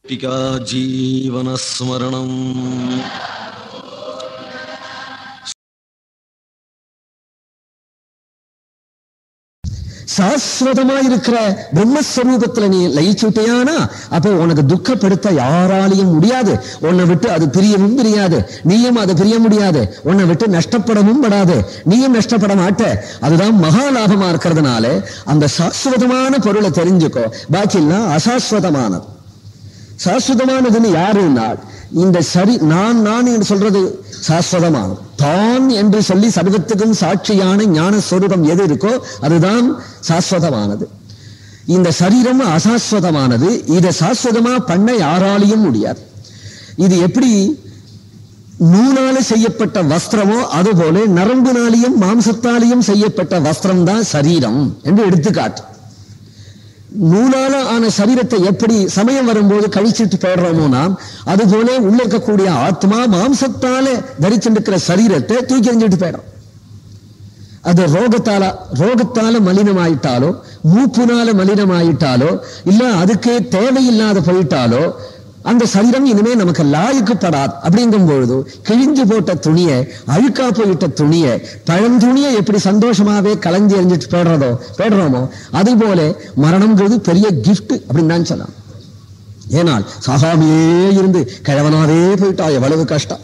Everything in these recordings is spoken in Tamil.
टिका जीवनस्मरणम् சாஸ்வதமா இருக்கிற பிரம்மஸ்வரூபத்துல நீ லயிச்சுட்டியானா அப்போ உனக்கு துக்கப்படுத்த யாராலையும் முடியாது உன்னை விட்டு அது பிரியவும் பிரியாது நீயும் அதை பிரிய முடியாது உன்னை விட்டு நஷ்டப்படவும் படாது நீயும் நஷ்டப்பட மாட்ட அதுதான் மகா லாபமா இருக்கிறதுனால அந்த சாஸ்வதமான பொருளை தெரிஞ்சுக்கோ பாக்கி எல்லாம் அசாஸ்வதமானது சாஸ்வதமானதுன்னு யாருன்னா இந்த சரி நான் நான் என்று சொல்றது சாஸ்வதமானது தான் என்று சொல்லி சர்வத்துக்கும் சாட்சியான ஞான ஸ்வரூபம் எது இருக்கோ அதுதான் சாஸ்வதமானது இந்த சரீரம் அசாஸ்வதமானது இதை சாஸ்வதமா பண்ண யாராலையும் முடியாது இது எப்படி நூலால செய்யப்பட்ட வஸ்திரமோ அதுபோல நரம்புனாலையும் மாம்சத்தாலையும் செய்யப்பட்ட வஸ்திரம் தான் சரீரம் என்று எடுத்துக்காட்டு நூலால ஆன சரீரத்தை எப்படி சமயம் வரும்போது கழிச்சிட்டு போயிடுறோமோ நாம் அதுபோல உள்ள இருக்கக்கூடிய ஆத்மா மாம்சத்தால தரிச்சிருக்கிற சரீரத்தை தூக்கி எறிஞ்சிட்டு போயிடும் அது ரோகத்தால ரோகத்தால மலினமாயிட்டாலோ மூப்புனால மலினமாயிட்டாலோ இல்ல அதுக்கே தேவையில்லாத போயிட்டாலோ அந்த சரீரம் இனிமே நமக்கு லாய்க்கப்படாது அப்படிங்கும் பொழுது கிழிஞ்சு போட்ட துணியை அழுக்கா போயிட்ட துணியை பழந்துணியை எப்படி சந்தோஷமாவே கலைஞ்சு எறிஞ்சிட்டு போடுறதோ போடுறோமோ அது போல மரணம்ங்கிறது பெரிய கிஃப்ட் அப்படின்னு தான் சொல்லலாம் ஏனால் சாகாமையே இருந்து கிழவனாவே போயிட்டா எவ்வளவு கஷ்டம்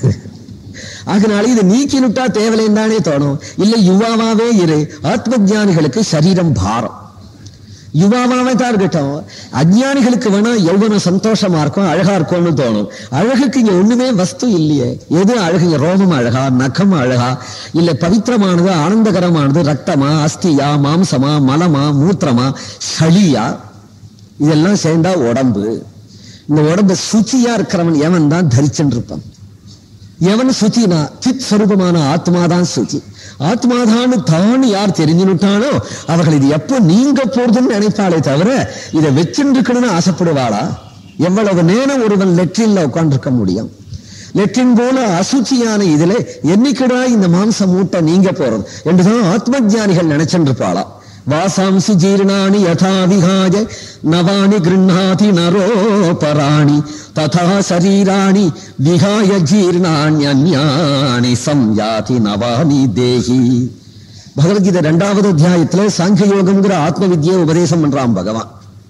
அதனால இதை நீக்கினுட்டா தேவலைன்னு தானே தோணும் இல்ல யுவாவாவே இரு ஆத்ம ஜானிகளுக்கு சரீரம் பாரம் யுவாவாவே தான் இருக்கட்டும் அஜ்ஞானிகளுக்கு வேணா எவ்வளவு சந்தோஷமா இருக்கும் அழகா இருக்கும்னு தோணும் அழகுக்கு இங்க ஒண்ணுமே வஸ்து இல்லையே எது அழகுங்க ரோமம் அழகா நகம் அழகா இல்ல பவித்திரமானது ஆனந்தகரமானது ரத்தமா அஸ்தியா மாம்சமா மலமா மூத்திரமா சளியா இதெல்லாம் சேர்ந்தா உடம்பு இந்த உடம்பு சுச்சியா இருக்கிறவன் எவன் தான் தரிச்சுட்டு இருப்பான் எவன் சுச்சினா சித் ஸ்வரூபமான ஆத்மாதான் சுச்சி ஆத்மாதான்னு தான் யார் தெரிஞ்சுனுட்டானோ அவர்கள் இது எப்போ நீங்க போறதுன்னு நினைப்பாளே தவிர இதை வச்சுருக்கணும்னு ஆசைப்படுவாளா எவ்வளவு நேரம் ஒருவன் லெட்ரின்ல உட்கார்ந்துருக்க முடியும் லெட்ரின் போல அசுச்சியான இதுல என்னைக்குடா இந்த மாம்ச மூட்டை நீங்க போறது என்றுதான் ஆத்ம ஜானிகள் நினைச்சுட்டு இருப்பாளா வாசாம்சி ஜீர்ணானி யதா விஹாய நவானி கிருண்ணாதி நரோபராணி ததா சரீராணி விஹாய ஜீர்ணான்யன்யானி சம்யாதி நவானி தேகி பகவத்கீதை இரண்டாவது அத்தியாயத்துல சாங்கிய யோகம்ங்கிற ஆத்ம வித்யை உபதேசம் பண்றான் பகவான்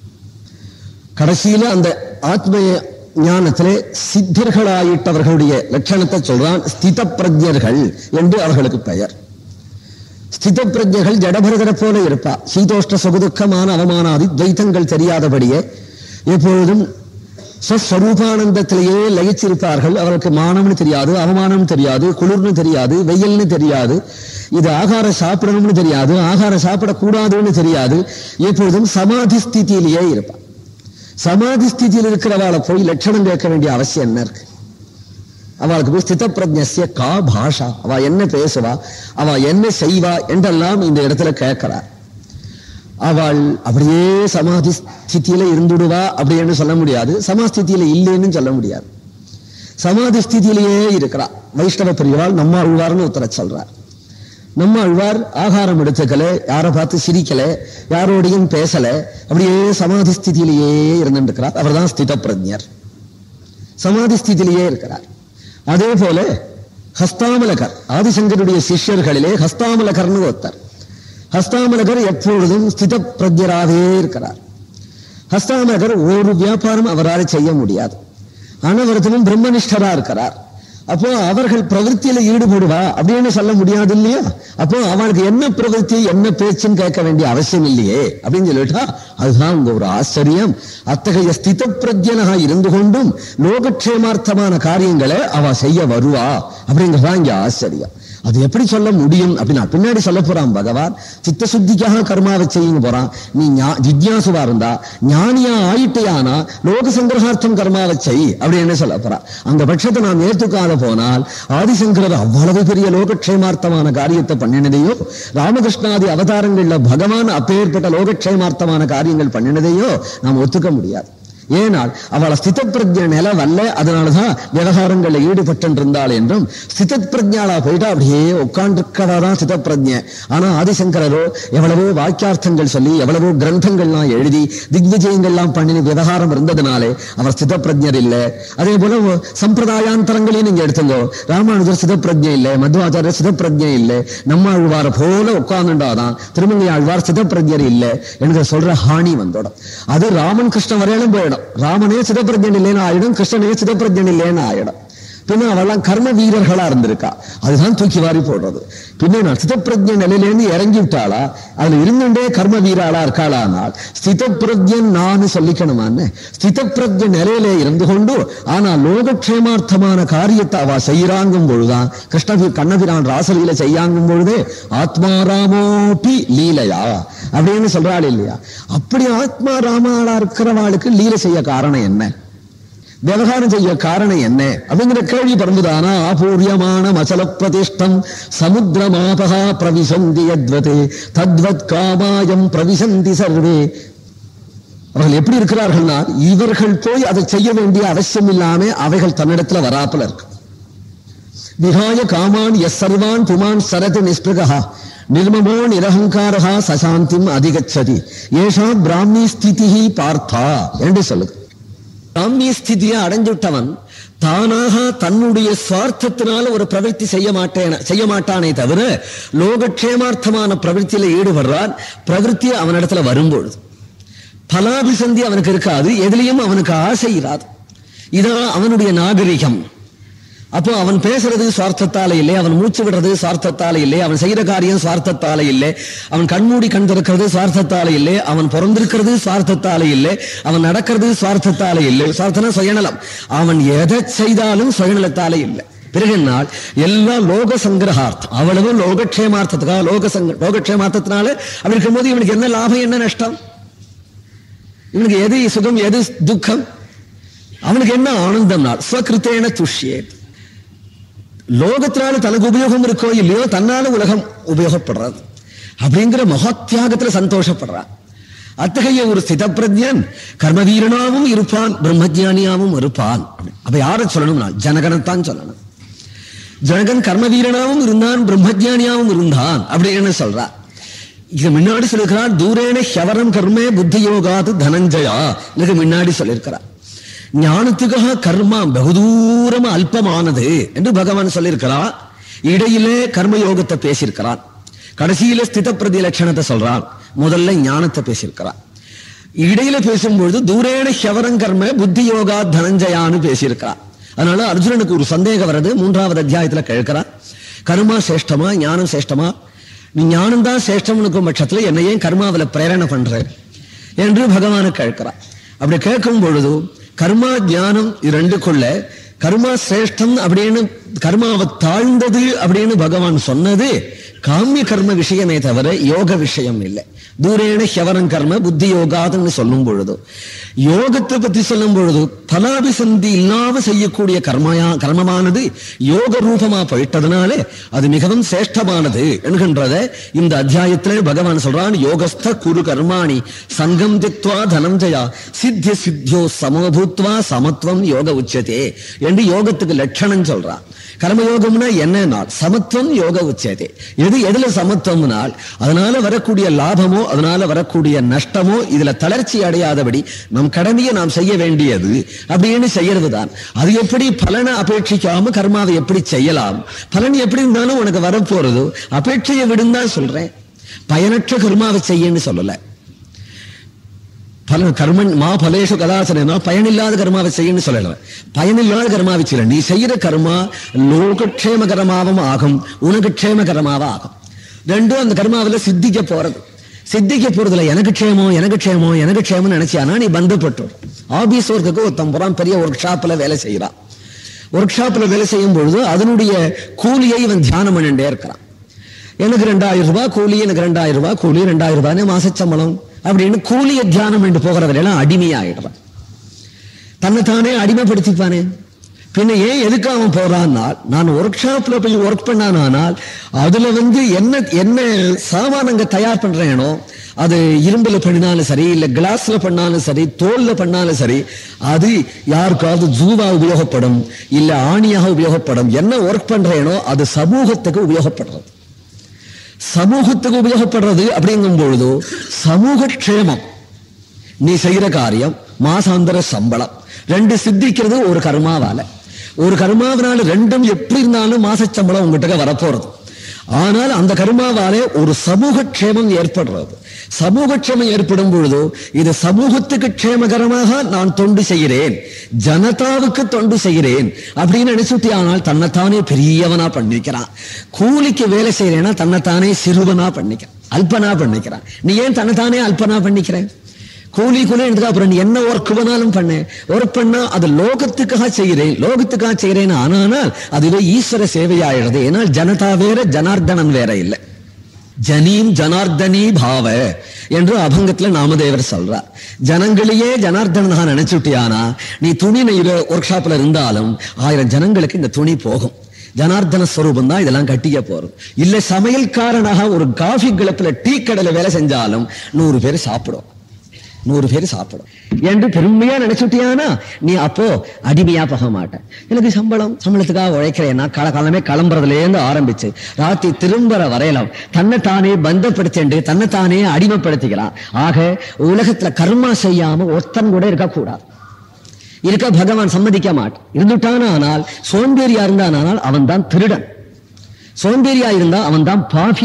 கடைசியில அந்த ஆத்ம ஞானத்திலே சித்தர்களாயிட்டவர்களுடைய லட்சணத்தை சொல்றான் ஸ்தித பிரஜர்கள் என்று அவர்களுக்கு பெயர் ஸ்தித பிரஜைகள் ஜடபரதரை போல இருப்பா சீதோஷ்ட சுகதுக்கமான அவமானாதி துவைத்தங்கள் தெரியாதபடியே எப்பொழுதும் ஸ்வஸ்வரூபானந்தத்திலேயே லயிச்சிருப்பார்கள் அவருக்கு மானம்னு தெரியாது அவமானம் தெரியாது குளிர்னு தெரியாது வெயில்னு தெரியாது இது ஆகாரம் சாப்பிடணும்னு தெரியாது ஆகாரம் சாப்பிடக்கூடாதுன்னு தெரியாது எப்பொழுதும் சமாதி ஸ்திதியிலேயே இருப்பான் சமாதி ஸ்திதியில் இருக்கிறவாளை போய் லட்சணம் கேட்க வேண்டிய அவசியம் என்ன இருக்கு அவளுக்கு போய் ஸ்தித பிரஜ்ய கா பாஷா அவ என்ன பேசுவா அவ என்ன செய்வா என்றெல்லாம் இந்த இடத்துல கேட்கிறார் அவள் அப்படியே சமாதி ஸ்திதியில இருந்துடுவா அப்படின்னு சொல்ல முடியாது சமாஸ்திதியில இல்லைன்னு சொல்ல முடியாது சமாதி ஸ்திதியிலேயே இருக்கிறா வைஷ்ணவ பிரிவாள் நம்ம அழ்வார்னு உத்தர சொல்றார் நம்ம அழ்வார் ஆகாரம் எடுத்துக்கல யாரை பார்த்து சிரிக்கல யாரோடையும் பேசல அப்படியே சமாதி ஸ்திதியிலேயே இருந்துருக்கிறார் அவர் தான் ஸ்தித பிரஜர் சமாதி ஸ்திதியிலேயே இருக்கிறார் அதே போல ஹஸ்தாமலகர் ஆதிசங்கருடைய சிஷ்யர்களிலே ஹஸ்தாமலகர்னு ஒருத்தர் ஹஸ்தாமலகர் எப்பொழுதும் ஸ்தித பிரஜராகவே இருக்கிறார் ஹஸ்தாமலகர் ஒரு வியாபாரம் அவரால் செய்ய முடியாது அனவரத்தமும் பிரம்மனிஷ்டரா இருக்கிறார் அப்போ அவர்கள் பிரவருத்தியில ஈடுபடுவா அப்படின்னு சொல்ல முடியாது இல்லையா அப்போ அவனுக்கு என்ன பிரவருத்தி என்ன பேச்சுன்னு கேட்க வேண்டிய அவசியம் இல்லையே அப்படின்னு சொல்லிட்டா அதுதான் உங்க ஒரு ஆச்சரியம் அத்தகைய ஸ்தித பிரஜனாக இருந்து கொண்டும் லோகக்ஷேமார்த்தமான காரியங்களை அவ செய்ய வருவா அப்படிங்கிறதா இங்க ஆச்சரியம் அது எப்படி சொல்ல முடியும் அப்படின்னா பின்னாடி சொல்ல போறான் பகவான் சித்த சுத்திக்காக கர்மாவை செய்யுங்க போறான் நீ ஜிக்யாசுவா இருந்தா ஞானியா ஆயிட்டையானா லோக சங்கிரகார்த்தம் கர்மாவை செய் அப்படின்னு சொல்ல போறான் அந்த பட்சத்தை நாம் ஏற்றுக்காத போனால் ஆதிசங்கரர் அவ்வளவு பெரிய லோகக்ஷேமார்த்தமான காரியத்தை பண்ணினதையோ ராமகிருஷ்ணாதி அவதாரங்கள்ல பகவான் அப்பேற்பட்ட லோகக்ஷேமார்த்தமான காரியங்கள் பண்ணினதையோ நாம் ஒத்துக்க முடியாது ஏனால் அவளை ஸ்திதப்பிரஜ நிலவல்ல அதனாலதான் விவகாரங்களில் ஈடுபட்டு இருந்தாள் என்றும் ஸ்திதத் பிரஜாளா போயிட்டா அப்படியே உட்காண்டிருக்கவாதான் ஸ்திதப்பிரஜ ஆனா ஆதிசங்கரரோ எவ்வளவோ வாக்கியார்த்தங்கள் சொல்லி எவ்வளவோ கிரந்தங்கள்லாம் எழுதி திக்விஜயங்கள்லாம் பண்ணின விவகாரம் இருந்ததுனாலே அவர் ஸ்திதப்பிரஜர் இல்ல அதே போல சம்பிரதாயாந்தரங்களையும் நீங்க எடுத்துங்கோ ராமானுஜர் சிதப்பிரஜ இல்ல மத்வாச்சாரியர் சிதப்பிரஜ இல்ல நம்மாழ்வார போல உட்கார்ந்துட்டாதான் திருமங்கை ஆழ்வார் சிதப்பிரஜர் இல்ல எனக்கு சொல்ற ஹானி வந்தோடும் அது ராமன் கிருஷ்ணன் வரையிலும் போயிடும் ராமனே சிதப்பிரஜன் இல்லைன்னு ஆயிடும் கிருஷ்ணனே சிதப்பிரஜன் இல்லைன்னு ஆயிடும் பின்ன அவெல்லாம் கர்ம வீரர்களா இருந்திருக்கா அதுதான் தூக்கி வாரி போடுறது பின்ன நான் சிதப்பிரஜ நிலையிலேருந்து இறங்கி விட்டாளா அதுல இருந்துட்டே கர்ம வீராளா இருக்காளானால் ஸ்திதப்பிரஜன் நான் சொல்லிக்கணுமான்னு ஸ்திதப்பிரஜ நிலையிலே இருந்து கொண்டு ஆனா லோகக்ஷேமார்த்தமான காரியத்தை அவ செய்யறாங்கும் பொழுதுதான் கிருஷ்ணபி கண்ணபிரான் ராசலீல செய்யாங்கும் பொழுதே ஆத்மாராமோபி லீலையா அப்படின்னு சொல்றாள் இல்லையா அப்படி ஆத்மா ராமாளா இருக்கிறவாளுக்கு லீலை செய்ய காரணம் என்ன விவகாரம் செய்ய காரணம் என்ன அப்படிங்கிற கேள்வி பறந்துதானா ஆபூரியமான மசல பிரதிஷ்டம் சமுத்திரமாபகா பிரவிசந்தி யத்வதே தத்வத் காமாயம் பிரவிசந்தி சர்வே அவர்கள் எப்படி இருக்கிறார்கள்னா இவர்கள் போய் அதை செய்ய வேண்டிய அவசியம் இல்லாம அவைகள் தன்னிடத்துல வராப்புல இருக்கு விகாய காமான் எஸ் சர்வான் புமான் சரது நிஸ்பிருகா நிர்மமோ நிரகங்காரா சசாந்திம் அதிகச்சதி ஏஷா பிராமி ஸ்திதி பார்த்தா என்று சொல்லுது பிராமிய ஸ்திதியை அடைஞ்சுட்டவன் தானாக தன்னுடைய சுவார்த்தத்தினால ஒரு பிரவൃத்தி செய்ய மாட்டேன செய்ய மாட்டானே தவிர லோகக்ஷேமார்த்தமான பிரவൃத்தியில ஈடுபடுறான் பிரவൃத்தி அவனிடத்துல வரும்பொழுது பலாபிசந்தி அவனுக்கு இருக்காது எதுலையும் அவனுக்கு ஆசை இராது இதான் அவனுடைய நாகரிகம் அப்போ அவன் பேசுறது சுவார்த்தத்தால இல்லை அவன் மூச்சு விடுறது சுவார்த்தத்தால இல்லை அவன் செய்யற காரியம் சுவார்த்தத்தால இல்லை அவன் கண்மூடி கண் திறக்கிறது சுவார்த்தத்தால இல்லை அவன் பிறந்திருக்கிறது சுவார்த்தத்தால இல்லை அவன் நடக்கிறது சுவார்த்தத்தால இல்லை சுவார்த்தனா சுயநலம் அவன் எதை செய்தாலும் சுயநலத்தால இல்லை பிறகு என்னால் எல்லாம் லோக சங்கிரகார்த்தம் அவ்வளவு லோகக்ஷேமார்த்தத்துக்காக லோக சங்க லோகக்ஷேமார்த்தத்தினால அப்படி இருக்கும்போது இவனுக்கு என்ன லாபம் என்ன நஷ்டம் இவனுக்கு எது சுகம் எது துக்கம் அவனுக்கு என்ன ஆனந்தம் நாள் ஸ்வகிருத்தேன துஷ்யேத் லோகத்தினால தனக்கு உபயோகம் இருக்கோ இல்லையோ தன்னால உலகம் உபயோகப்படுறது அப்படிங்கிற மகத்தியாகத்துல சந்தோஷப்படுறான் அத்தகைய ஒரு ஸ்திதப்பிரஜன் கர்மவீரனாவும் இருப்பான் பிரம்மஜானியாவும் இருப்பான் அப்ப யாரை சொல்லணும்னா ஜனகனைத்தான் சொல்லணும் ஜனகன் கர்மவீரனாவும் இருந்தான் பிரம்மஜானியாவும் இருந்தான் அப்படின்னு சொல்றா இது முன்னாடி சொல்லிருக்கிறான் தூரேன ஹவரம் கர்மே புத்தி யோகாது தனஞ்சயா இதுக்கு முன்னாடி சொல்லியிருக்கிறார் ஞானத்துக்காக கர்மா பகுதூரம் அல்பமானது என்று பகவான் சொல்லியிருக்கிறான் இடையிலே கர்ம யோகத்தை பேசியிருக்கிறான் கடைசியில ஸ்தித பிரதி லட்சணத்தை சொல்றான் முதல்ல ஞானத்தை பேசியிருக்கிறான் இடையில பேசும்பொழுது தூரேன ஹவரம் கர்ம புத்தி யோகா தனஞ்சயான்னு பேசியிருக்கிறான் அதனால அர்ஜுனனுக்கு ஒரு சந்தேகம் வருது மூன்றாவது அத்தியாயத்துல கேட்கிறான் கர்மா சேஷ்டமா ஞானம் சேஷ்டமா நீ ஞானம் தான் சேஷ்டம் இருக்கும் பட்சத்துல என்னை ஏன் கர்மாவில பிரேரணை பண்ற என்று பகவானு கேட்கிறான் அப்படி கேட்கும் பொழுது கர்மா ஞானம் இது ரெண்டுக்குள்ள கர்மா சிரேஷ்டம் அப்படின்னு கர்மாவை தாழ்ந்தது அப்படின்னு பகவான் சொன்னது காமிய கர்ம விஷயமே தவிர யோக விஷயம் இல்லை தூரேன ஹெவரம் கர்ம புத்தி யோகாதுன்னு சொல்லும் பொழுது யோகத்தை பத்தி சொல்லும் பொழுது பலாபிசந்தி இல்லாம செய்யக்கூடிய கர்மயா கர்மமானது யோக ரூபமா போயிட்டதுனாலே அது மிகவும் சிரேஷ்டமானது என்கின்றத இந்த அத்தியாயத்திலே பகவான் சொல்றான் யோகஸ்த குரு கர்மாணி சங்கம் தித்வா தனஞ்சயா சித்திய சித்தியோ சமபூத்வா சமத்துவம் யோக உச்சதே என்று யோகத்துக்கு லட்சணம் சொல்றான் கர்மயோகம்னா என்னன்னா சமத்துவம் யோக உச்சதே எது எதுல சமத்துவம்னால் அதனால வரக்கூடிய லாபமோ அதனால வரக்கூடிய நஷ்டமோ இதுல தளர்ச்சி அடையாதபடி நம் கடமையை நாம் செய்ய வேண்டியது அப்படின்னு செய்யறதுதான் அது எப்படி பலனை அபேட்சிக்காம கர்மாவை எப்படி செய்யலாம் பலன் எப்படி இருந்தாலும் உனக்கு வரப்போறது அபேட்சையை விடுந்தான் சொல்றேன் பயனற்ற கர்மாவை செய்யன்னு சொல்லல பல கர்மன் மா பலேஷு கதாசனா பயனில்லாத கர்மாவை செய்யணும்னு சொல்லல பயனில்லாத கர்மாவை செய்யல நீ செய்யற கர்மா லோகக்ஷேம கர்மாவும் ஆகும் உனக்கு க்ஷேம கர்மாவா ஆகும் ரெண்டும் அந்த கர்மாவில் சித்திக்க போறது சித்திக்க போறதுல எனக்கு க்ஷேமம் எனக்கு க்ஷேமம் எனக்கு க்ஷேமம் நினைச்சியானா நீ பந்தப்பட்டு ஆபீஸ் ஒர்க்குக்கு ஒருத்தன் புறான் பெரிய ஒர்க் ஷாப்ல வேலை செய்யறான் ஒர்க் ஷாப்ல வேலை செய்யும் பொழுது அதனுடைய கூலியை இவன் தியானம் பண்ணிட்டே இருக்கிறான் எனக்கு ரெண்டாயிரம் ரூபாய் கூலி எனக்கு ரெண்டாயிரம் ரூபாய் கூலி ரெண்டாயிரம் ரூபாய் மாசச்சம்பளம் அப்படின்னு கூலிய தியானம் என்று போகிறவரெல்லாம் அடிமையாயிடுறான் தன்னைத்தானே அடிமைப்படுத்திப்பானே பின்ன ஏன் எதுக்கு அவன் போறான்னா நான் ஒர்க் ஷாப்ல போய் ஒர்க் பண்ணானால் அதுல வந்து என்ன என்ன சாமானங்க தயார் பண்றேனோ அது இரும்புல பண்ணினாலும் சரி இல்ல கிளாஸ்ல பண்ணாலும் சரி தோல்ல பண்ணாலும் சரி அது யாருக்காவது ஜூவா உபயோகப்படும் இல்ல ஆணியாக உபயோகப்படும் என்ன ஒர்க் பண்றேனோ அது சமூகத்துக்கு உபயோகப்படுறது சமூகத்துக்கு உபயோகப்படுறது அப்படிங்கும் பொழுது சமூக க்ஷேமம் நீ செய்யற காரியம் மாசாந்திர சம்பளம் ரெண்டு சித்திக்கிறது ஒரு கர்மாவால ஒரு கர்மாவினால ரெண்டும் எப்படி இருந்தாலும் மாச சம்பளம் உங்ககிட்ட வரப்போறது ஆனால் அந்த கர்மாவாலே ஒரு சமூக க்ஷேமம் ஏற்படுறது சமூக க்ஷேமம் ஏற்படும் பொழுது இது சமூகத்துக்கு க்ஷேமகரமாக நான் தொண்டு செய்கிறேன் ஜனதாவுக்கு தொண்டு செய்கிறேன் அப்படின்னு நினைச்சுட்டி ஆனால் தன்னைத்தானே பெரியவனா பண்ணிக்கிறான் கூலிக்கு வேலை செய்யறேன்னா தன்னைத்தானே சிறுவனா பண்ணிக்கிறான் அல்பனா பண்ணிக்கிறான் நீ ஏன் தன்னைத்தானே அல்பனா பண்ணிக்கிறேன் கூலி கூலி எடுத்துக்க அப்புறம் நீ என்ன ஒர்க் வேணாலும் பண்ணு ஒர்க் பண்ணா அது லோகத்துக்காக செய்கிறேன் லோகத்துக்காக செய்கிறேன் ஆனால் அதுவே ஈஸ்வர சேவையாயிடுது ஏன்னா ஜனதா வேற ஜனார்தனன் வேற இல்லை ஜனீம் ஜனார்தனி பாவ என்று அபங்கத்துல நாமதேவர் சொல்றார் ஜனங்களையே ஜனார்தனாக நினைச்சுட்டியானா நீ துணி நெய்கிற ஒர்க் ஷாப்ல இருந்தாலும் ஆயிரம் ஜனங்களுக்கு இந்த துணி போகும் ஜனார்தன ஸ்வரூபம் தான் இதெல்லாம் கட்டிக்க போறோம் இல்ல சமையல்காரனாக ஒரு காஃபி கிளப்புல டீ கடையில வேலை செஞ்சாலும் நூறு பேர் சாப்பிடும் நூறு பேர் சாப்பிடும் என்று பெருமையா நினைச்சுட்டியானா நீ அப்போ அடிமையா போக மாட்ட எனக்கு சம்பளம் சம்பளத்துக்காக உழைக்கிறேன்னா காலகாலமே கிளம்புறதுல இருந்து ஆரம்பிச்சு ராத்திரி திரும்புற வரையலாம் தன்னைத்தானே பந்தப்படுத்திண்டு தன்னைத்தானே அடிமைப்படுத்திக்கிறான் ஆக உலகத்துல கர்மா செய்யாம ஒருத்தன் கூட இருக்கக்கூடாது இருக்க பகவான் சம்மதிக்க மாட்டான் இருந்துட்டான் ஆனால் சோம்பேறியா இருந்தானால் அவன் தான் திருடன் சோம்பேறியா இருந்தா அவன் தான் பாபி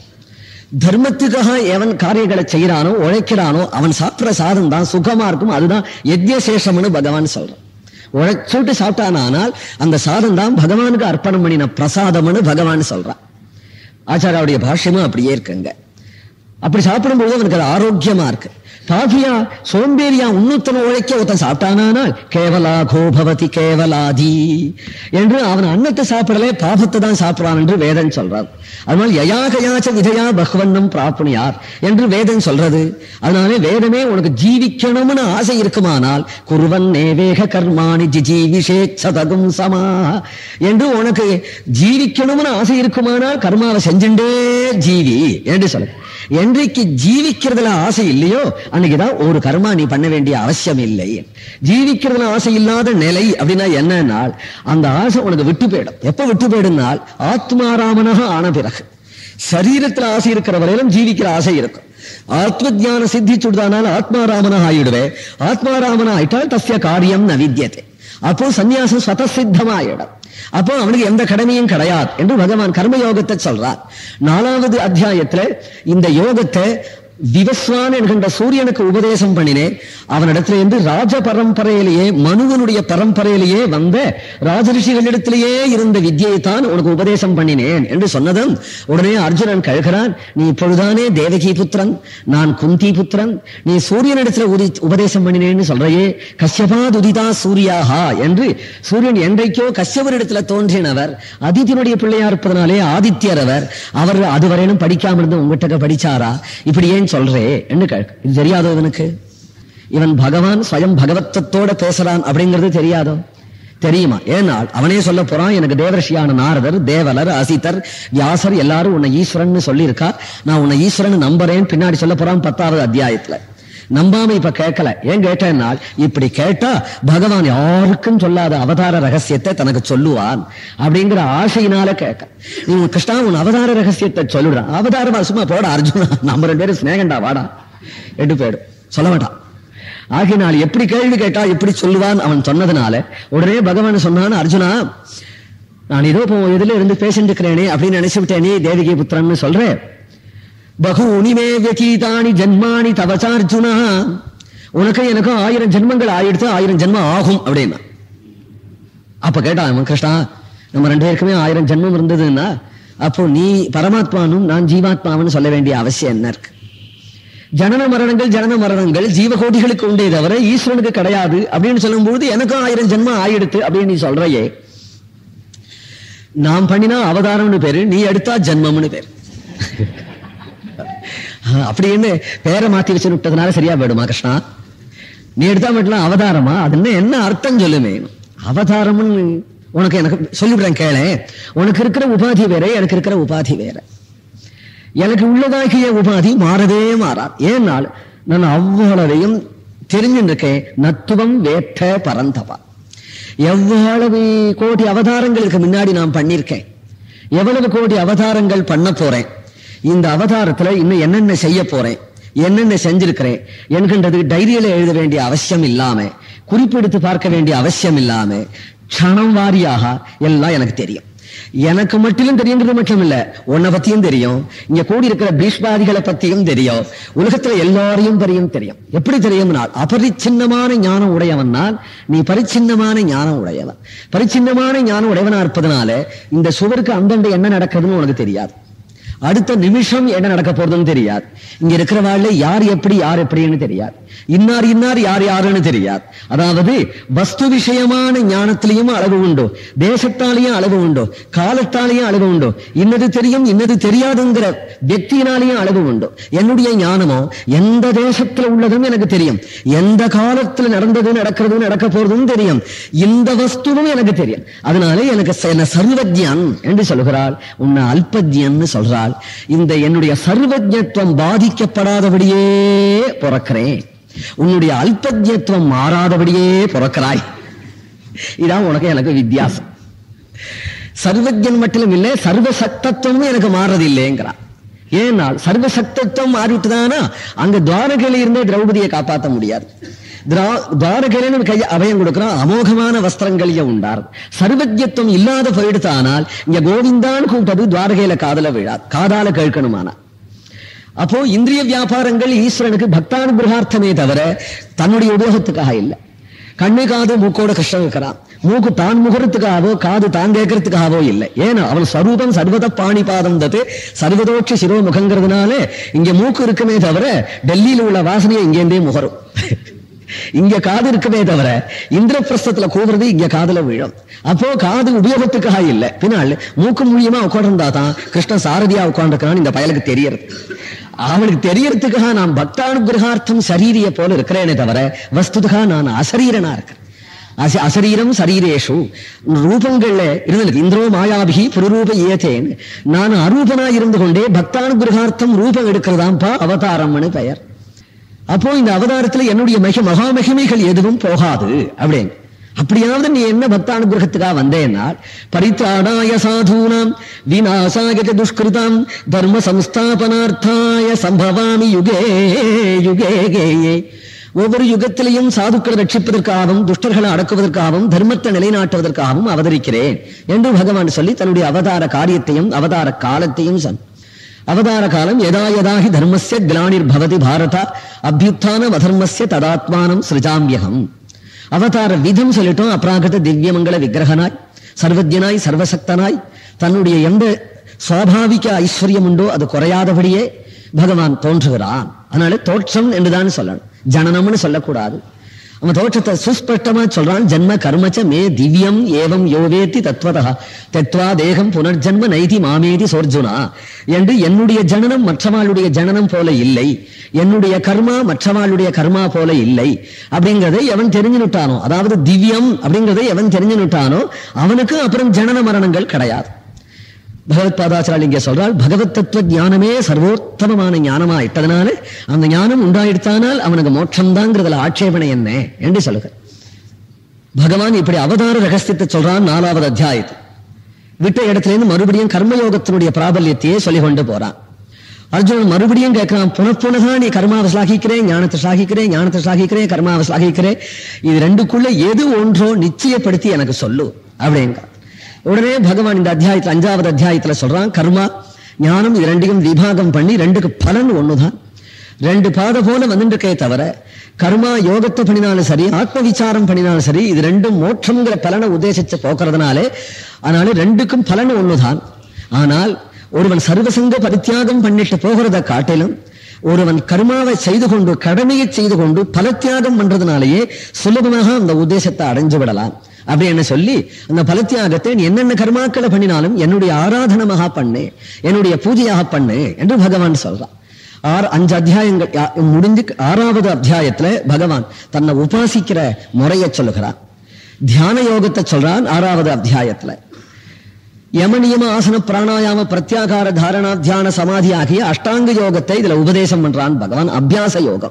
தர்மத்துக்காக எவன் காரியங்களை செய்யறானோ உழைக்கிறானோ அவன் சாப்பிட்ற சாதம் தான் சுகமா இருக்கும் அதுதான் யஜ்யசேஷம்னு பகவான் சொல்றான் உழைச்சுட்டு சாப்பிட்டானால் அந்த சாதம் தான் பகவானுக்கு அர்ப்பணம் பண்ணின பிரசாதம்னு பகவான் சொல்றான் ஆச்சாராவுடைய பாஷ்யமும் அப்படியே இருக்குங்க அப்படி சாப்பிடும்போது அவனுக்கு அது ஆரோக்கியமா இருக்கு பாபியா சோம்பேறியா உன்னுத்தன உழைக்க ஒருத்தன் சாப்பிட்டானால் கேவலாகோ பவதி கேவலாதி என்று அவன் அன்னத்தை சாப்பிடலே பாபத்தை தான் சாப்பிடான் என்று வேதன் சொல்றான் அதனால் யயாகயாச்ச விதையா பகவன்னம் பிராப்னியார் என்று வேதன் சொல்றது அதனாலே வேதமே உனக்கு ஜீவிக்கணும்னு ஆசை இருக்குமானால் குருவன் நேவேக கர்மாணி ஜிஜீவிஷே சதகும் சமா என்று உனக்கு ஜீவிக்கணும்னு ஆசை இருக்குமானால் கர்மாவை செஞ்சுட்டே ஜீவி என்று சொல்லு என்றைக்கு ஜீவிக்கிறதுல ஆசை இல்லையோ அன்னைக்குதான் ஒரு கர்மா நீ பண்ண வேண்டிய அவசியம் இல்லை ஜீவிக்கிறதுல ஆசை இல்லாத நிலை அப்படின்னா என்னன்னா அந்த ஆசை உனக்கு விட்டு போயிடும் எப்ப விட்டு போயிடுனால் ஆத்மாராமனாக ஆன பிறகு சரீரத்துல ஆசை இருக்கிற வரையிலும் ஜீவிக்கிற ஆசை இருக்கும் ஆத்ம ஜான சித்திச்சுடுதானால் ஆத்மாராமனாக ஆயிடுவேன் ஆத்மாராமனா ஆயிட்டால் தஸ்ய காரியம் ந வித்தியதே அப்போ சந்நியாசம் ஸ்வதசித்தமாயிடும் அப்போ அவனுக்கு எந்த கடமையும் கிடையாது என்று பகவான் கர்மயோகத்தை சொல்றார் நாலாவது அத்தியாயத்துல இந்த யோகத்தை விவஸ்வான் என்கின்ற சூரியனுக்கு உபதேசம் பண்ணினேன் அவனிடத்துல இருந்து ராஜ பரம்பரையிலேயே மனுவனுடைய பரம்பரையிலேயே வந்த ராஜரிஷிகளிடத்திலேயே இருந்த வித்தியை தான் உனக்கு உபதேசம் பண்ணினேன் என்று சொன்னதும் உடனே அர்ஜுனன் கழுகிறான் நீ இப்பொழுதானே தேவகி புத்திரன் நான் குந்தி புத்திரன் நீ சூரியனிடத்துல உதி உபதேசம் பண்ணினேன்னு சொல்றையே கஷ்யபாத் உதிதா சூரியாஹா என்று சூரியன் என்றைக்கோ கஷ்யவரிடத்துல தோன்றினவர் அதித்தினுடைய பிள்ளையா இருப்பதனாலே ஆதித்யர் அவர் அவர் அதுவரையிலும் படிக்காம இருந்து உங்ககிட்ட படிச்சாரா இப்படி ஏன் சொல்றே என்று கேட்க இது தெரியாதோ இவனுக்கு இவன் பகவான் ஸ்வயம் பகவத்தத்தோட பேசுறான் அப்படிங்கிறது தெரியாதோ தெரியுமா ஏனால் அவனே சொல்ல போறான் எனக்கு தேவரிஷியான நாரதர் தேவலர் அசிதர் வியாசர் எல்லாரும் உன்னை ஈஸ்வரன் சொல்லியிருக்கா நான் உன்னை ஈஸ்வரன் நம்புறேன் பின்னாடி சொல்ல போறான் பத்தாவது அத்தியாயத்துல நம்பாம இப்ப கேட்கல ஏன் கேட்டேன்னால் இப்படி கேட்டா பகவான் யாருக்கும் சொல்லாத அவதார ரகசியத்தை தனக்கு சொல்லுவான் அப்படிங்கிற ஆசையினால கேட்க நீ உன் கிருஷ்ணா உன் அவதார ரகசியத்தை சொல்லுறான் அவதாரமா சும்மா போட அர்ஜுனா நம்ம ரெண்டு பேரும் சிநேகண்டா வாடா எட்டு போயிடும் சொல்ல மாட்டான் ஆகினால் எப்படி கேள்வி கேட்டா எப்படி சொல்லுவான் அவன் சொன்னதுனால உடனே பகவான் சொன்னான் அர்ஜுனா நான் ஏதோ இப்போ இதுல இருந்து பேசிட்டு இருக்கிறேனே அப்படின்னு நினைச்சு விட்டேனே தேவிகி புத்திரன்னு சொல்றேன் பகூனி மே வியதீதானி ஜன்மானி தவசார்ஜுனா உனக்கு எனக்கும் ஆயிரம் ஜென்மங்கள் ஆயிடுத்து ஆயிரம் ஜென்மம் ஆகும் அப்படின்னா அப்ப கேட்டான் அவன் கிருஷ்ணா நம்ம ரெண்டு பேருக்குமே ஆயிரம் ஜென்மம் இருந்ததுன்னா அப்போ நீ பரமாத்மானும் நான் ஜீவாத்மாவன்னு சொல்ல வேண்டிய அவசியம் என்ன இருக்கு ஜனன மரணங்கள் ஜனன மரணங்கள் ஜீவகோடிகளுக்கு உண்டே தவிர ஈஸ்வரனுக்கு கிடையாது அப்படின்னு சொல்லும்போது எனக்கும் ஆயிரம் ஜென்மம் ஆயிடுத்து அப்படின்னு நீ சொல்றையே நாம் பண்ணினா அவதாரம்னு பேரு நீ எடுத்தா ஜென்மம்னு பேரு அப்படின்னு பேரை மாத்தி வச்சு விட்டதுனால சரியா போயிடுமா கிருஷ்ணா நீ எடுத்தா மட்டும் அவதாரமா அது என்ன என்ன அர்த்தம் சொல்லுமே அவதாரம்னு உனக்கு எனக்கு சொல்லிவிடுறேன் கேள உனக்கு இருக்கிற உபாதி வேற எனக்கு இருக்கிற உபாதி வேற எனக்கு உள்ளதாகிய உபாதி மாறவே மாறாது ஏனால் நான் அவ்வளவையும் தெரிஞ்சிருக்கேன் நத்துவம் வேற்ற பரந்தவா எவ்வளவு கோடி அவதாரங்களுக்கு முன்னாடி நான் பண்ணிருக்கேன் எவ்வளவு கோடி அவதாரங்கள் பண்ண போறேன் இந்த அவதாரத்துல இன்னும் என்னென்ன செய்ய போறேன் என்னென்ன செஞ்சிருக்கிறேன் என்கின்றது டைரியில எழுத வேண்டிய அவசியம் இல்லாம குறிப்பெடுத்து பார்க்க வேண்டிய அவசியம் இல்லாம க்ஷணம் வாரியாக எல்லாம் எனக்கு தெரியும் எனக்கு மட்டும் தெரியுங்கிறது மட்டும் இல்ல உன்னை பத்தியும் தெரியும் இங்க கூடி இருக்கிற பீஷ்மாதிகளை பத்தியும் தெரியும் உலகத்துல எல்லாரையும் பரியும் தெரியும் எப்படி தெரியும்னா அபரிச்சின்னமான ஞானம் உடையவனால் நீ பரிச்சின்னமான ஞானம் உடையவன் பரிச்சின்னமான ஞானம் உடையவனா இருப்பதனால இந்த சுவருக்கு அந்தண்ட என்ன நடக்குதுன்னு உனக்கு தெரியாது அடுத்த நிமிஷம் என்ன நடக்க போறதுன்னு தெரியாது இங்க இருக்கிறவாள்ல யார் எப்படி யார் எப்படின்னு தெரியாது இன்னார் இன்னார் யார் யாருன்னு தெரியாது அதாவது வஸ்து விஷயமான ஞானத்திலையும் அளவு உண்டு தேசத்தாலேயும் அளவு உண்டு காலத்தாலேயும் அளவு உண்டு இன்னது தெரியும் இன்னது தெரியாதுங்கிற വ്യക്തിயினாலேயும் அளவு உண்டு என்னுடைய ஞானமோ எந்த தேசத்துல உள்ளதும் எனக்கு தெரியும் எந்த காலத்துல நடந்தது நடக்கிறது நடக்க போறதும் தெரியும் இந்த வஸ்துவும் எனக்கு தெரியும் அதனால எனக்கு ச- என்ன சர்வஜன் என்று சொல்கிறாள் உன்னை அல்பஜ்யன்னு சொல்றாள் இந்த என்னுடைய சர்வஜத்துவம் பாதிக்கப்படாதபடியே பிறக்கிறேன் உன்னுடைய அல்பஜ்யத்துவம் மாறாதபடியே பிறக்கிறாய் இதான் உனக்கு எனக்கு வித்தியாசம் சர்வஜன் மட்டும் இல்லை சர்வசக்தத்துவமும் எனக்கு மாறுறது இல்லைங்கிறான் ஏனால் சர்வசக்தத்துவம் மாறிட்டுதானா அங்க துவாரகையில இருந்தே திரௌபதியை காப்பாற்ற முடியாது திரா- துவாரகையில கைய அபயம் கொடுக்கிறான் அமோகமான வஸ்திரங்களையும் உண்டார் சர்வஜத்துவம் இல்லாத போயிடுத்தானால் இங்க கோவிந்தான் கூப்பிட்டது துவாரகையில காதல விழாது காதால கேட்கணுமானா அப்போ இந்திரிய வியாபாரங்கள் ஈஸ்வரனுக்கு பக்தானுகிரகார்த்தமே தவிர தன்னுடைய உபயோகத்துக்காக இல்லை கண்ணு காது மூக்கோட கிருஷ்ணன் இருக்கிறான் மூக்கு தான் முகரத்துக்காகவோ காது தான் கேட்கறதுக்காகவோ இல்லை ஏன்னா அவன் ஸ்வரூபம் சர்வத பாணிபாதம் தத்து சர்வதோட்ச சிரோ முகங்கிறதுனால இங்க மூக்கு இருக்குமே தவிர டெல்லியில உள்ள வாசனையை இங்கேருந்தே முகரும் இங்க காது இருக்குமே தவிர இந்திரபிரஸ்தத்துல கூவுறது இங்க காதுல விழும் அப்போ காது உபயோகத்துக்காக இல்ல பின்னால் மூக்கு மூலியமா உட்கார்ந்தா தான் கிருஷ்ணன் சாரதியா உட்கார்ந்துருக்கான்னு இந்த பயலுக்கு தெரியறது அவனுக்கு தெரியறதுக்காக நான் பக்தானுகிரகார்த்தம் சரீரிய போல இருக்கிறேனே தவிர வஸ்துதா நான் அசரீரனா இருக்கிறேன் அச- அசரீரம் சரீரேஷு ரூபங்கள்ல இருந்தது இந்திரோ மாயாபிகி புருரூப ஏதேன் நான் அரூபனா இருந்து கொண்டே பக்தானுகிரகார்த்தம் ரூபம் எடுக்கிறதாம்பா அவதாரம்னு பெயர் அப்போ இந்த அவதாரத்துல என்னுடைய மிக மகா மகிமைகள் எதுவும் போகாது அப்படின்னு அப்படியாவது நீ என்ன பக்தானுகிரகத்துக்காக வந்தேன்னா பரித்ராணாய சாதூனாம் விநாசாய ச துஷ்கிருதாம் தர்ம சம்ஸ்தாபனார்த்தாய சம்பவாமி யுகே யுகே கேயே ஒவ்வொரு யுகத்திலையும் சாதுக்களை ரட்சிப்பதற்காகவும் துஷ்டர்களை அடக்குவதற்காகவும் தர்மத்தை நிலைநாட்டுவதற்காகவும் அவதரிக்கிறேன் என்று பகவான் சொல்லி தன்னுடைய அவதார காரியத்தையும் அவதார காலத்தையும் சொன்ன அவதார காலம் யதா யதாஹி தர்மஸ்ய கிளானிர் பவதி பாரத அபியுத்தான அதர்மஸ்ய ததாத்மானம் சிருஜாமியகம் அவதார விதம் சொல்லிட்டோம் அப்ராகத திவ்யமங்கள விக்கிரகனாய் சர்வஜனாய் சர்வசக்தனாய் தன்னுடைய எந்த சுவாபாவிக ஐஸ்வர்யம் உண்டோ அது குறையாதபடியே பகவான் தோன்றுகிறான் அதனால தோற்றம் என்றுதான் சொல்லணும் ஜனனம்னு சொல்லக்கூடாது அவன் தோற்றத்தை சுஸ்பஷ்டமா சொல்றான் ஜன்ம கர்மச்ச மே திவ்யம் ஏவம் யோவேத்தி தத்வதா தத்வா தேகம் புனர்ஜன்ம நைதி மாமேதி சோர்ஜுனா என்று என்னுடைய ஜனனம் மற்றவாளுடைய ஜனனம் போல இல்லை என்னுடைய கர்மா மற்றவாளுடைய கர்மா போல இல்லை அப்படிங்கறதை எவன் தெரிஞ்சுனுட்டானோ அதாவது திவ்யம் அப்படிங்கறதை எவன் தெரிஞ்சுனுட்டானோ அவனுக்கு அப்புறம் ஜனன மரணங்கள் கிடையாது பகவத் பாதாச்சாரியர் இங்கே சொல்றால் பகவத் தத்துவ ஞானமே சர்வோத்தமமான ஞானமா இட்டதனால அந்த ஞானம் உண்டாயிடுத்தானால் அவனுக்கு மோட்சம் தாங்கிறதுல ஆட்சேபனை என்ன என்று சொல்லுக பகவான் இப்படி அவதார ரகசியத்தை சொல்றான் நாலாவது அத்தியாயத்தில் விட்ட இடத்துல இருந்து மறுபடியும் கர்மயோகத்தினுடைய பிராபல்யத்தையே சொல்லிக் கொண்டு போறான் அர்ஜுனன் மறுபடியும் கேட்கிறான் புனப்புனதா நீ கர்மாவை சாகிக்கிறேன் ஞானத்தை சாகிக்கிறேன் ஞானத்தை சாகிக்கிறேன் கர்மாவை சாகிக்கிறேன் இது ரெண்டுக்குள்ள எது ஒன்றோ நிச்சயப்படுத்தி எனக்கு சொல்லு அப்படிங்கிறான் உடனே பகவான் இந்த அத்தியாயத்துல அஞ்சாவது அத்தியாயத்துல சொல்றான் கர்மா ஞானம் இது ரெண்டையும் விபாகம் பண்ணி ரெண்டுக்கு பலன் ஒண்ணுதான் ரெண்டு பாதை போல வந்துருக்கே தவிர கர்மா யோகத்தை பண்ணினாலும் சரி ஆத்ம விசாரம் பண்ணினாலும் சரி இது ரெண்டும் மோட்சம்ங்கிற பலனை உத்தேசிச்சு போக்குறதுனாலே அதனால ரெண்டுக்கும் பலன் ஒண்ணுதான் ஆனால் ஒருவன் சர்வசங்க பரித்தியாகம் பண்ணிட்டு போகிறத காட்டிலும் ஒருவன் கர்மாவை செய்து கொண்டு கடமையை செய்து கொண்டு பலத்தியாகம் பண்றதுனாலேயே சுலபமாக அந்த உத்தேசத்தை அடைஞ்சு விடலாம் அப்படின்னு சொல்லி அந்த பலத்தியாகத்தை நீ என்னென்ன கர்மாக்களை பண்ணினாலும் என்னுடைய ஆராதனமாக பண்ணு என்னுடைய பூஜையாக பண்ணு என்று பகவான் சொல்றான் ஆறு அஞ்சு அத்தியாயங்கள் யா- முடிஞ்சு ஆறாவது அத்தியாயத்துல பகவான் தன்னை உபாசிக்கிற முறையை சொல்லுகிறான் தியான யோகத்தை சொல்றான் ஆறாவது அத்தியாயத்துல யமனியம ஆசன பிராணாயாம பிரத்யாகார தாரணா தியான சமாதி ஆகிய அஷ்டாங்க யோகத்தை இதுல உபதேசம் பண்றான் பகவான் அபியாச யோகம்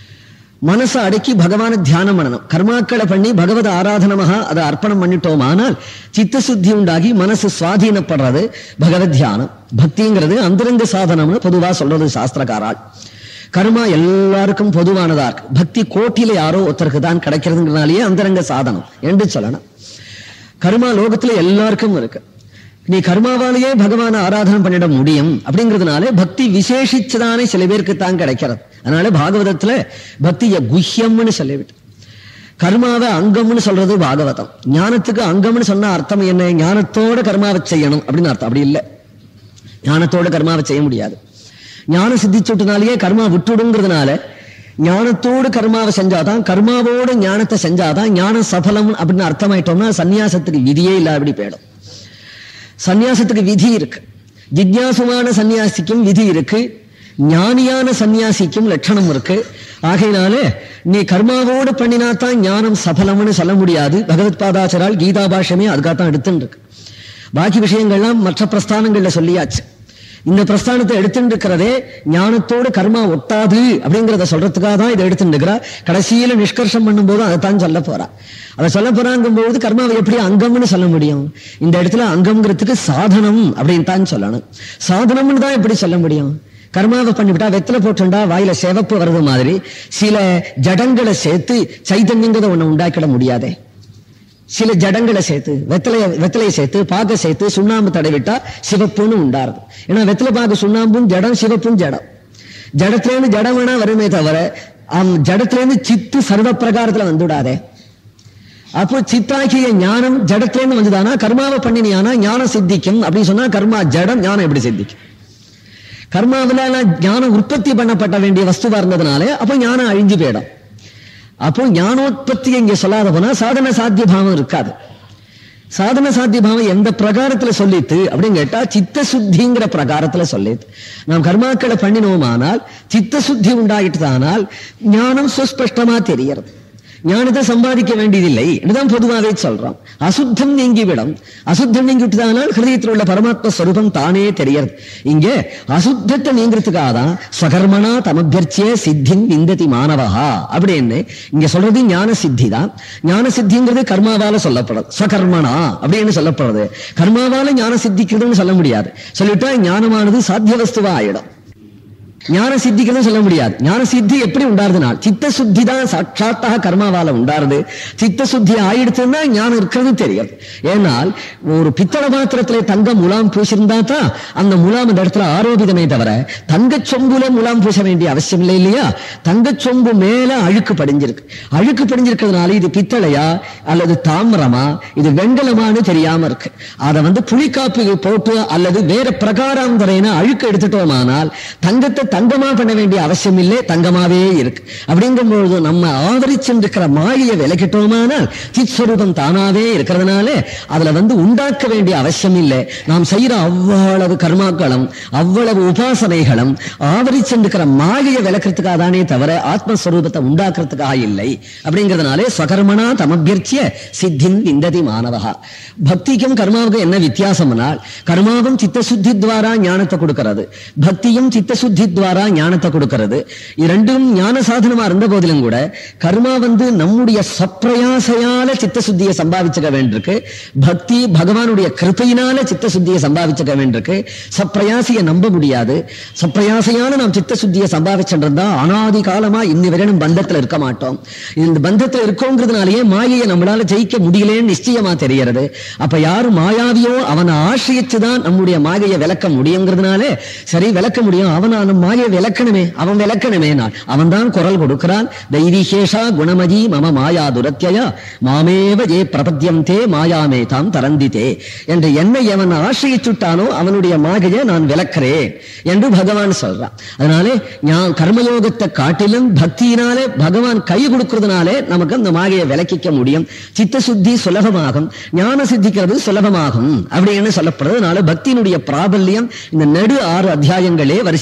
மனசை அடக்கி பகவான தியானம் பண்ணணும் கர்மாக்களை பண்ணி பகவத ஆராதனமாக அதை அர்ப்பணம் பண்ணிட்டோமானால் சித்த சுத்தி உண்டாகி மனசு சுவாதீனப்படுறது பகவத் தியானம் பக்திங்கிறது அந்தரங்க சாதனம்னு பொதுவா சொல்றது சாஸ்திரக்காரால் கர்மா எல்லாருக்கும் பொதுவானதா இருக்கு பக்தி கோட்டில யாரோ ஒருத்தருக்கு தான் கிடைக்கிறதுங்கிறனாலேயே அந்தரங்க சாதனம் என்று சொல்லணும் கர்மா லோகத்துல எல்லாருக்கும் இருக்கு நீ கர்மாவாலேயே பகவான ஆராதனை பண்ணிட முடியும் அப்படிங்கிறதுனால பக்தி விசேஷிச்சுதானே சில பேருக்கு தான் கிடைக்கிறது அதனால பாகவதத்துல பக்திய குஹ்யம்னு சொல்லிவிட்டு கர்மாவை அங்கம்னு சொல்றது பாகவதம் ஞானத்துக்கு அங்கம்னு சொன்ன அர்த்தம் என்ன ஞானத்தோட கர்மாவை செய்யணும் அப்படின்னு அர்த்தம் அப்படி இல்லை ஞானத்தோட கர்மாவை செய்ய முடியாது ஞானம் சித்திச்சுட்டனாலேயே கர்மா விட்டுடுங்கிறதுனால ஞானத்தோடு கர்மாவை செஞ்சாதான் கர்மாவோடு ஞானத்தை செஞ்சாதான் ஞானம் சபலம் அப்படின்னு அர்த்தமாயிட்டோம்னா சன்னியாசத்துக்கு விதியே இல்லாதபடி போயிடும் சந்நியாசத்துக்கு விதி இருக்கு ஜிக்யாசுமான சந்நியாசிக்கும் விதி இருக்கு ஞானியான சந்நியாசிக்கும் லட்சணம் இருக்கு ஆகையினால நீ கர்மாவோடு பண்ணினாத்தான் ஞானம் சபலம்னு சொல்ல முடியாது பகவத் பாதாச்சரால் கீதா பாஷமே அதுக்காகத்தான் எடுத்துன்னு இருக்கு பாக்கி விஷயங்கள்லாம் மற்ற பிரஸ்தானங்கள்ல சொல்லியாச்சு இந்த பிரஸ்தானத்தை எடுத்துட்டு இருக்கிறதே ஞானத்தோடு கர்மா ஒட்டாது அப்படிங்கிறத சொல்றதுக்காக தான் இதை எடுத்துட்டு இருக்கிறா கடைசியில நிஷ்கர்ஷம் பண்ணும்போது அதைத்தான் சொல்ல போறா அதை சொல்ல போறாங்கும் போது கர்மாவை எப்படி அங்கம்னு சொல்ல முடியும் இந்த இடத்துல அங்கம்ங்கிறதுக்கு சாதனம் அப்படின்னு தான் சொல்லணும் சாதனம்னு தான் எப்படி சொல்ல முடியும் கர்மாவை பண்ணிவிட்டா வெத்தலை போட்டுண்டா வாயில சிவப்பு வர்றது மாதிரி சில ஜடங்களை சேர்த்து சைதன்யங்கிறத ஒண்ணு உண்டாக்கிட முடியாதே சில ஜடங்களை சேர்த்து வெத்தலைய வெத்தலையை சேர்த்து பாக்க சேர்த்து சுண்ணாம்பு தடவிட்டா சிவப்புன்னு உண்டாருது ஏன்னா வெத்தலை பாக்கு சுண்ணாம்பும் ஜடம் சிவப்பும் ஜடம் ஜடத்திலேருந்து ஜடம் வேணா வருமே தவிர அம் ஜடத்திலேருந்து சித்து சர்வ பிரகாரத்துல வந்துடாதே அப்போ சித்தாக்கிய ஞானம் ஜடத்திலேருந்து வந்துதானா கர்மாவை பண்ணினியானா ஞானம் சித்திக்கும் அப்படின்னு சொன்னா கர்மா ஜடம் ஞானம் எப்படி சித்திக்கும் கர்மாவில ஞானம் உற்பத்தி பண்ணப்பட்ட வேண்டிய வஸ்துவா இருந்ததுனாலே அப்போ ஞானம் அழிஞ்சு போயிடும் அப்போ ஞானோத்பத்தி இங்க சொல்லாத போனா சாதன சாத்திய பாவம் இருக்காது சாதன சாத்திய பாவம் எந்த பிரகாரத்துல சொல்லித்து அப்படின்னு கேட்டா சித்த சுத்திங்கிற பிரகாரத்துல சொல்லித்து நாம் கர்மாக்களை பண்ணினோமானால் சித்த சுத்தி உண்டாயிட்டுதானால் ஞானம் சுஸ்பஷ்டமா தெரியறது ஞானத்தை சம்பாதிக்க வேண்டியதில்லை இதுதான் பொதுவாகவே சொல்றோம் அசுத்தம் நீங்கிவிடும் அசுத்தம் நீங்கிவிட்டதானால் ஹிருதயத்தில் உள்ள பரமாத்ம ஸ்வரூபம் தானே தெரியறது இங்கே அசுத்தத்தை நீங்கிறதுக்காக தான் ஸ்வகர்மனா தமபியர்ச்சிய சித்தின் விந்ததி மாணவஹா அப்படின்னு இங்க சொல்றது ஞான சித்தி தான் ஞான சித்திங்கிறது கர்மாவால சொல்லப்படுறது ஸ்வகர்மனா அப்படின்னு சொல்லப்படுறது கர்மாவால ஞான சித்திக்கிறதுன்னு சொல்ல முடியாது சொல்லிட்டா ஞானமானது சாத்திய வஸ்துவா ஆயிடும் ஞான சித்திக்கிறது சொல்ல முடியாது ஞான சித்தி எப்படி உண்டாருதுனால் சித்த சுத்தி தான் சாட்சாத்தாக கர்மாவால உண்டாருது சித்த சுத்தி ஆயிடுச்சுன்னா ஞானம் இருக்கிறது தெரியாது ஏனால் ஒரு பித்தள பாத்திரத்துல தங்க முலாம் பூசிருந்தா தான் அந்த முலாம் இந்த இடத்துல ஆரோபிதமே தவிர தங்கச் சொம்புல முலாம் பூச வேண்டிய அவசியம் இல்லை இல்லையா தங்கச் சொம்பு மேல அழுக்கு படிஞ்சிருக்கு அழுக்கு படிஞ்சிருக்கிறதுனால இது பித்தளையா அல்லது தாமிரமா இது வெண்கலமான்னு தெரியாம இருக்கு அதை வந்து புலிக்காப்பு போட்டு அல்லது வேற பிரகாராந்தரைன அழுக்கு எடுத்துட்டோமானால் தங்கத்தை தங்கமா பண்ண வேண்டிய அவசியம் இல்லை தங்கமாவே இருக்கு அப்படிங்கும் பொழுது நம்ம ஆவரிச்சிருக்கிற மாயை விலக்கிட்டோமானால் சித்ஸ்வரூபம் தானாவே இருக்கிறதுனால அதுல வந்து உண்டாக்க வேண்டிய அவசியம் இல்லை நாம் செய்யற அவ்வளவு கர்மாக்களும் அவ்வளவு உபாசனைகளும் ஆவரிச்சிருக்கிற மாயையை விளக்கிறதுக்காக தானே தவிர ஆத்மஸ்வரூபத்தை உண்டாக்குறதுக்காக இல்லை அப்படிங்கிறதுனாலே ஸ்வகர்மனா தமபியர்ச்சிய சித்தின் விந்ததி மாணவகா பக்திக்கும் கர்மாவுக்கும் என்ன வித்தியாசம்னால் கர்மாவும் சித்தசுத்தி துவாரா ஞானத்தை கொடுக்கிறது பக்தியும் சித்தசுத்தி துவாரா ஞானத்தை கொடுக்கிறது இரண்டும் ஞான சாதனமா இருந்த போதிலும் கூட கர்மா வந்து நம்முடைய சப்பிரயாசையால சித்தசுத்தியை சம்பாதிச்சுக்க வேண்டியிருக்கு பக்தி பகவானுடைய கிருப்பையினால சித்தசுத்தியை சம்பாதிச்சுக்க வேண்டியிருக்கு சப்பிரயாசியை நம்ப முடியாது சப்பிரயாசையான நாம் சித்தசுத்தியை சம்பாதிச்சிருந்தா அனாதி காலமா இன்னி வரையும் பந்தத்துல இருக்க மாட்டோம் இந்த பந்தத்துல இருக்கோங்கிறதுனாலயே மாயையை நம்மளால ஜெயிக்க முடியலன்னு நிச்சயமா தெரியறது அப்ப யாரு மாயாவியோ அவனை ஆசிரிச்சுதான் நம்முடைய மாயையை விளக்க முடியுங்கிறதுனாலே சரி விளக்க முடியும் அவன் அந்த மாயை விளக்கணுமே அவன் விளக்கணுமே நான் அவன் தான் குரல் கொடுக்கிறான் தைரிகேஷா குணமதி மம மாயா துரத்தியா மாமேவ ஜே பிரபத்தியம் தே மாயாமே தாம் தரந்தித்தே என்று என்னை எவன் ஆசிரிச்சுட்டானோ அவனுடைய மாயையை நான் விளக்கிறேன் என்று பகவான் சொல்றான் அதனாலே ஞா- கர்மயோகத்தை காட்டிலும் பக்தியினாலே பகவான் கை கொடுக்கறதுனாலே நமக்கு அந்த மாயையை விளக்கிக்க முடியும் சித்த சுத்தி சுலபமாகும் ஞான சித்திக்கிறது சுலபமாகும் அப்படின்னு சொல்லப்படுறது அதனால பக்தியினுடைய பிராபல்யம் இந்த நடு ஆறு அத்தியாயங்களே வரிசையா சொல்ல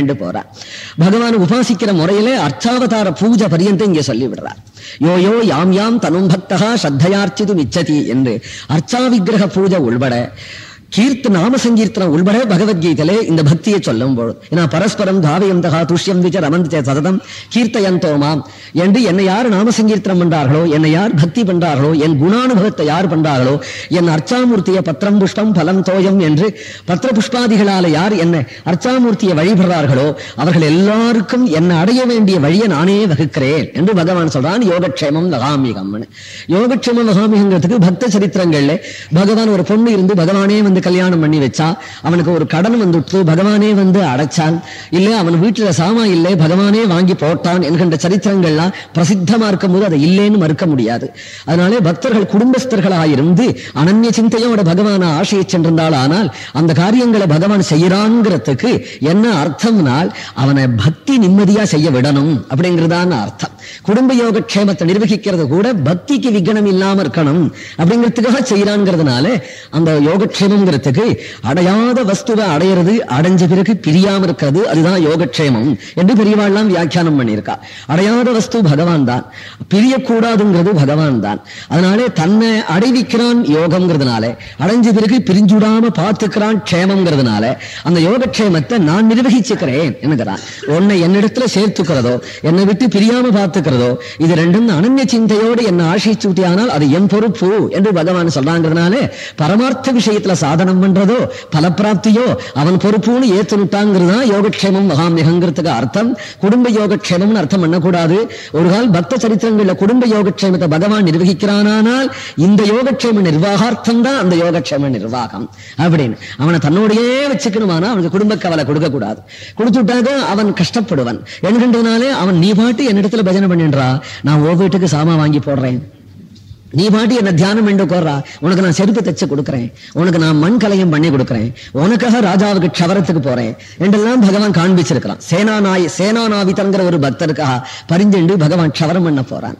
பண்ணிட்டு போறார் பகவான் உபாசிக்கிற முறையிலே அர்ச்சாவதார பூஜை பரியந்தம் இங்கே சொல்லி விடுறார் யோ யோ யாம் யாம் தனும் பக்தகா ஸ்ரத்தையார்ச்சிது மிச்சதி என்று அர்ச்சா விக்கிரக பூஜை உள்பட கீர்த்த நாம சங்கீர்த்தனம் உள்பட பகவத்கீதையிலே இந்த பக்தியை சொல்லும் பொழுது ஏன்னா பரஸ்பரம் தாவயந்தகா துஷ்யம் விச்ச ரமந்திச்ச சததம் கீர்த்தயந்தோமாம் என்று என்னை யார் நாம சங்கீர்த்தனம் பண்றார்களோ என்னை யார் பக்தி பண்றார்களோ என் குணானுபவத்தை யார் பண்றார்களோ என் அர்ச்சாமூர்த்திய பத்திரம் புஷ்பம் பலம் தோயம் என்று பத்திர புஷ்பாதிகளால யார் என்னை அர்ச்சாமூர்த்தியை வழிபடுறார்களோ அவர்கள் எல்லாருக்கும் என்னை அடைய வேண்டிய வழியை நானே வகுக்கிறேன் என்று பகவான் சொல்றான் யோகக்ஷேமம் வகாமிகம்னு யோகக்ஷேமம் வகாமிகங்கிறதுக்கு பக்த சரித்திரங்கள்ல பகவான் ஒரு பொண்ணு இருந்து பகவானே வந்து கல்யாணம் பண்ணி வச்சா அவனுக்கு ஒரு கடன் வந்துட்டு பகவானே வந்து அடைச்சான் இல்ல அவன் வீட்டுல சாமா இல்லை பகவானே வாங்கி போட்டான் என்கின்ற சரித்திரங்கள்லாம் பிரசித்தமா இருக்கும் போது அதை இல்லைன்னு மறுக்க முடியாது அதனாலே பக்தர்கள் குடும்பஸ்தர்களாயிருந்து அனன்ய சிந்தையோட பகவானை ஆசையை சென்றிருந்தால் ஆனால் அந்த காரியங்களை பகவான் செய்யறாங்கிறதுக்கு என்ன அர்த்தம்னால் அவனை பக்தி நிம்மதியா செய்ய விடணும் அப்படிங்கிறதான அர்த்தம் குடும்ப யோக க்ஷேமத்தை நிர்வகிக்கிறது கூட பக்திக்கு விகனம் இல்லாம இருக்கணும் அப்படிங்கிறதுக்காக செய்யறாங்கிறதுனால அந்த யோகக்ஷேமங்கிறதுக்கு அடையாத வஸ்துவை அடையிறது அடைஞ்ச பிறகு பிரியாம இருக்கிறது அதுதான் யோகக்ஷேமம் என்று பெரியவாள்லாம் வியாக்கியானம் பண்ணியிருக்கா அடையாத வஸ்து பகவான் தான் பிரியக்கூடாதுங்கிறது பகவான் தான் அதனாலே தன்னை அடைவிக்கிறான் யோகம்ங்கிறதுனால அடைஞ்ச பிறகு பிரிஞ்சுடாம பார்த்துக்கிறான் க்ஷேமங்கிறதுனால அந்த யோகக்ஷேமத்தை நான் நிர்வகிச்சுக்கிறேன் என்கிறான் உன்னை என்னிடத்துல சேர்த்துக்கிறதோ என்னை விட்டு பிரியாம பார்த்துக்கிறதோ இது ரெண்டும் அனன்ய சிந்தையோடு என்ன ஆசைச்சூட்டியானால் அது என் பொறுப்பு என்று பகவான் சொல்றாங்கிறதுனால பரமார்த்த விஷயத்துல சாதனம் பண்றதோ பலப்பிராப்தியோ அவன் பொறுப்புன்னு ஏத்துனுட்டாங்கிறது தான் யோகக்ஷேமம் மகாமியகங்கிறதுக்கு அர்த்தம் குடும்ப யோகக்ஷேமம்னு அர்த்தம் பண்ணக்கூடாது ஒரு கால் பக்த சரித்திரங்கள்ல குடும்ப யோகக்ஷேமத்தை பகவான் நிர்வகிக்கிறானால் இந்த யோகக்ஷேம நிர்வாகார்த்தம் தான் அந்த யோகக்ஷேம நிர்வாகம் அப்படின்னு அவனை தன்னோடையே வச்சுக்கணுமானா அவனுக்கு குடும்ப கவலை கொடுக்க கூடாது கொடுத்துட்டாக அவன் கஷ்டப்படுவன் என்கின்றனாலே அவன் நீ பாட்டு என்னிடத்துல பஜனை பண்ணின்றா நான் ஓ வீட்டுக்கு சாமா வாங்கி போடுறேன் நீ பாட்டி என்ன தியானம் என்று கோர்றா உனக்கு நான் செருப்பு தைச்சு கொடுக்குறேன் உனக்கு நான் மண் கலையும் பண்ணி கொடுக்குறேன் உனக்காக ராஜாவுக்கு க்ஷவரத்துக்கு போறேன் என்றெல்லாம் பகவான் காண்பிச்சிருக்கிறான் சேனாநாய் சேனாநாவிதங்கிற ஒரு பக்தருக்காக பரிஞ்செண்டு பகவான் க்ஷவரம் பண்ண போறான்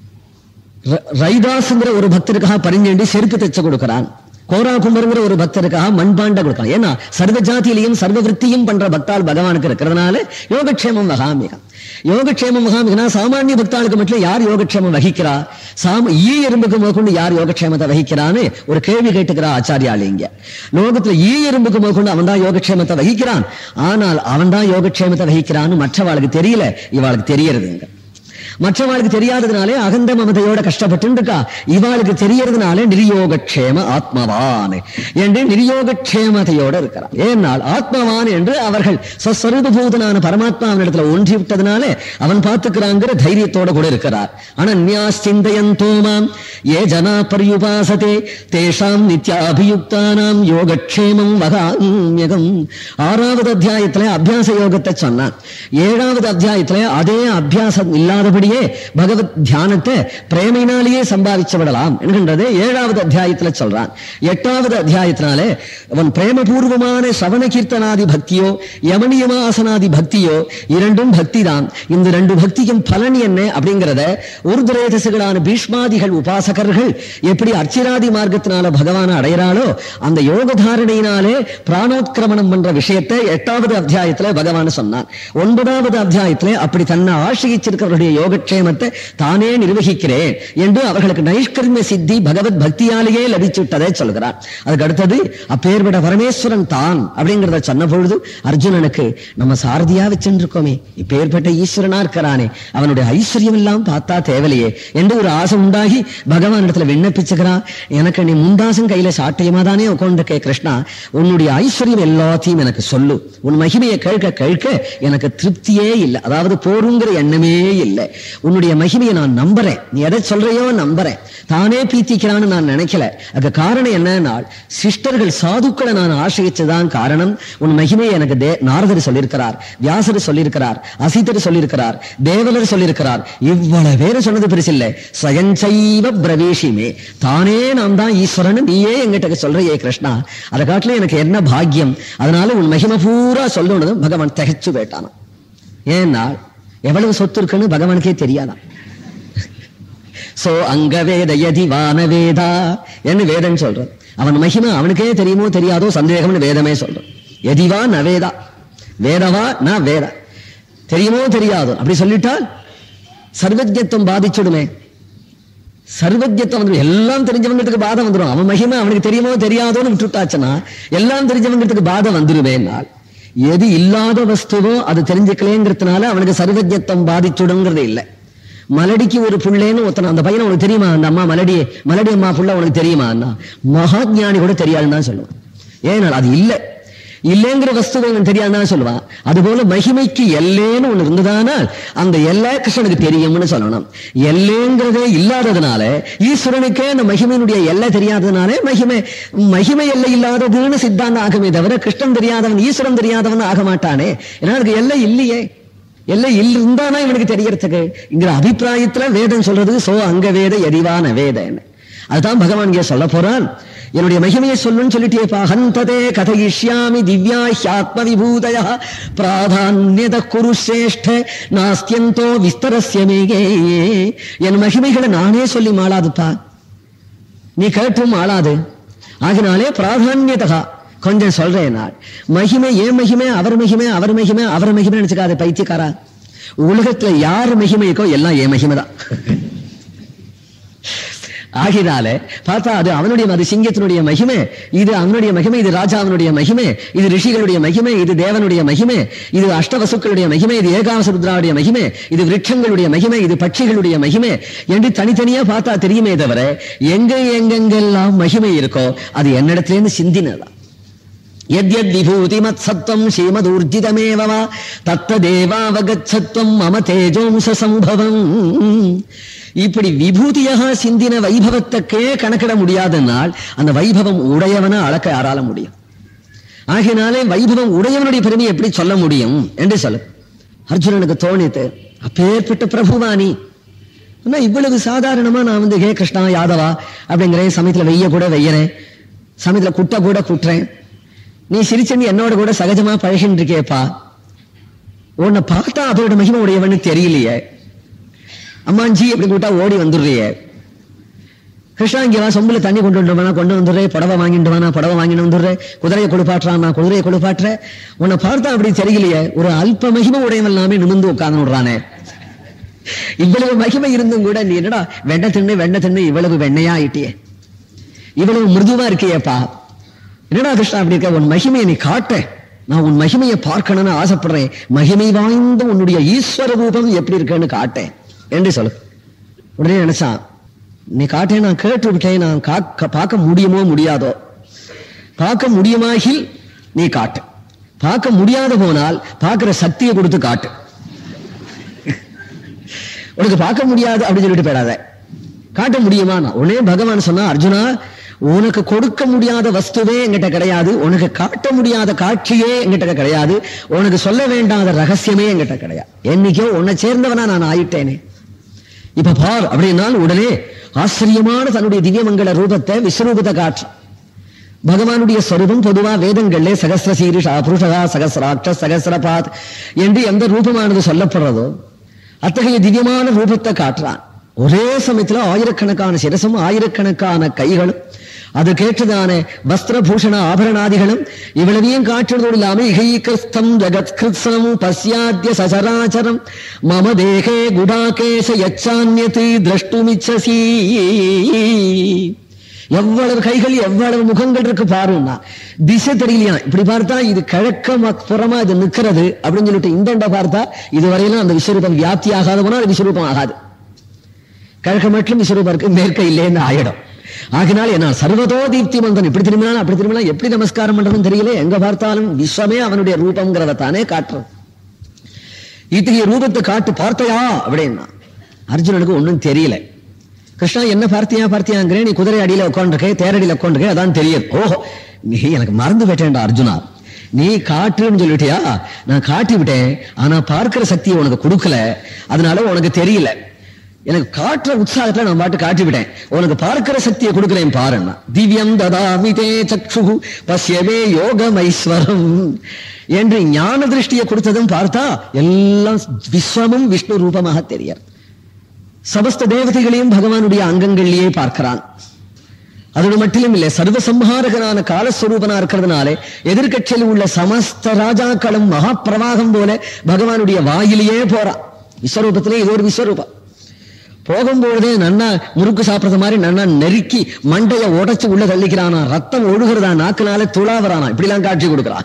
ர- ரைதாஸ்ங்கிற ஒரு பக்தருக்காக பரிஞ்செண்டு செருப்பு தைச்சு கொடுக்கிறான் கோரா கும்பருங்கிற ஒரு பக்தருக்காக மண்பாண்ட கொடுக்கலாம் ஏன்னா சர்வ ஜாதியிலையும் சர்வ விற்த்தியும் பண்ற பக்தால் பகவானுக்கு இருக்கிறதுனால யோகக்ஷேமம் மகாமிகம் யோகக்ஷேமம் மகாமிகனா சாமானிய பக்தாளுக்கு மட்டும் யார் யோகக்ஷேமம் வகிக்கிறா சாம ஈ எறும்புக்கு முதற்கொண்டு யார் யோகக்ஷேமத்தை வகிக்கிறான்னு ஒரு கேள்வி கேட்டுக்கிறா ஆச்சாரியாள் இங்க லோகத்துல ஈ எறும்புக்கு முதற்கொண்டு அவன் தான் யோகக்ஷேமத்தை வகிக்கிறான் ஆனால் அவன் தான் யோகக்ஷேமத்தை வகிக்கிறான்னு மற்றவாளுக்கு தெரியல இவாளுக்கு தெரியறதுங்க மற்றவாளுக்கு தெரியாததுனாலே அகந்த மமதையோட கஷ்டப்பட்டு இருக்கா இவாளுக்கு தெரியறதுனாலே நிர்யோகக்ஷேம ஆத்மவான் என்று நிர்யோகக்ஷேமத்தையோட இருக்கிறார் ஏனால் ஆத்மவான் என்று அவர்கள் சஸ்வரூபூதனான பரமாத்மாவினிடத்துல ஒன்றி விட்டதுனாலே அவன் பார்த்துக்கிறாங்கிற தைரியத்தோட கூட இருக்கிறார் அனன்யா சிந்தயந்தோமாம் ஏ ஜனா பரியுபாசதே தேஷாம் நித்யாபியுக்தானாம் யோகக்ஷேமம் வகாமியகம் ஆறாவது அத்தியாயத்துல அபியாச யோகத்தை சொன்னான் ஏழாவது அத்தியாயத்துல அதே அபியாசம் இல்லாதபடியே பகவத் தியானத்தை பிரேமையினாலேயே சம்பாதிச்சு விடலாம் என்கின்றது ஏழாவது அத்தியாயத்துல சொல்றான் எட்டாவது அத்தியாயத்தினாலே அவன் பிரேமபூர்வமான சவண கீர்த்தனாதி பக்தியோ யமனியமாசனாதி பக்தியோ இரண்டும் பக்தி தான் இந்த ரெண்டு பக்திக்கும் பலன் என்ன அப்படிங்கிறத உருதுரேதசுகளான பீஷ்மாதிகள் உபாசகர்கள் எப்படி அர்ச்சிராதி மார்க்கத்தினால பகவானை அடையிறாளோ அந்த யோக தாரணையினாலே பிராணோத்கிரமணம் பண்ற விஷயத்தை எட்டாவது அத்தியாயத்துல பகவான் சொன்னான் ஒன்பதாவது அத்தியாயத்துல அப்படி தன்னை ஆசிரியிச்சிருக்கிறவருடைய யோகக்ஷேமத்தை தானே நிர்வகிக்கிறேன் என்று அவர்களுக்கு நைஷ்கர்மிய சித்தி பகவத் பக்தியாலேயே லபிச்சுட்டதை சொல்கிறார் அதுக்கு அடுத்தது அப்பேர்விட பரமேஸ்வரன் தான் அப்படிங்கிறத சொன்ன பொழுது அர்ஜுனனுக்கு நம்ம சாரதியா வச்சுருக்கோமே இப்பேற்பட்ட ஈஸ்வரனா இருக்கிறானே அவனுடைய ஐஸ்வர்யம் எல்லாம் பார்த்தா தேவலையே என்று ஒரு ஆசை உண்டாகி பகவான் இடத்துல விண்ணப்பிச்சுக்கிறான் எனக்கு நீ முந்தாசம் கையில சாட்டியமா தானே உட்காந்துருக்கே கிருஷ்ணா உன்னுடைய ஐஸ்வர்யம் எல்லாத்தையும் எனக்கு சொல்லு உன் மகிமையை கேட்க கேட்க எனக்கு திருப்தியே இல்லை அதாவது போருங்கிற எண்ணமே இல்லை உன்னுடைய மகிமையை நான் நம்புறேன் நீ எதை சொல்றையோ நம்புறேன் தானே பீத்திக்கிறான்னு நான் நினைக்கல அதுக்கு காரணம் என்னன்னா சிஸ்டர்கள் சாதுக்களை நான் ஆசிரியச்சதான் காரணம் உன் மகிமையை எனக்கு தே நாரதர் சொல்லியிருக்கிறார் வியாசர் சொல்லியிருக்கிறார் அசிதர் சொல்லியிருக்கிறார் தேவலர் சொல்லியிருக்கிறார் இவ்வளவு பேரு சொன்னது பெருசில்லை ஸ்வயஞ்சைவ பிரவேசிமே தானே நாம் தான் ஈஸ்வரன் நீயே எங்கிட்ட சொல்றியே கிருஷ்ணா அதை காட்டில எனக்கு என்ன பாக்கியம் அதனால உன் மகிமை பூரா சொல்லணுதும் பகவான் திகைச்சு போயிட்டானாம் ஏன்னா எவ்வளவு சொத்து இருக்குன்னு பகவானுக்கே தெரியாதான் சோ அங்க வேத யதி வான வேதா என்று வேதம் சொல்றது அவன் மகிமை அவனுக்கே தெரியுமோ தெரியாதோ சந்தேகம்னு வேதமே சொல்றது எதிவா நவேதா வேதவா நான் வேத தெரியுமோ தெரியாதோ அப்படி சொல்லிட்டால் சர்வஜத்துவம் பாதிச்சுடுமே சர்வஜத்துவம் வந்து எல்லாம் தெரிஞ்சவங்களுக்கு பாதம் வந்துடும் அவன் மகிமை அவனுக்கு தெரியுமோ தெரியாதோன்னு விட்டுட்டாச்சுன்னா எல்லாம் தெரிஞ்சவங்களுக்கு பாதம் வந்துருவேனால் எது இல்லாத வஸ்துவோ அது தெரிஞ்சுக்கலேங்கிறதுனால அவனுக்கு சர்வஜத்துவம் பாதிச்சுடுங்கிறது இல்லை மலடிக்கு ஒரு புள்ளேன்னு ஒருத்தன் அந்த பையனை உனக்கு தெரியுமா அந்த அம்மா மலடி மலடி அம்மா புள்ள உனக்கு தெரியுமா மகாஜானி கூட தெரியாதுன்னு தான் சொல்லுவான் ஏனால் அது இல்லை இல்லைங்கிற வஸ்துவை அவன் தெரியாதுன்னு சொல்லுவான் அதுபோல மகிமைக்கு எல்லேன்னு ஒண்ணு இருந்ததானால் அந்த எல்லை கிருஷ்ணனுக்கு தெரியும்னு சொல்லணும் எல்லைங்கிறதே இல்லாததுனால ஈஸ்வரனுக்கே அந்த மகிமையினுடைய எல்லை தெரியாததுனாலே மகிமை மகிமை எல்லை இல்லாததுன்னு சித்தாந்தம் ஆகுமே தவிர கிருஷ்ணன் தெரியாதவன் ஈஸ்வரன் தெரியாதவன் ஆக மாட்டானே ஏன்னா அதுக்கு எல்லை இல்லையே எல்லை இல்ல இருந்தானா இவனுக்கு தெரியறதுக்கு இங்கிற அபிப்பிராயத்துல வேதம் சொல்றது சோ அங்க வேத எரிவான வேதன்னு அதுதான் பகவான் இங்கே சொல்ல போறான் என்னுடைய மகிமையை சொல்லுன்னு சொல்லிட்டேப்பா ஹந்ததே கதையிஷ்யாமி திவ்யா ஹியாத்ம விபூதய பிராதான்யத குரு சிரேஷ்ட நாஸ்தியந்தோ விஸ்தரஸ்ய மேகே என் மகிமைகளை நானே சொல்லி மாளாதுப்பா நீ கேட்டும் ஆளாது ஆகினாலே பிராதான்யதகா கொஞ்சம் சொல்றேன் நான் மகிமை ஏன் மகிமை அவர் மகிமை அவர் மகிமை அவர் மகிமை நினைச்சுக்காத பைத்தியக்காரா உலகத்துல யார் மகிமை இருக்கோ எல்லாம் ஏன் மகிமை தான் ஆகினால பார்த்தா அது அவனுடைய அது சிங்கத்தினுடைய மகிமை இது அவனுடைய மகிமை இது ராஜாவினுடைய மகிமை இது ரிஷிகளுடைய மகிமை இது தேவனுடைய மகிமை இது அஷ்டவசுக்களுடைய மகிமை இது ஏகாவச ருத்ராவுடைய மகிமை இது விருட்சங்களுடைய மகிமை இது பட்சிகளுடைய மகிமை என்று தனித்தனியா பார்த்தா தெரியுமே தவிர எங்க எங்கெங்கெல்லாம் மகிமை இருக்கோ அது என்னிடத்திலேருந்து சிந்தினதான் யத்யத் விபூதிமத் சத்வம் ஸ்ரீமதூர்ஜிதமேவ வா தத்ததேவாவகச்சத்வம் மம தேஜோம்ச சம்பவம் இப்படி விபூதியாக சிந்தின வைபவத்துக்கே கணக்கிட முடியாதனால் அந்த வைபவம் உடையவன அளக்க யாரால முடியும் ஆகினாலே வைபவம் உடையவனுடைய பெருமை எப்படி சொல்ல முடியும் என்று சொல்லு அர்ஜுனனுக்கு தோணித்து அப்பேற்பட்ட பிரபுவானி ஆனா இவ்வளவு சாதாரணமா நான் வந்து ஹே கிருஷ்ணா யாதவா அப்படிங்கிறேன் சமயத்துல வெய்ய கூட வெய்யறேன் சமயத்துல குட்ட கூட குட்டுறேன் நீ சிரிச்சண்டி என்னோட கூட சகஜமா பழகின்னு இருக்கேப்பா உன்னை பார்த்தா அதோட மகிமை உடையவன்னு தெரியலையே அம்மாஞ்சி அப்படி கூட்டா ஓடி வந்துடுறியே கிருஷ்ணா இங்க வா சொம்புல தண்ணி கொண்டு வந்துடுவானா கொண்டு வந்துடுறே புடவை வாங்கிட்டு வானா புடவை வாங்கிட்டு வந்துடுறேன் குதிரையை கொடுப்பாட்டுறான் நான் குதிரையை கொடுப்பாட்டுறேன் உன்னை பார்த்தா அப்படி தெரியலையே ஒரு அல்ப மகிமை உடையவன் எல்லாமே நிமிந்து உட்கார்ந்து விடுறானே இவ்வளவு மகிமை இருந்தும் கூட நீ என்னடா வெண்ண தின்னு வெண்ண தின்னு இவ்வளவு வெண்ணையா ஆயிட்டியே இவ்வளவு மிருதுவா இருக்கியேப்பா என்னடா கிருஷ்ணா அப்படி இருக்க உன் மகிமையை நீ காட்ட நான் உன் மகிமையை பார்க்கணும்னு ஆசைப்படுறேன் மகிமை வாய்ந்த உன்னுடைய ஈஸ்வர ரூபம் எப்படி இருக்குன்னு காட்டேன் என்று சொல்லு உடனே நினைச்சான் நீ காட்டேன் நான் கேட்டு விட்டேன் நான் காக்க பார்க்க முடியுமோ முடியாதோ பார்க்க முடியுமாகில் நீ காட்டு பார்க்க முடியாத போனால் பார்க்கிற சக்தியை கொடுத்து காட்டு உனக்கு பார்க்க முடியாது அப்படின்னு சொல்லிட்டு போயிடாத காட்ட முடியுமா உடனே பகவான் சொன்னா அர்ஜுனா உனக்கு கொடுக்க முடியாத வஸ்துவே என்கிட்ட கிடையாது உனக்கு காட்ட முடியாத காட்சியே என்கிட்ட கிடையாது உனக்கு சொல்ல வேண்டாத ரகசியமே என்கிட்ட கிடையாது என்னைக்கோ உன்னை சேர்ந்தவனா நான் ஆயிட்டேனே இப்ப பார் அப்படின்னால் உடனே ஆச்சரியமான தன்னுடைய திவ்யமங்கல ரூபத்தை விஸ்வரூபத்தை காற்று பகவானுடைய ஸ்வரூபம் பொதுவா வேதங்கள்ல சகசிர சீரிஷா புருஷகா சகசிராட்ச சகசிரபாத் என்று எந்த ரூபமானது சொல்லப்படுறதோ அத்தகைய திவ்யமான ரூபத்தை காட்டுறான் ஒரே சமயத்துல ஆயிரக்கணக்கான சிரசும் ஆயிரக்கணக்கான கைகளும் அது கேட்டதான வஸ்திரபூஷண ஆபரணாதிகளும் இவ்வளவையும் காட்டுறதோடு இல்லாம இகைகிருஸ்தம் ஜகத்கிருத்ஸம் பசியாத்திய சசராச்சரம் மம தேகே குடாகேச யச்சான்யத்து திரஷ்டுமிச்சசி எவ்வளவு கைகள் எவ்வளவு முகங்கள் இருக்கு பாருன்னா திசை தெரியலையா இப்படி பார்த்தா இது கிழக்க ம- புறமா இது நிக்கிறது அப்படின்னு சொல்லிட்டு இந்த பார்த்தா இதுவரையிலும் அந்த விஸ்வரூபம் வியாப்தி ஆகாத போனா அது விஸ்வரூபம் ஆகாது கிழக்க மட்டும் விஸ்வரூபம் இருக்கு மேற்க இல்லைன்னு ஆயிடும் ஆகினால் என்ன சர்வதோ தீப்தி மந்தன் இப்படி திரும்பினாலும் அப்படி திரும்பினாலும் எப்படி நமஸ்காரம் பண்றதுன்னு தெரியல எங்க பார்த்தாலும் விஸ்வமே அவனுடைய ரூபங்கிறத தானே காட்டுறோம் இத்தகைய ரூபத்தை காட்டு பார்த்தையா அப்படின்னா அர்ஜுனனுக்கு ஒண்ணும் தெரியல கிருஷ்ணா என்ன பார்த்தியா பார்த்தியாங்கிறேன் நீ குதிரை அடியில உட்காந்துருக்கே தேரடியில உட்காந்துருக்கே அதான் தெரியுது ஓஹோ நீ எனக்கு மறந்து விட்டேன்டா அர்ஜுனா நீ காட்டுன்னு சொல்லிட்டியா நான் காட்டி விட்டேன் ஆனா பார்க்கிற சக்தியை உனக்கு கொடுக்கல அதனால உனக்கு தெரியல எனக்கு காட்டுற உற்சாகத்துல நான் பாட்டு காட்டி விட்டேன் உனக்கு பார்க்கிற சக்தியை கொடுக்கிறேன் பாருன்னா திவ்யம் ததாமி தே சக்ஷு பசியவே யோகமைஸ்வரம் என்று ஞான திருஷ்டியை கொடுத்ததும் பார்த்தா எல்லாம் விஸ்வமும் விஷ்ணு ரூபமாக தெரியறது சமஸ்த தேவதைகளையும் பகவானுடைய அங்கங்களிலேயே பார்க்கிறான் அதோடு மட்டும் இல்லை சர்வசம்ஹாரகனான காலஸ்வரூபனா இருக்கிறதுனாலே எதிர்க்கட்சியில் உள்ள சமஸ்த ராஜாக்களும் மகாப்பிரவாகம் போல பகவானுடைய வாயிலேயே போறான் விஸ்வரூபத்திலே இது ஒரு விஸ்வரூபம் போகும்பொழுதே நன்னா முறுக்கு சாப்பிடுறது மாதிரி நன்னா நெருக்கி மண்டைய உடைச்சு உள்ள தள்ளிக்கிறானா ரத்தம் ஒழுகிறதா நாக்குனால துளாவறானா இப்படிலாம் காட்சி கொடுக்கிறான்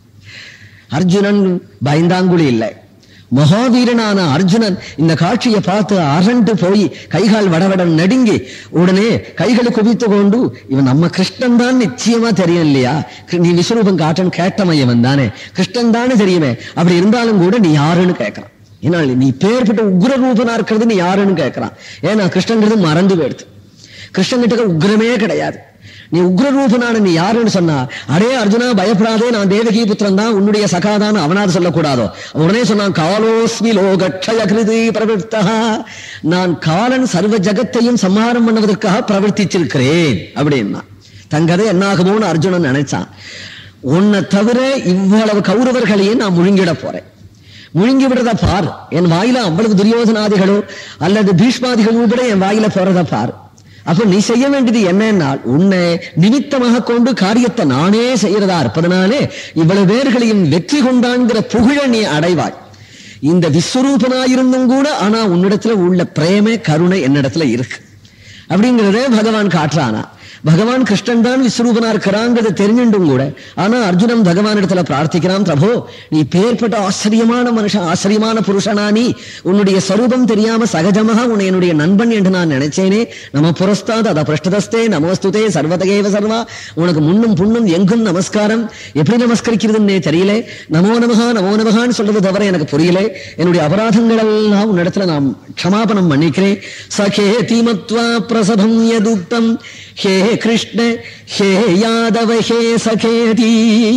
அர்ஜுனன் பயந்தாங்குழி இல்லை மகாவீரனான அர்ஜுனன் இந்த காட்சியை பார்த்து அரண்டு போய் கைகால் வடவடன் நடுங்கி உடனே கைகளை குவித்து கொண்டு இவன் நம்ம கிருஷ்ணன் தான் நிச்சயமா தெரியும் இல்லையா நீ விஸ்வரூபம் காட்டன் கேட்டமையவன் தானே கிருஷ்ணன் தானே தெரியுமே அப்படி இருந்தாலும் கூட நீ யாருன்னு கேட்கறான் ஏன்னா நீ பேர்பட்ட உக்ர ரூபனா இருக்கிறது நீ யாருன்னு கேட்கறான் ஏன்னா கிருஷ்ணங்கிறது மறந்து போயிடுது கிருஷ்ணன் கிட்ட உக்ரமே கிடையாது நீ உக்ர ரூபனான நீ யாருன்னு சொன்னா அடே அர்ஜுனா பயப்படாதே நான் தேவகி புத்திரன் தான் உன்னுடைய சகாதான் அவனாவது சொல்லக்கூடாதோ உடனே சொன்னான் காலோஸ்மி லோகட்சய கிருதி பிரவர்த்தா நான் காலன் சர்வ ஜகத்தையும் சம்ஹாரம் பண்ணுவதற்காக பிரவர்த்திச்சிருக்கிறேன் அப்படின்னா தங்கதை என்னாகுமோன்னு அர்ஜுனன் நினைச்சான் உன்னை தவிர இவ்வளவு கௌரவர்களையும் நான் முழுங்கிட போறேன் முழுங்கி விடுறத பார் என் வாயில அவ்வளவு துரியோதனாதிகளோ அல்லது பீஷ்மாதிகளோ கூட என் வாயில போறத பார் அப்ப நீ செய்ய வேண்டியது என்னன்னால் உன்னை நிமித்தமாக கொண்டு காரியத்தை நானே செய்யறதா இருப்பதனாலே இவ்வளவு பேர்களையும் வெற்றி கொண்டான்கிற புகழ நீ அடைவாய் இந்த விஸ்வரூபனாயிருந்தும் கூட ஆனா உன்னிடத்துல உள்ள பிரேம கருணை என்னிடத்துல இருக்கு அப்படிங்கிறத பகவான் காட்டுறானா பகவான் கிருஷ்ணன் தான் விஸ்வரூபனா இருக்கிறாங்கிறத தெரிஞ்சுட்டும் கூட ஆனா அர்ஜுனன் பகவான் இடத்துல பிரார்த்திக்கிறான் பிரபு நீ பேர்பட்ட ஆச்சரியமான மனுஷன் ஆச்சரியமான புருஷனா நீ உன்னுடைய ஸ்வரூபம் தெரியாம சகஜமாக உன்னை என்னுடைய நண்பன் என்று நான் நினைச்சேனே நம புரஸ்தாத் அத பிரஷ்டதஸ்தே நமஸ்துதே சர்வதகேவ சர்வா உனக்கு முன்னும் புண்ணும் எங்கும் நமஸ்காரம் எப்படி நமஸ்கரிக்கிறதுன்னே தெரியல நமோ நமகா நமோ நமகான்னு சொல்றது தவிர எனக்கு புரியல என்னுடைய அபராதங்கள் எல்லாம் உன்னிடத்துல நான் க்ஷமாபணம் பண்ணிக்கிறேன் சகே தீமத்வா பிரசபம் யதுக்தம் ஹே கிருஷ்ண ஹே யாதவ ஹே சகேதி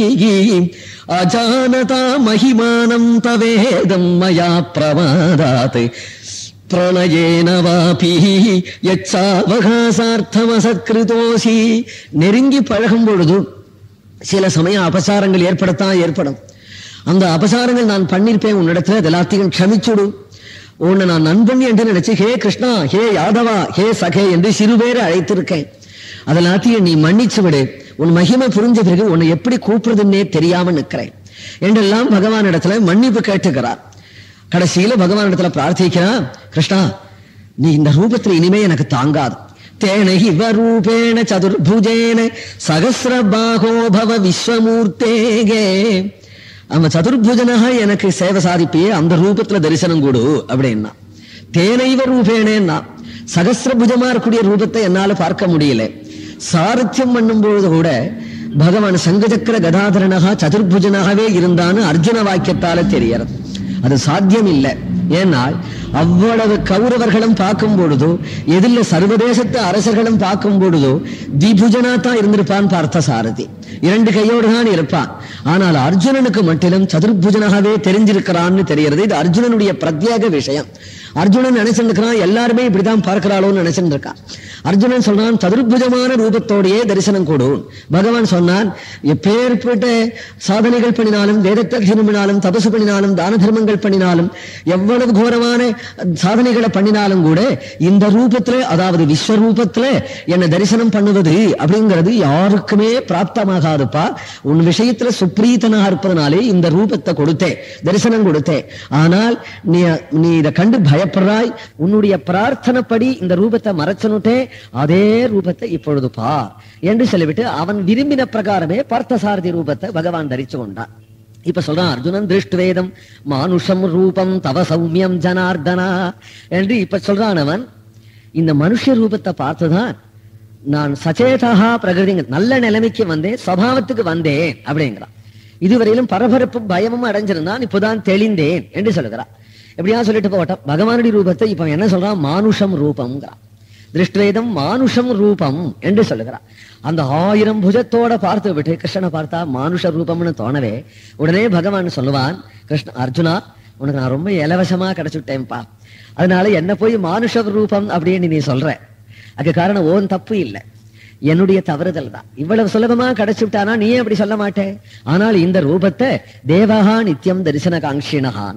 அஜானதா மகிமானம் தவேதம் மயா பிரமாதாத் பிரளயேன வாபி யச்சாவகாசார்த்தமசத்கிருதோசி நெருங்கி பழகும் பொழுது சில சமயம் அபசாரங்கள் ஏற்படத்தான் ஏற்படும் அந்த அபசாரங்கள் நான் பண்ணிருப்பேன் உன்னிடத்துல அது எல்லாத்தையும் க்ஷமிச்சுடு உன்னை நான் நண்பன் என்று நினைச்சு ஹே கிருஷ்ணா ஹே யாதவா ஹே சகே என்று சிறுபேரை அழைத்திருக்கேன் அதெல்லாத்தையும் நீ மன்னிச்சு விடு உன் மகிமை புரிஞ்ச பிறகு உன்னை எப்படி கூப்பிடுறதுன்னே தெரியாம நிற்கிறேன் என்றெல்லாம் பகவான் இடத்துல மன்னிப்பு கேட்டுக்கிறார் கடைசியில பகவான் இடத்துல பிரார்த்திக்கிறான் கிருஷ்ணா நீ இந்த ரூபத்துல இனிமே எனக்கு தாங்காது தேன இவ ரூபேண சதுர்புஜேன சகசிரபாகோ பவ விஸ்வமூர்த்தேகே அவன் சதுர்புஜனாக எனக்கு சேவை சாதிப்பியே அந்த ரூபத்துல தரிசனம் கொடு அப்படின்னா தேனைவ ரூபேனேன்னா சகசிரபுஜமா இருக்கக்கூடிய ரூபத்தை என்னால பார்க்க முடியல சாரத்தியம் பண்ணும் பொழுது கூட பகவான் சங்கச்சக்கர கதாதரனாக சதுர்புஜனாகவே இருந்தான்னு அர்ஜுன வாக்கியத்தால தெரியறது அது சாத்தியம் இல்லை ஏனால் அவ்வளவு கௌரவர்களும் பார்க்கும் பொழுதோ எதில் சர்வதேசத்து அரசர்களும் பார்க்கும் பொழுதோ திபுஜனா தான் இருந்திருப்பான் பார்த்த சாரதி இரண்டு கையோடு தான் இருப்பான் ஆனால் அர்ஜுனனுக்கு மட்டிலும் சதுர்புஜனாகவே தெரிஞ்சிருக்கிறான்னு தெரியறது இது அர்ஜுனனுடைய பிரத்யேக விஷயம் அர்ஜுனன் நினைச்சிருக்கிறான் எல்லாருமே இப்படிதான் பார்க்கிறாளோன்னு நினைச்சிட்டு இருக்கான் அர்ஜுனன் சொல்றான் சதுர்புஜமான ரூபத்தோடையே தரிசனம் கொடும் பகவான் சொன்னான் எப்பேற்பட்ட சாதனைகள் பண்ணினாலும் வேதத்தை பண்ணினாலும் தபசு பண்ணினாலும் தான தர்மங்கள் பண்ணினாலும் எவ்வளவு கோரமான சாதனைகளை பண்ணினாலும் கூட இந்த ரூபத்துல அதாவது விஸ்வரூபத்துல என்னை தரிசனம் பண்ணுவது அப்படிங்கிறது யாருக்குமே பிராப்தமாகாதுப்பா உன் விஷயத்துல சுப்ரீத்தனாக இருப்பதனாலே இந்த ரூபத்தை கொடுத்தேன் தரிசனம் கொடுத்தேன் ஆனால் நீ நீ இதை கண்டு பயப்படுறாய் உன்னுடைய பிரார்த்தனைப்படி இந்த ரூபத்தை மறைச்சனுட்டே அதே ரூபத்தை இப்பொழுது பார் என்று சொல்லிவிட்டு அவன் விரும்பின பிரகாரமே பார்த்தசாரதி ரூபத்தை பகவான் தரிச்சு கொண்டான் இப்ப சொல்றான் அர்ஜுனன் திருஷ்டுவேதம் மானுஷம் ரூபம் தவ சௌமியம் ஜனார்தனா என்று இப்ப சொல்றான் அவன் இந்த மனுஷ ரூபத்தை பார்த்துதான் நான் சச்சேதா பிரகிருதி நல்ல நிலைமைக்கு வந்தேன் சபாவத்துக்கு வந்தேன் அப்படிங்கிறான் இதுவரையிலும் பரபரப்பும் பயமும் அடைஞ்சிருந்தான் இப்போதான் தெளிந்தேன் என்று சொல்லுகிறான் எப்படியா சொல்லிட்டு போகட்டும் பகவானுடைய ரூபத்தை இப்ப என்ன சொல்றான் மானுஷம் ரூபம்ங்கிறான் திருஷ்டுவேதம் மானுஷம் ரூபம் என்று சொல்லுகிறான் அந்த ஆயிரம் புஜத்தோட பார்த்து விட்டு கிருஷ்ணனை பார்த்தா மானுஷ ரூபம்னு தோணவே உடனே பகவான் சொல்லுவான் கிருஷ்ண அர்ஜுனா உனக்கு நான் ரொம்ப இலவசமா கிடைச்சுட்டேன்ப்பா அதனால என்ன போய் மானுஷ ரூபம் அப்படின்னு நீ சொல்ற அதுக்கு காரணம் ஓன் தப்பு இல்லை என்னுடைய தவறுதல் தான் இவ்வளவு சுலபமா கிடைச்சுட்டானா நீ அப்படி சொல்ல மாட்டே ஆனால் இந்த ரூபத்தை தேவகா நித்தியம் தரிசன காங்ஷினகான்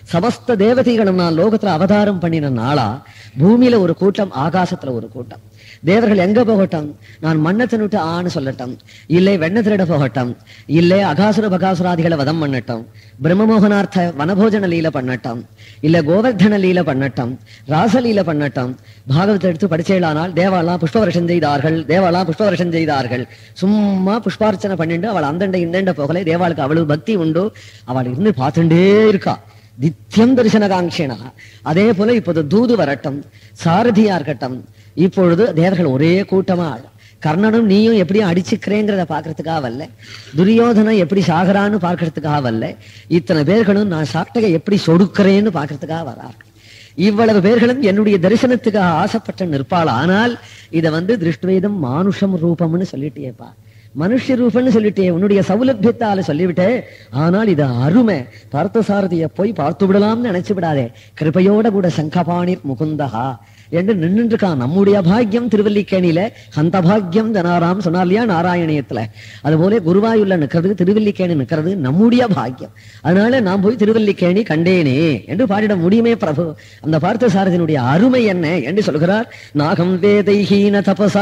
சமஸ்த தேவதைகளும் நான் லோகத்துல அவதாரம் பண்ணின நாளா பூமியில ஒரு கூட்டம் ஆகாசத்துல ஒரு கூட்டம் தேவர்கள் எங்க போகட்டும் நான் மண்ணை தின்னுட்டு ஆன்னு சொல்லட்டும் இல்லை வெண்ண திருட போகட்டும் இல்லை அகாசுர பகாசுராதிகளை வதம் பண்ணட்டும் பிரம்மமோகனார்த்த வனபோஜன லீல பண்ணட்டும் இல்ல கோவர்தன லீல பண்ணட்டும் ராசலீல பண்ணட்டும் பாகவத்தை எடுத்து படிச்சேளானால் தேவாலாம் புஷ்பவருஷம் செய்தார்கள் தேவாலாம் புஷ்பவருஷம் செய்தார்கள் சும்மா புஷ்பார்ச்சனை பண்ணிட்டு அவள் அந்தண்ட இந்தண்ட போகலை தேவாளுக்கு அவ்வளவு பக்தி உண்டு அவள் இருந்து பார்த்துட்டே இருக்கா நித்தியம் தரிசனகாங்ஷேனா அதே போல இப்போது தூது வரட்டும் சாரதியா இருக்கட்டும் இப்பொழுது தேவர்கள் ஒரே கூட்டமா ஆடும். கர்ணனும் நீயும் எப்படி அடிச்சுக்கிறேங்கிறத பாக்குறதுக்காக வரல துரியோதனம் எப்படி சாகரான்னு பார்க்கறதுக்காக வரல இத்தனை பேர்களும் நான் சாப்பிட்டக எப்படி சொடுக்கிறேன்னு பார்க்கறதுக்காக வரார்கள் இவ்வளவு பேர்களும் என்னுடைய தரிசனத்துக்காக ஆசைப்பட்ட நிற்பாள் ஆனால் இத வந்து திருஷ்டுவேதம் மானுஷம் ரூபம்னு சொல்லிட்டேப்பா மனுஷ ரூபம்னு சொல்லிட்டே உன்னுடைய சௌலபியத்தால சொல்லிவிட்டே ஆனால் இது அருமை பார்த்தசாரதிய போய் பார்த்து விடலாம்னு நினைச்சு விடாதே கிருபையோட கூட சங்கபாணிர் முகுந்தகா என்று நின்று இருக்கான் நம்முடைய பாக்கியம் திருவல்லிக்கேணியில அந்த பாக்கியம் ஜனாராம் சொன்னா இல்லையா நாராயணியத்துல அதுபோல குருவாயூர்ல நிக்கிறது திருவல்லிக்கேணி நிக்கிறது நம்முடைய பாக்கியம் அதனால நான் போய் திருவல்லிக்கேணி கண்டேனே என்று பாடிட முடியுமே பிரபு அந்த பார்த்த சாரதியினுடைய அருமை என்ன என்று சொல்கிறார் நாகம் வேதைஹீன தபசா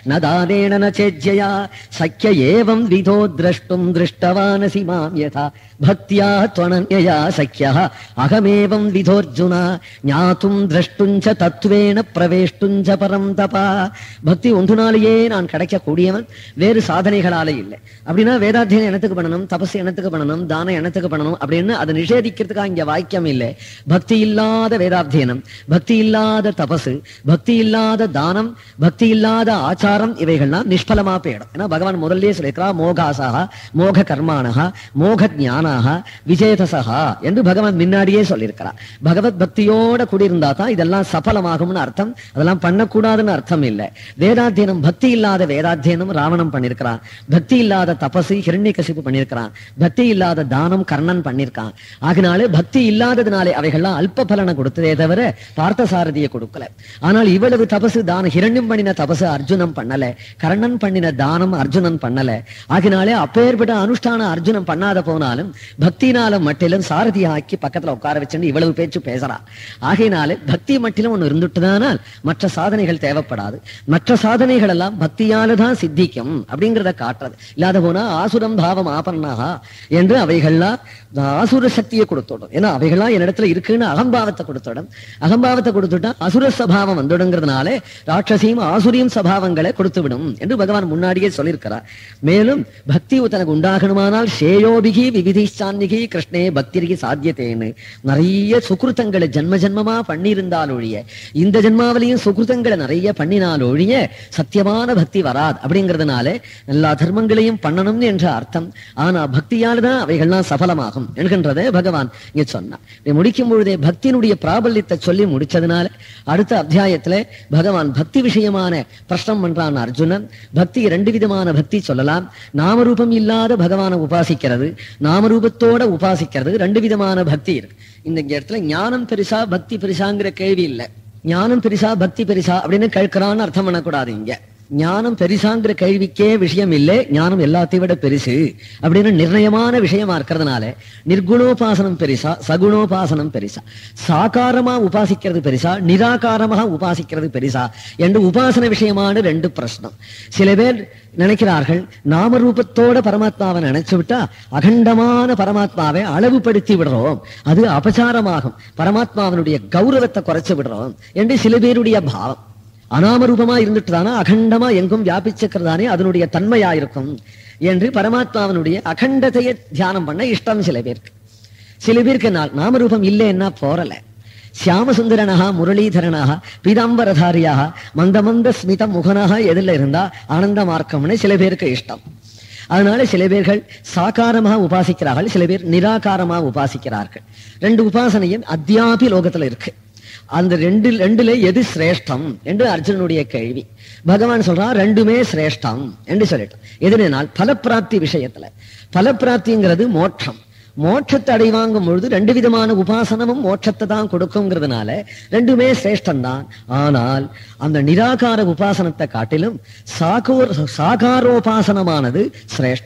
நதானேன சேஜ்யா சக்கிய ஏவம் விதோ திரஷ்டும் திருஷ்டவானசி மாம் யதா பக்தியா துவனன்யயா சக்கியா அகமேவம் விதோர்ஜுனா ஞாத்தும் திரஷ்டுஞ்ச தத்துவேன பிரவேஷ்டுஞ்ச பரம் தபா பக்தி ஒன்றுனாலேயே நான் கிடைக்கக்கூடியவன் வேறு சாதனைகளாலே இல்லை அப்படின்னா வேதாத்தியம் எனத்துக்கு பண்ணணும் தபசு எனத்துக்கு பண்ணணும் தானம் எனத்துக்கு பண்ணணும் அப்படின்னு அதை நிஷேதிக்கிறதுக்காக இங்க வாக்கியம் இல்லை பக்தி இல்லாத வேதாத்தியனம் பக்தி இல்லாத தபசு பக்தி இல்லாத தானம் பக்தி இல்லாத ஆச்சாரம் இவைகள்லாம் நிஷ்பலமா போயிடும் ஏன்னா பகவான் முதல்லயே சொல்லியிருக்கிறா மோகாசாக மோக கர்மானஹா மோக ஞானாக விஜேதசகா என்று பகவான் முன்னாடியே சொல்லியிருக்கிறார் பகவத் பக்தியோட கூடியிருந்தா தான் இதெல்லாம் சஃபலமாகும்னு அர்த்தம் அதெல்லாம் பண்ணக்கூடாதுன்னு அர்த்தம் இல்லை வேதாத்தியனம் பக்தி இல்லாத வேதாத்தியனம் ராவணம் பண்ணியிருக்கிறான் பக்தி இல்லாத தபசு ஹிரண்யகசிப்பு பண்ணியிருக்கிறான் பக்தி இல்லாத தானம் கர்ணன் பண்ணியிருக்கான் ஆகினாலே பக்தி இல்லாததுனாலே அவைகள்லாம் அல்ப பலனை கொடுத்ததே தவிர பார்த்தசாரதியை கொடுக்கல ஆனால் இவ்வளவு தபசு தானம் ஹிரண்யம் பண்ணின தபசு அர்ஜுனன் பண்ணல கர்ணன் பண்ணின தானம் அர்ஜுனன் பண்ணல ஆகினாலே அப்பேற்பட்ட அனுஷ்டான அர்ஜுனன் பண்ணாத போனாலும் பக்தினால மட்டிலும் சாரதி ஆக்கி பக்கத்துல உட்கார வச்சுட்டு இவ்வளவு பேச்சு பேசுறான் ஆகையினாலே பக்தி மட்டிலும் ஒண்ணு இருந்துட்டுதானால் மற்ற சாதனைகள் தேவைப்படாது மற்ற சாதனைகள் எல்லாம் பக்தியால தான் சித்திக்கும் அப்படிங்கிறத காட்டுறது இல்லாத போனா ஆசுரம் பாவம் ஆபரணாகா என்று அவைகள்லாம் ஆசுர சக்தியை கொடுத்துடும் ஏன்னா அவைகள்லாம் என்னிடத்துல இருக்குன்னு அகம்பாவத்தை கொடுத்துடும் அகம்பாவத்தை கொடுத்துட்டா அசுர சபாவம் வந்துடுங்கிறதுனாலே ராட்சசியும் ஆசுரியும் சபாவங்களை கொடுத்து விடும் என்று பகவான் முன்னாடியே சொல்லியிருக்கிறார் மேலும் பக்தி தனக்கு உண்டாகணுமானால் ஷேயோபிகி விவிதிஷான்மிகி கிருஷ்ணே பக்திரிகி சாத்தியத்தேன்னு நிறைய சுகிருத்தங்களை ஜன்ம ஜன்மமா பண்ணியிருந்தால் ஒழிய இந்த ஜென்மாவிலையும் சுகிருத்தங்களை நிறைய பண்ணினால் ஒழிய சத்தியமான பக்தி வராது அப்படிங்கிறதுனால எல்லா தர்மங்களையும் பண்ணணும்னு என்ற அர்த்தம் ஆனா பக்தியால தான் அவைகள்லாம் சஃபலமாகும் என்கின்றதை பகவான் இங்க சொன்னார் இதை முடிக்கும் பொழுதே பக்தியினுடைய பிராபல்யத்தை சொல்லி முடிச்சதுனால அடுத்த அத்தியாயத்துல பகவான் பக்தி விஷயமான பிரஷ்னம் பண்றான் அர்ஜுனன் பக்தி ரெண்டு விதமான பக்தி சொல்லலாம் நாமரூபம் இல்லாத பகவானை உபாசிக்கிறது நாமரூபத்தோட உபாசிக்கிறது ரெண்டு விதமான பக்தி இருக்கு இந்த இங்க இடத்துல ஞானம் பெருசா பக்தி பெருசாங்கிற கேள்வி இல்லை ஞானம் பெருசா பக்தி பெருசா அப்படின்னு கேட்கிறான்னு அர்த்தம் பண்ணக்கூடாது இங்க ஞானம் பெருசாங்கிற கேள்விக்கே விஷயம் இல்லை ஞானம் எல்லாத்தையும் விட பெருசு அப்படின்னு நிர்ணயமான விஷயமா இருக்கிறதுனால நிர்குணோபாசனம் பெருசா சகுணோபாசனம் பெருசா சாகாரமா உபாசிக்கிறது பெருசா நிராகாரமாக உபாசிக்கிறது பெருசா என்று உபாசன விஷயமான ரெண்டு பிரश्னம் சில பேர் நினைக்கிறார்கள் நாமரூபத்தோட பரமாத்மாவை நினைச்சு விட்டா அகண்டமான பரமாத்மாவை அளவுபடுத்தி விடுறோம் அது அபசாரமாகும் பரமாத்மாவினுடைய கௌரவத்தை குறைச்சு விடுறோம் என்று சில பேருடைய பாவம் அனாமரூபமா இருந்துட்டு தானே அகண்டமா எங்கும் வியாபிச்சுக்கிறதானே அதனுடைய தன்மையா இருக்கும் என்று பரமாத்மாவினுடைய அகண்டத்தையை தியானம் பண்ண இஷ்டம் சில பேருக்கு சில பேருக்கு நா- நாமரூபம் இல்லைன்னா போறல சியாமசுந்தரனஹா முரளீதரனாக பீதாம்பரதாரியாக மந்த மந்த ஸ்மித முகனாக எதில் இருந்தா ஆனந்த மார்க்கம்னு சில பேருக்கு இஷ்டம் அதனால சில பேர்கள் சாகாரமாக உபாசிக்கிறார்கள் சில பேர் நிராகாரமாக உபாசிக்கிறார்கள் ரெண்டு உபாசனையும் அத்தியாபி லோகத்துல இருக்கு அந்த ரெண்டு ரெண்டுல எது சிரேஷ்டம் என்று அர்ஜுனனுடைய கேள்வி பகவான் சொல்றான் ரெண்டுமே சிரேஷ்டம் என்று சொல்லிட்டான் எதுனால் பலப்பிராப்தி விஷயத்துல பலப்பிராப்திங்கிறது மோட்சம் மோட்சத்தை அடைவாங்கும் பொழுது ரெண்டு விதமான உபாசனமும் மோட்சத்தை தான் கொடுக்குங்கிறதுனால ரெண்டுமே சிரேஷ்டம் தான் ஆனால் அந்த நிராகார உபாசனத்தை காட்டிலும் சாகோர் சாகாரோபாசனமானது சிரேஷ்டம்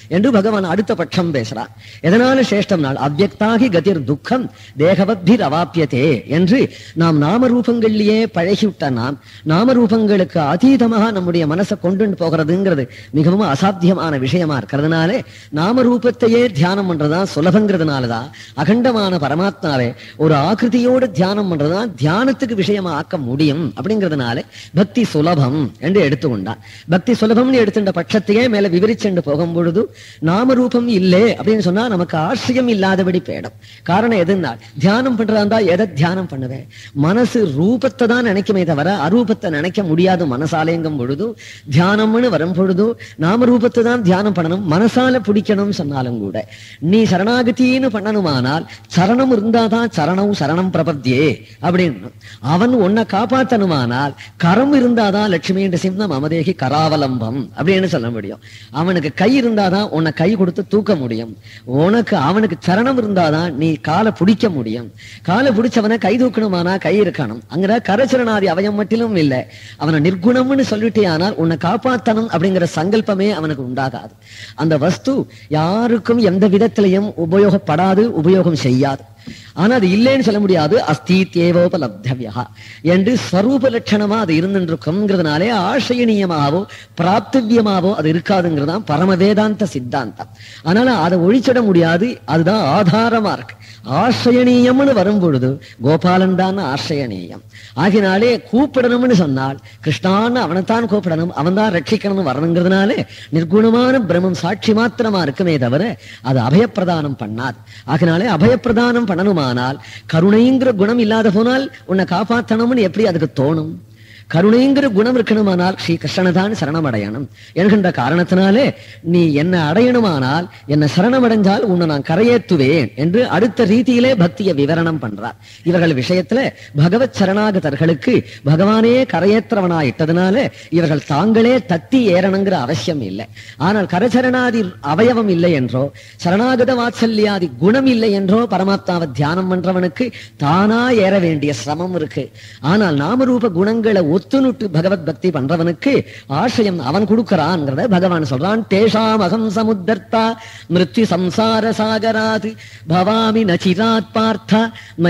என்று பகவான் அடுத்த பட்சம் பேசுறார் எதனால சேஷ்டம் நாள் அவ்வக்தாகி கதிர் துக்கம் தேகவத்திர் அவாப்பியதே என்று நாம் நாமரூபங்கள்லயே பழகிவிட்ட நாம் நாமரூபங்களுக்கு அதீதமாக நம்முடைய மனசை கொண்டு போகிறதுங்கிறது மிகவும் அசாத்தியமான விஷயமா இருக்கிறதுனாலே நாமரூபத்தையே தியானம் பண்றதுதான் சுலபங்கிறதுனாலதான் அகண்டமான பரமாத்மாவே ஒரு ஆக்கிருதியோடு தியானம் பண்றதுதான் தியானத்துக்கு விஷயமா ஆக்க முடியும் அப்படிங்கிறதுனால பக்தி சுலபம் என்று எடுத்துக்கொண்டான் பக்தி சுலபம்னு எடுத்துட்ட பட்சத்தையே மேல விவரிச்சுண்டு போகும் பொழுது நாமரூபம் இல்லை அப்படின்னு சொன்னா நமக்கு ஆசிரியம் இல்லாதபடி போயிடும் காரணம் எதுன்னா தியானம் பண்றதா இருந்தா எதை தியானம் பண்ணுவேன் மனசு ரூபத்தை தான் நினைக்குமே தவிர அரூபத்தை நினைக்க முடியாது மனசாலேங்கும் பொழுது தியானம்னு வரும் பொழுது நாமரூபத்தை தான் தியானம் பண்ணணும் மனசால பிடிக்கணும் சொன்னாலும் கூட நீ சரணாகத்தின்னு பண்ணணுமானால் சரணம் இருந்தாதான் சரணம் சரணம் பிரபத்தியே அப்படின்னு அவன் உன்னை காப்பாத்தணுமானால் கரம் இருந்தாதான் லட்சுமி என்ற சிம்மம் அமதேகி கராவலம்பம் அப்படின்னு சொல்ல முடியும் அவனுக்கு கை இருந்தாதான் உன்னை கை கொடுத்து தூக்க முடியும் உனக்கு அவனுக்கு சரணம் இருந்தாதான் நீ காலை பிடிக்க முடியும் காலை பிடிச்சவனை கை தூக்கணுமானா கை இருக்கணும் அங்க கரச்சரணாதி அவயம் மட்டிலும் இல்லை அவனை நிர்குணம்னு சொல்லிட்டே ஆனால் உன்னை காப்பாத்தணும் அப்படிங்கிற சங்கல்பமே அவனுக்கு உண்டாகாது அந்த வஸ்து யாருக்கும் எந்த விதத்திலையும் உபயோகப்படாது உபயோகம் செய்யாது ஆனா அது இல்லைன்னு சொல்ல முடியாது அஸ்தீத்யேவோபலப்தவியா என்று ஸ்வரூப லட்சணமா அது இருந்துருக்கும்ங்கிறதுனாலே ஆசயனீயமாவோ பிராப்திவியமாவோ அது இருக்காதுங்கிறதான் பரம வேதாந்த சித்தாந்தம் அதனால அதை ஒழிச்சிட முடியாது அதுதான் ஆதாரமா இருக்கு ஆசிரியனீயம்னு வரும் பொழுது கோபாலன் தான் ஆசிரியனீயம் ஆகினாலே கூப்பிடணும்னு சொன்னால் கிருஷ்ணான்னு அவனைத்தான் கூப்பிடணும் அவன் தான் ரட்சிக்கணும்னு வரணுங்கிறதுனாலே நிர்குணமான பிரம்மம் சாட்சி மாத்திரமா இருக்குமே தவிர அது அபயப்பிரதானம் பண்ணாது ஆகினாலே அபயப்பிரதானம் பண்ணணுமானால் கருணைங்கிற குணம் இல்லாத போனால் உன்னை காப்பாற்றணும்னு எப்படி அதுக்கு தோணும் கருணைங்கிற குணம் இருக்கணுமானால் ஸ்ரீ கிருஷ்ணனை தான் சரணமடையணும் என்கின்ற காரணத்தினாலே நீ என்னை அடையணுமானால் என்னை சரணமடைஞ்சால் உன்னை நான் கரையேத்துவேன் என்று அடுத்த ரீதியிலே பக்திய விவரணம் பண்றார் இவர்கள் விஷயத்துல பகவத் சரணாகதர்களுக்கு பகவானே கரையேற்றவனாயிட்டதுனால இவர்கள் தாங்களே தத்தி ஏறணுங்கிற அவசியம் இல்லை ஆனால் கரச்சரணாதி அவயவம் இல்லை என்றோ சரணாகத வாத்சல்யாதி குணம் இல்லை என்றோ பரமாத்மாவை தியானம் பண்றவனுக்கு தானா ஏற வேண்டிய சிரமம் இருக்கு ஆனால் நாமரூப குணங்களை ஒத்துணுட்டு பகவத் பக்தி பண்றவனுக்கு ஆசயம் அவன் கொடுக்கறான்ங்கிறத பகவான் சொல்றான் தேஷாம் அகம் சமுத்தர்த்தா மிருத்யு சம்சார சாகராது பவாமி நச்சிராத் பார்த்த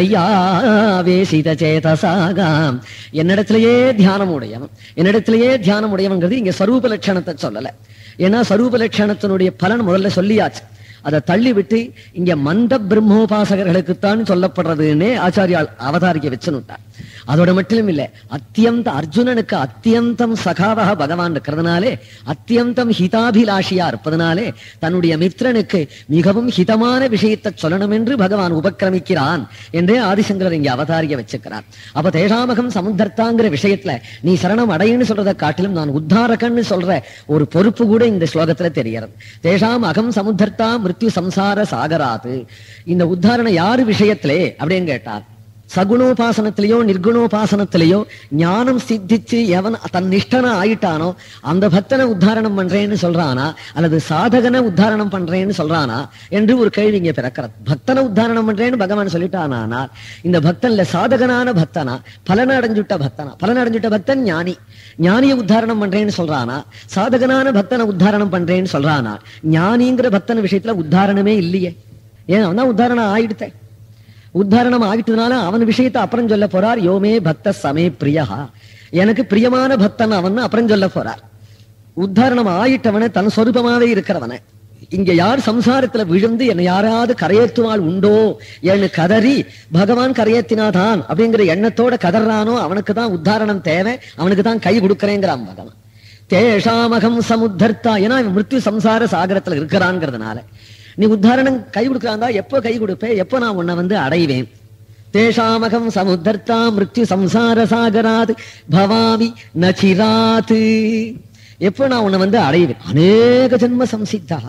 மையாவேசித சேதசாகாம் என்னிடத்திலேயே தியானம் உடையவன் என்னிடத்திலேயே தியானம் உடையவன்கிறது இங்க ஸ்வரூப லட்சணத்தை சொல்லல ஏன்னா ஸ்வரூப லட்சணத்தினுடைய பலன் முதல்ல சொல்லியாச்சு அதை தள்ளி விட்டு இங்க மந்த பிரம்மோபாசகர்களுக்குத்தான் சொல்லப்படுறதுன்னே ஆச்சாரியால் அவதாரிக்க வச்சுனுட்டார் அதோட மட்டும் இல்ல அத்தியந்த அர்ஜுனனுக்கு அத்தியந்தம் சகாவக பகவான் இருக்கிறதுனாலே அத்தியந்தம் ஹிதாபிலாஷியா இருப்பதனாலே தன்னுடைய மித்திரனுக்கு மிகவும் ஹிதமான விஷயத்தை சொல்லணும் என்று பகவான் உபக்கிரமிக்கிறான் என்றே ஆதிசங்கரர் இங்க அவதாரிய வச்சுக்கிறார் அப்ப தேஷாமகம் சமுத்தர்த்தாங்கிற விஷயத்துல நீ சரணம் அடையுன்னு சொல்றதை காட்டிலும் நான் உத்தாரகன்னு சொல்ற ஒரு பொறுப்பு கூட இந்த ஸ்லோகத்துல தெரியறது தேஷாம் அகம் சமுத்தர்த்தா மிருத்யு சம்சார சாகராது இந்த உத்தாரணம் யாரு விஷயத்திலே அப்படின்னு கேட்டார் சகுணோபாசனத்திலேயோ நிர்குணோபாசனத்திலேயோ ஞானம் சித்திச்சு எவன் தன் நிஷ்டனா ஆயிட்டானோ அந்த பக்தனை உத்தாரணம் பண்றேன்னு சொல்றானா அல்லது சாதகனை உத்தாரணம் பண்றேன்னு சொல்றானா என்று ஒரு கேள்வி இங்க பிறக்கிறது பக்தனை உத்தாரணம் பண்றேன்னு பகவான் சொல்லிட்டானா இந்த பக்தன்ல சாதகனான பக்தனா பலன் அடைஞ்சுட்ட பக்தனா பலன் அடைஞ்சுட்ட பக்தன் ஞானி ஞானிய உத்தாரணம் பண்றேன்னு சொல்றானா சாதகனான பக்தனை உத்தாரணம் பண்றேன்னு சொல்றானா ஞானிங்கிற பக்தன் விஷயத்துல உத்தாரணமே இல்லையே ஏன் அவன் தான் உத்தாரணம் ஆயிடுத்தேன் உத்தாரணம் ஆகிட்டதுனால அவன் விஷயத்தை அப்புறம் சொல்ல போறார் யோமே பக்த சமே பிரியா எனக்கு பிரியமான பக்தன் அவன் அப்புறம் சொல்ல போறார் உத்தாரணம் ஆயிட்டவனை தன் சொரூபமாவே இருக்கிறவனை இங்க யார் சம்சாரத்துல விழுந்து என்னை யாராவது கரையேற்றுவாள் உண்டோ என்று கதறி பகவான் கரையேத்தினாதான் அப்படிங்கிற எண்ணத்தோட கதறானோ அவனுக்கு தான் உத்தாரணம் தேவை அவனுக்கு தான் கை கொடுக்கறேங்கிறான் பகவான் தேஷாமகம் சமுத்தர்த்தா ஏன்னா இவன் மிருத்யு சம்சார சாகரத்துல இருக்கிறான்ங்கிறதுனால நீ உத்தாரணம் கை கொடுக்கறாந்தா எப்போ கை கொடுப்பே எப்போ நான் உன்னை வந்து அடைவேன் தேஷாமகம் சமுத்தர்த்தா மிருத்யு சம்சார சாகராத் பவாமி நச்சிராத் எப்போ நான் உன்னை வந்து அடைவேன் அநேக ஜென்ம சம்சித்தா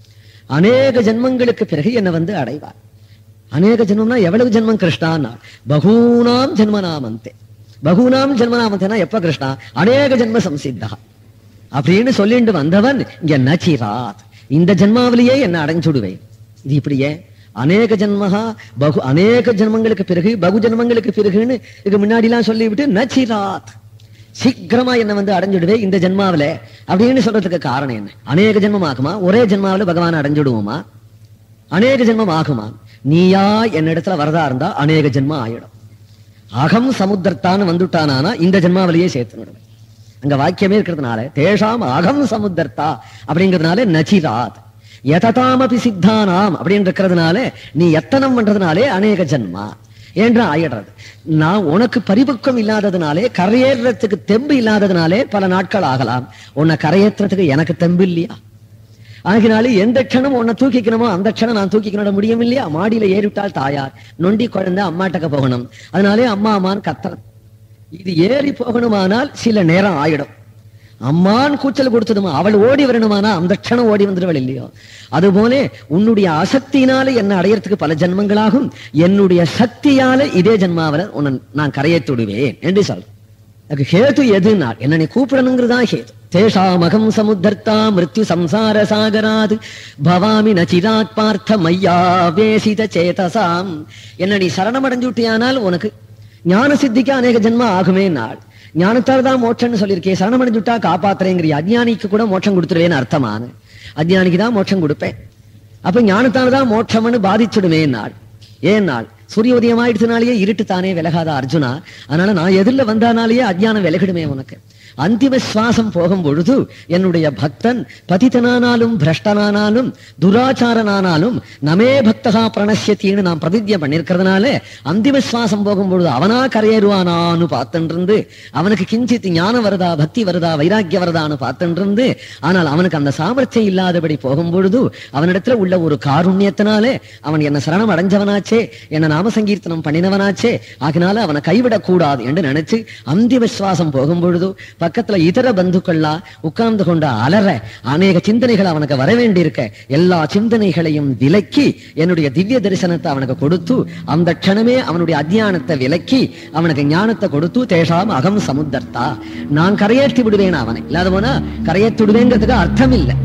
அநேக ஜென்மங்களுக்கு பிறகு என்னை வந்து அடைவார் அநேக ஜென்மம்னா எவ்வளவு ஜென்மம் கிருஷ்ணான்னா பகூனாம் ஜென்மநாமந்தே பகூனாம் ஜென்மநாமந்தேனா எப்ப கிருஷ்ணா அநேக ஜென்ம சம்சித்தா அப்படின்னு சொல்லிட்டு வந்தவன் இங்க நச்சிராத் இந்த ஜென்மாவிலேயே என்ன அடைஞ்சுடுவேன் இது இப்படியே அநேக ஜென்மஹா பகு அநேக ஜென்மங்களுக்கு பிறகு பகு ஜென்மங்களுக்கு பிறகுன்னு இதுக்கு முன்னாடி எல்லாம் சொல்லிவிட்டு நச்சிராத் சீக்கிரமா என்ன வந்து அடைஞ்சிடுவே இந்த ஜென்மாவில அப்படின்னு சொல்றதுக்கு காரணம் என்ன அநேக ஜென்மம் ஆகுமா ஒரே ஜென்மாவில பகவான் அடைஞ்சிடுவோமா அநேக ஜென்மம் ஆகுமா நீயா என்னிடத்துல வரதா இருந்தா அநேக ஜென்மம் ஆயிடும் அகம் சமுத்திரத்தான்னு வந்துட்டானா இந்த ஜென்மாவிலேயே சேர்த்து விடுவேன் அங்க வாக்கியமே இருக்கிறதுனால தேஷாம் அகம் சமுத்திரத்தா அப்படிங்கிறதுனால நச்சிராத் எததாமபி சித்தானாம் அப்படின்னு இருக்கிறதுனால நீ எத்தனம் பண்றதுனாலே அநேக ஜென்மா என்று ஆயிடுறது நான் உனக்கு பரிபக்குவம் இல்லாததுனாலே கரையேறதுக்கு தெம்பு இல்லாததுனாலே பல நாட்கள் ஆகலாம் உன்னை கரையேற்றுறதுக்கு எனக்கு தெம்பு இல்லையா ஆகினாலே எந்த க்ஷணம் உன்னை தூக்கிக்கணுமோ அந்த க்ஷணம் நான் தூக்கிக்கணுட முடியும் இல்லையா மாடியில ஏறிவிட்டால் தாயார் நொண்டி குழந்தை அம்மாட்டக்க போகணும் அதனாலே அம்மா அம்மான்னு கத்துறது இது ஏறி போகணுமானால் சில நேரம் ஆயிடும் அம்மான் கூச்சல் கொடுத்ததுமா அவள் ஓடி வரணுமானா அந்த க்ஷணம் ஓடி வந்துடுவள் இல்லையோ அதுபோல உன்னுடைய அசக்தியினால என்ன அடையறதுக்கு பல ஜென்மங்களாகும் என்னுடைய சக்தியால இதே ஜென்மாவில உன்னை நான் கரையேத்துடுவேன் என்று சொல்றேன் அதுக்கு ஹேது எதுனா என்ன நீ கூப்பிடணுங்கிறதா ஹேது தேஷாமகம் சமுத்தர்த்தா மிருத்யு சம்சார சாகராது பவாமி நச்சிராத் பார்த்த மையா வேசித சேதசாம் என்ன நீ சரணமடைஞ்சுட்டியானால் உனக்கு ஞான சித்திக்கு அநேக ஜென்மம் ஆகுமே நாள் ஞானத்தால் தான் மோட்சம்னு சொல்லியிருக்கேன் சரணமடைஞ்சுட்டா காப்பாத்துறேங்கிறிய அஜ்ஞானிக்கு கூட மோட்சம் கொடுத்துருவேன்னு அர்த்தமான அஜ்ஞானிக்கு தான் மோட்சம் கொடுப்பேன் அப்ப ஞானத்தால் தான் மோட்சம்னு பாதிச்சுடுமே நாள் ஏன் நாள் சூரிய உதயம் ஆயிடுச்சுனாலேயே இருட்டு தானே விலகாத அர்ஜுனா அதனால நான் எதிரில் வந்தானாலேயே அஜ்ஞானம் விலகிடுமே உனக்கு அந்திம சுவாசம் போகும் பொழுது என்னுடைய பக்தன் பதித்தனானாலும் பிரஷ்டனானாலும் துராச்சாரனானாலும் நமே பக்தகா பிரணசியத்தின்னு நான் பிரதிஜ்யம் பண்ணிருக்கிறதுனால அந்திம சுவாசம் போகும் பொழுது அவனா கரையேறுவானான்னு பார்த்துட்டு இருந்து அவனுக்கு கிஞ்சித் ஞானம் வருதா பக்தி வருதா வைராக்கியம் வருதான்னு பார்த்துட்டு இருந்து ஆனால் அவனுக்கு அந்த சாமர்த்தியம் இல்லாதபடி போகும் பொழுது அவனிடத்துல உள்ள ஒரு காருண்யத்தினாலே அவன் என்ன சரணம் அடைஞ்சவனாச்சே என்ன நாம சங்கீர்த்தனம் பண்ணினவனாச்சே ஆகினால அவனை கைவிடக் கூடாது என்று நினைச்சு அந்திம விசுவாசம் போகும் பொழுது பக்கத்துல இதர பந்துக்கள்லாம் உட்கார்ந்து கொண்ட அலற அநேக சிந்தனைகள் அவனுக்கு வர வேண்டியிருக்க எல்லா சிந்தனைகளையும் விலக்கி என்னுடைய திவ்ய தரிசனத்தை அவனுக்கு கொடுத்து அந்த க்ஷணமே அவனுடைய அத்தியானத்தை விலக்கி அவனுக்கு ஞானத்தை கொடுத்து தேஷாம் அகம் சமுத்தர்த்தா நான் கரையேற்றி விடுவேன் அவனை இல்லாத போனா கரையேற்றி விடுவேங்கிறதுக்கு அர்த்தம் இல்லை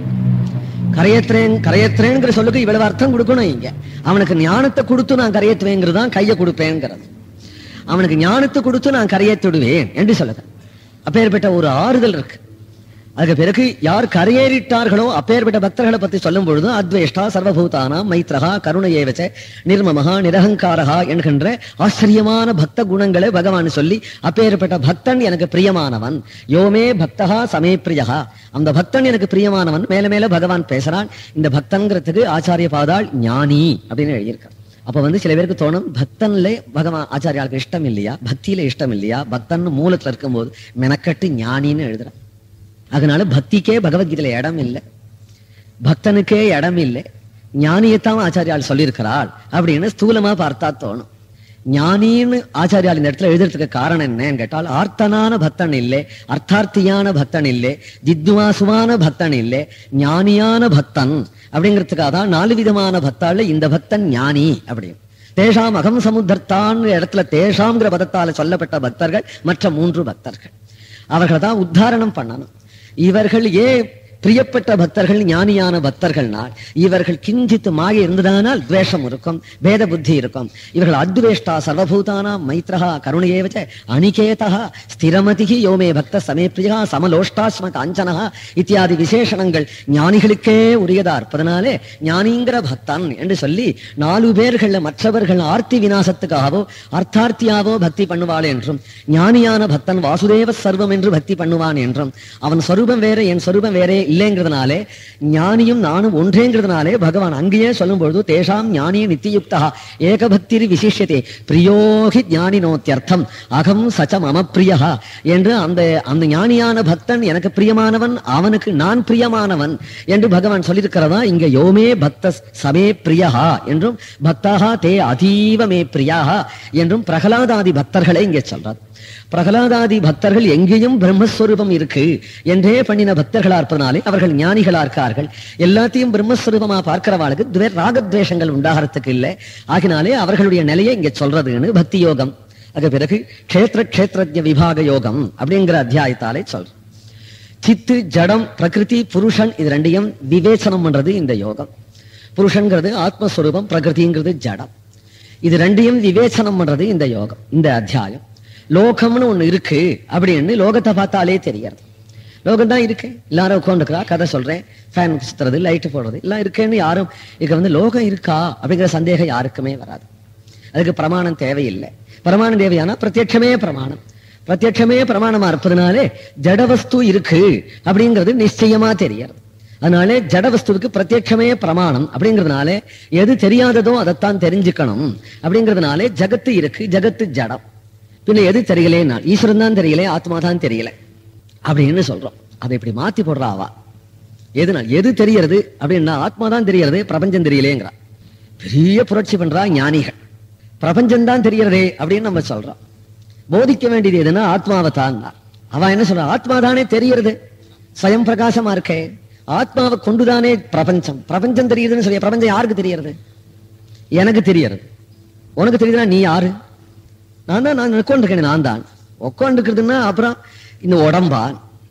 கரையேற்றுறேன் கரையேற்றுறேங்கிற சொல்லுக்கு இவ்வளவு அர்த்தம் கொடுக்கணும் இங்க அவனுக்கு ஞானத்தை கொடுத்து நான் கரையேற்றுவேங்கிறது தான் கையை கொடுப்பேங்கிறது அவனுக்கு ஞானத்தை கொடுத்து நான் கரையேற்றிடுவேன் என்று சொல்லுது அப்பேற்பட்ட ஒரு ஆறுதல் இருக்கு அதுக்கு பிறகு யார் கரையேறிட்டார்களோ அப்பேற்பட்ட பக்தர்களை பத்தி சொல்லும் பொழுது அத்வேஷ்டா சர்வபூதானாம் மைத்ரகா கருணையேவச்ச நிர்மமகா நிரகங்காரகா என்கின்ற ஆச்சரியமான பக்த குணங்களை பகவான் சொல்லி அப்பேற்பட்ட பக்தன் எனக்கு பிரியமானவன் யோமே பக்தகா சமே பிரியகா அந்த பக்தன் எனக்கு பிரியமானவன் மேல மேல பகவான் பேசுறான் இந்த பக்தன்கிறதுக்கு ஆச்சாரிய பாதாள் ஞானி அப்படின்னு எழுதியிருக்கான் அப்ப வந்து சில பேருக்கு தோணும் பக்தன்ல பகவான் ஆச்சாரியாளுக்கு இஷ்டம் இல்லையா பக்தியில இஷ்டம் இல்லையா பக்தன் மூலத்துல இருக்கும்போது மெனக்கட்டு ஞானின்னு எழுதுறான் அதனால பக்திக்கே பகவத்கீதையில இடம் இல்லை பக்தனுக்கே இடம் இல்லை ஞானியத்தான் ஆச்சாரியால் சொல்லியிருக்கிறாள் அப்படின்னு ஸ்தூலமா பார்த்தா தோணும் ஞானின்னு ஆச்சாரியால் இந்த இடத்துல எழுதுறதுக்கு காரணம் என்னன்னு கேட்டால் ஆர்த்தனான பக்தன் இல்லை அர்த்தார்த்தியான பக்தன் இல்லை ஜித்வாசுவான பக்தன் இல்லை ஞானியான பக்தன் அப்படிங்கிறதுக்காக தான் நாலு விதமான பக்தால இந்த பக்தன் ஞானி அப்படின்னு தேஷாம் அகம் சமுத்தர்த்தான் இடத்துல தேஷாம்ங்கிற பதத்தால சொல்லப்பட்ட பக்தர்கள் மற்ற மூன்று பக்தர்கள் அவர்களை தான் உத்தாரணம் பண்ணணும் இவர்கள் ஏன் பிரியப்பட்ட பக்தர்கள் ஞானியான பக்தர்கள்னால் இவர்கள் கிஞ்சித்து மாய இருந்ததானால் துவேஷம் இருக்கும் வேத புத்தி இருக்கும் இவர்கள் அத்வேஷ்டா சர்வபூதானா மைத்ரஹா கருணையேவச்ச அனிகேதா ஸ்திரமதிகி யோமே பக்த சமே பிரியா சமலோஷ்டாஸ்ம காஞ்சனஹா இத்தியாதி விசேஷணங்கள் ஞானிகளுக்கே உரியதா இருப்பதனாலே ஞானிங்கிற பக்தன் என்று சொல்லி நாலு பேர்கள்ல மற்றவர்கள் ஆர்த்தி விநாசத்துக்காகவோ அர்த்தார்த்தியாவோ பக்தி பண்ணுவாள் என்றும் ஞானியான பக்தன் வாசுதேவ சர்வம் என்று பக்தி பண்ணுவான் என்றும் அவன் சொரூபம் வேற என் சொரூபம் வேறே இல்லைங்கிறதுனாலே ஞானியும் நானும் ஒன்றேங்கிறதுனாலே பகவான் அங்கேயே சொல்லும் பொழுது தேஷாம் ஞானிய நித்தியுக்தா ஏகபக்திரி விசிஷ்யதே பிரியோகி ஞானினோத்தியர்த்தம் அகம் சச்ச மம பிரியஹா என்று அந்த அந்த ஞானியான பக்தன் எனக்கு பிரியமானவன் அவனுக்கு நான் பிரியமானவன் என்று பகவான் சொல்லியிருக்கிறதா இங்க யோமே பக்த சமே பிரியஹா என்றும் பக்தஹா தே அதீவ மே பிரியாஹா என்றும் பிரகலாதாதி பக்தர்களை இங்கே சொல்றார் பிரகலாதாதி பக்தர்கள் எங்கேயும் பிரம்மஸ்வரூபம் இருக்கு என்றே பண்ணின பக்தர்களா இருப்பதனாலே அவர்கள் ஞானிகளா இருக்கார்கள் எல்லாத்தையும் பிரம்மஸ்வரூபமா பார்க்கிறவாளுக்கு துவே ராகத்வேஷங்கள் உண்டாகிறதுக்கு இல்லை ஆகினாலே அவர்களுடைய நிலையை இங்க சொல்றதுன்னு பக்தி யோகம் அது பிறகு க்ஷேத்திர க்ஷேத்திரஜ விபாக யோகம் அப்படிங்கிற அத்தியாயத்தாலே சொல்றோம் சித்து ஜடம் பிரகிருதி புருஷன் இது ரெண்டையும் விவேச்சனம் பண்றது இந்த யோகம் புருஷன்கிறது ஆத்மஸ்வரூபம் பிரகிருதிங்கிறது ஜடம் இது ரெண்டையும் விவேச்சனம் பண்றது இந்த யோகம் இந்த அத்தியாயம் லோகம்னு ஒண்ணு இருக்கு அப்படின்னு லோகத்தை பார்த்தாலே தெரியறது லோகம் தான் இருக்கு எல்லாரும் உட்காந்துக்கிறா கதை சொல்றேன் ஃபேன் சுத்துறது லைட் போடுறது எல்லாம் இருக்குன்னு யாரும் இங்க வந்து லோகம் இருக்கா அப்படிங்கிற சந்தேகம் யாருக்குமே வராது அதுக்கு பிரமாணம் தேவையில்லை பிரமாணம் தேவையானா பிரத்யட்சமே பிரமாணம் பிரத்யட்சமே பிரமாணமா இருப்பதனாலே ஜடவஸ்து இருக்கு அப்படிங்கிறது நிச்சயமா தெரியறது அதனாலே ஜடவஸ்துவுக்கு பிரத்யட்சமே பிரமாணம் அப்படிங்கிறதுனால எது தெரியாததோ அதைத்தான் தெரிஞ்சுக்கணும் அப்படிங்கிறதுனாலே ஜகத்து இருக்கு ஜகத்து ஜடம் பின்ன எது தெரியலேன்னா ஈஸ்வரன் தான் தெரியல ஆத்மா தான் தெரியல அப்படின்னு சொல்றோம் அதை இப்படி மாத்தி போடுறா அவா எதுனா எது தெரியறது அப்படின்னா ஆத்மா தான் தெரியறது பிரபஞ்சம் தெரியலேங்கிறா பெரிய புரட்சி பண்றா ஞானிகள் பிரபஞ்சம் தான் தெரியறதே அப்படின்னு நம்ம சொல்றோம் போதிக்க வேண்டியது எதுனா ஆத்மாவை தான் அவ என்ன சொல்றா ஆத்மா தானே தெரியறது ஸ்வயம் பிரகாசமா இருக்கே ஆத்மாவை கொண்டுதானே பிரபஞ்சம் பிரபஞ்சம் தெரியுதுன்னு சொல்லி பிரபஞ்சம் யாருக்கு தெரியறது எனக்கு தெரியறது உனக்கு தெரியுதுன்னா நீ யாரு நான் தான் நான் உட்காந்துருக்கேன் நான் தான் உட்காந்துருக்கிறதுன்னா அப்புறம் இந்த உடம்பா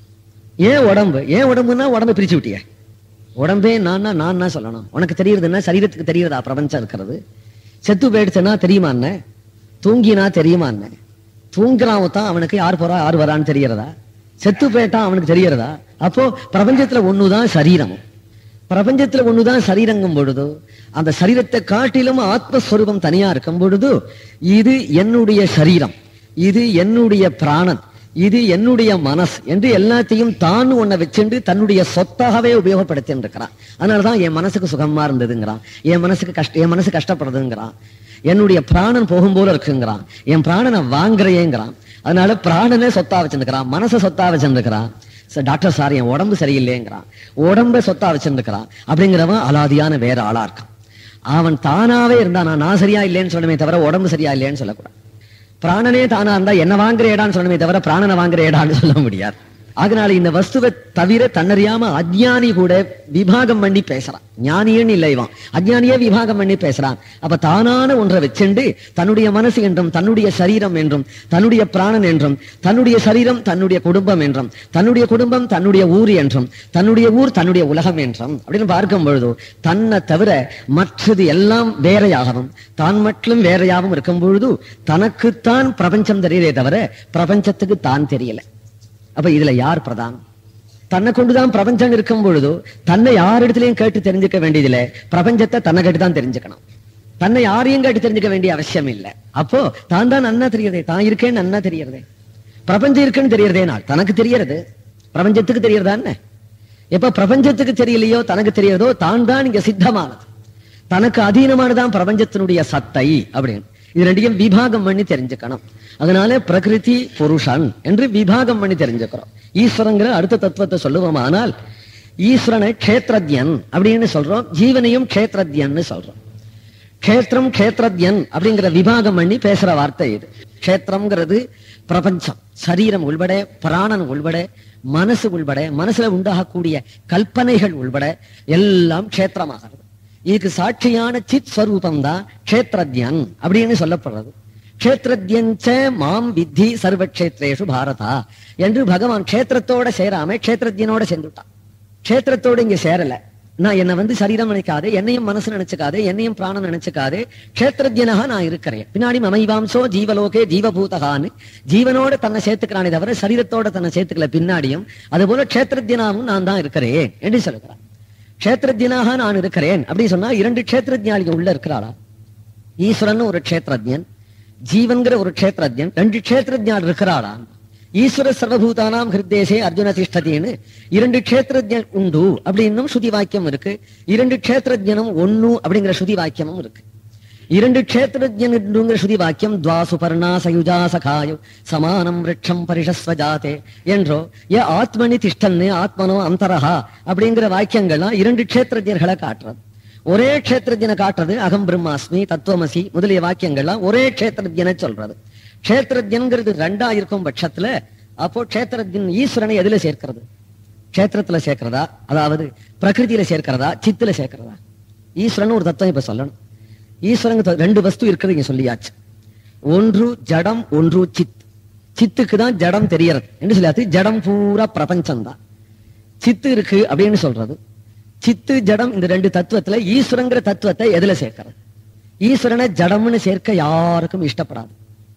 ஏன் உடம்பு ஏன் உடம்புன்னா உடம்பை பிரிச்சு விட்டிய உடம்பே நான் நான் தான் சொல்லணும் உனக்கு தெரியறதுன்னா சரீரத்துக்கு தெரியறதா பிரபஞ்சம் இருக்கிறது செத்து போயிடுச்சுன்னா தெரியுமா என்ன தூங்கினா தெரியுமா என்ன தூங்குறான் தான் அவனுக்கு யார் போறா யார் வரான்னு தெரியறதா செத்து போயிட்டான் அவனுக்கு தெரியறதா அப்போ பிரபஞ்சத்துல ஒண்ணுதான் சரீரமும் பிரபஞ்சத்துல ஒண்ணுதான் சரீரங்கும் பொழுது அந்த சரீரத்தை காட்டிலும் ஆத்மஸ்வரூபம் தனியா இருக்கும் பொழுது இது என்னுடைய சரீரம் இது என்னுடைய பிராணன் இது என்னுடைய மனசு என்று எல்லாத்தையும் தான் உன்னை வச்சுண்டு தன்னுடைய சொத்தாகவே உபயோகப்படுத்தி இருக்கிறான் அதனாலதான் என் மனசுக்கு சுகமா இருந்ததுங்கிறான் என் மனசுக்கு கஷ்ட என் மனசு கஷ்டப்படுறதுங்கிறான் என்னுடைய பிராணன் போகும் போல இருக்குங்கிறான் என் பிராணனை வாங்குறையேங்கிறான் அதனால பிராணனே சொத்தா வச்சிருக்கிறான் மனசை சொத்தா வச்சிருக்கிறான் ச- டாக்டர் சார் என் உடம்பு சரியில்லைங்கிறான் உடம்ப சொத்தா வச்சிருக்கிறான் அப்படிங்கிறவன் அலாதியான வேற ஆளா இருக்கான் அவன் தானாவே இருந்தானா நான் சரியா இல்லைன்னு சொல்லணுமே தவிர உடம்பு சரியா இல்லைன்னு சொல்லக்கூடாது பிராணனே தானா இருந்தா என்ன வாங்குற இடான்னு சொல்லணுமே தவிர பிராணனை வாங்குற இடான்னு சொல்ல முடியாது அதனால இந்த வஸ்துவை தவிர தன்னறியாம அஜ்ஞானி கூட விபாகம் பண்ணி பேசுறான் ஞானியன்னு இல்லை இவன் அஜ்ஞானியே விபாகம் பண்ணி பேசுறான் அப்ப தானான ஒன்றை வச்சுண்டு தன்னுடைய மனசு என்றும் தன்னுடைய சரீரம் என்றும் தன்னுடைய பிராணன் என்றும் தன்னுடைய சரீரம் தன்னுடைய குடும்பம் என்றும் தன்னுடைய குடும்பம் தன்னுடைய ஊர் என்றும் தன்னுடைய ஊர் தன்னுடைய உலகம் என்றும் அப்படின்னு பார்க்கும் பொழுது தன்னை தவிர மற்றது எல்லாம் வேறையாகவும் தான் மட்டும் வேறையாகவும் இருக்கும் பொழுது தனக்குத்தான் பிரபஞ்சம் தெரியுதே தவிர பிரபஞ்சத்துக்கு தான் தெரியல அப்ப இதுல யார் பிரதானம் தன்னை கொண்டுதான் பிரபஞ்சம் இருக்கும் பொழுது தன்னை யார் இடத்துலயும் கேட்டு தெரிஞ்சுக்க வேண்டியதில்லை பிரபஞ்சத்தை தன்னை கேட்டு தான் தெரிஞ்சுக்கணும் தன்னை யாரையும் கேட்டு தெரிஞ்சுக்க வேண்டிய அவசியம் இல்லை அப்போ தான் தான் நன்னா தெரியறதே தான் இருக்கேன்னு நன்னா தெரியறதே பிரபஞ்சம் இருக்குன்னு தெரியறதே நாள் தனக்கு தெரியறது பிரபஞ்சத்துக்கு தெரியறதா என்ன எப்ப பிரபஞ்சத்துக்கு தெரியலையோ தனக்கு தெரியறதோ தான் தான் இங்க சித்தமானது தனக்கு அதீனமானதான் பிரபஞ்சத்தினுடைய சத்தை அப்படின்னு இது ரெண்டையும் விபாகம் பண்ணி தெரிஞ்சுக்கணும் அதனால பிரகிருதி புருஷன் என்று விபாகம் பண்ணி தெரிஞ்சுக்கிறோம் ஈஸ்வரங்கிற அடுத்த தத்துவத்தை சொல்லுவோமானால் ஈஸ்வரனை க்ஷேத்ரஜன் அப்படின்னு சொல்றோம் ஜீவனையும் க்ஷேத்ரஜன்னு சொல்றோம் க்ஷேத்திரம் க்ஷேத்ரஜன் அப்படிங்கிற விபாகம் பண்ணி பேசுற வார்த்தை இது க்ஷேத்திரம்ங்கிறது பிரபஞ்சம் சரீரம் உள்பட பிராணன் உள்பட மனசு உள்பட மனசுல உண்டாகக்கூடிய கல்பனைகள் உள்பட எல்லாம் க்ஷேத்திரமாகிறது இதுக்கு சாட்சியான சித் ஸ்வரூபம் தான் க்ஷேத்ரஜன் அப்படின்னு சொல்லப்படுறது க்ஷேத்ரஜ்யஞ்ச மாம் வித்தி சர்வ க்ஷேத்ரேஷு பாரதா என்று பகவான் க்ஷேத்திரத்தோட சேராம க்ஷேத்ரஜனோட சேர்ந்துட்டான் க்ஷேத்திரத்தோட இங்க சேரல நான் என்ன வந்து சரீரம் நினைக்காதே என்னையும் மனசு நினைச்சுக்காதே என்னையும் பிராணம் நினைச்சுக்காதே க்ஷேத்ரஜனாக நான் இருக்கிறேன் பின்னாடி மமைவாம்சோ ஜீவலோகே ஜீவபூதகான்னு ஜீவனோட தன்னை சேர்த்துக்கிறானே தவிர சரீரத்தோட தன்னை சேர்த்துக்கல பின்னாடியும் அதுபோல க்ஷேத்ரஜனாவும் நான் தான் இருக்கிறேன் என்று சொல்லுகிறான் க்ஷேத்ரஜனாக நான் இருக்கிறேன் அப்படி சொன்னா இரண்டு க்ஷேத்ரஜாளிகள் உள்ள இருக்கிறாளா ஈஸ்வரன் ஒரு க்ஷேத்ரஜன் ஜீவன்கிற ஒரு க்ஷேத்ரஜன் ரெண்டு க்ஷேத்ரஜால் இருக்கிறாளா ஈஸ்வர சர்வபூதானாம் ஹிருத்தேசே அர்ஜுன திஷ்டதின்னு இரண்டு க்ஷேத்ரஜன் உண்டு அப்படின்னும் ஸ்ருதி வாக்கியம் இருக்கு இரண்டு க்ஷேத்ரஜனும் ஒண்ணு அப்படிங்கிற ஸ்ருதி வாக்கியமும் இருக்கு இரண்டு க்ஷேத்ரஜனுங்கிற ஸ்ருதி வாக்கியம் துவா சுபர்ணா சயுஜா சகாயோ சமானம் விரட்சம் பரிஷஸ்வஜாதே என்றோ ஏ ஆத்மனி திஷ்டன்னு ஆத்மனோ அந்தரஹா அப்படிங்கிற வாக்கியங்கள்லாம் இரண்டு க்ஷேத்ரஜர்களை காட்டுறது ஒரே க்ஷேத்ரஜனை காட்டுறது அகம் பிரம்மாஸ்மி தத்துவமசி முதலிய வாக்கியங்கள்லாம் ஒரே க்ஷேத்ரஜனை சொல்றது க்ஷேத்ரஜன்கிறது ரெண்டா இருக்கும் பட்சத்துல அப்போ க்ஷேத்ரஜன் ஈஸ்வரனை எதுல சேர்க்கிறது க்ஷேத்திரத்துல சேர்க்கிறதா அதாவது பிரகிருதியில சேர்க்கிறதா சித்துல சேர்க்கிறதா ஈஸ்வரன் ஒரு தத்துவம் இப்ப சொல்லணும் ஈஸ்வரன் ரெண்டு வஸ்து இருக்கிறது இங்க சொல்லியாச்சு ஒன்று ஜடம் ஒன்று சித் சித்துக்கு தான் ஜடம் தெரியறது என்று சொல்லியாச்சு ஜடம் பூரா பிரபஞ்சம் தான் சித்து இருக்கு அப்படின்னு சொல்றது சித்து ஜடம் இந்த ரெண்டு தத்துவத்துல ஈஸ்வரங்கிற தத்துவத்தை எதுல சேர்க்கிறது ஈஸ்வரனை ஜடம்னு சேர்க்க யாருக்கும் இஷ்டப்படாது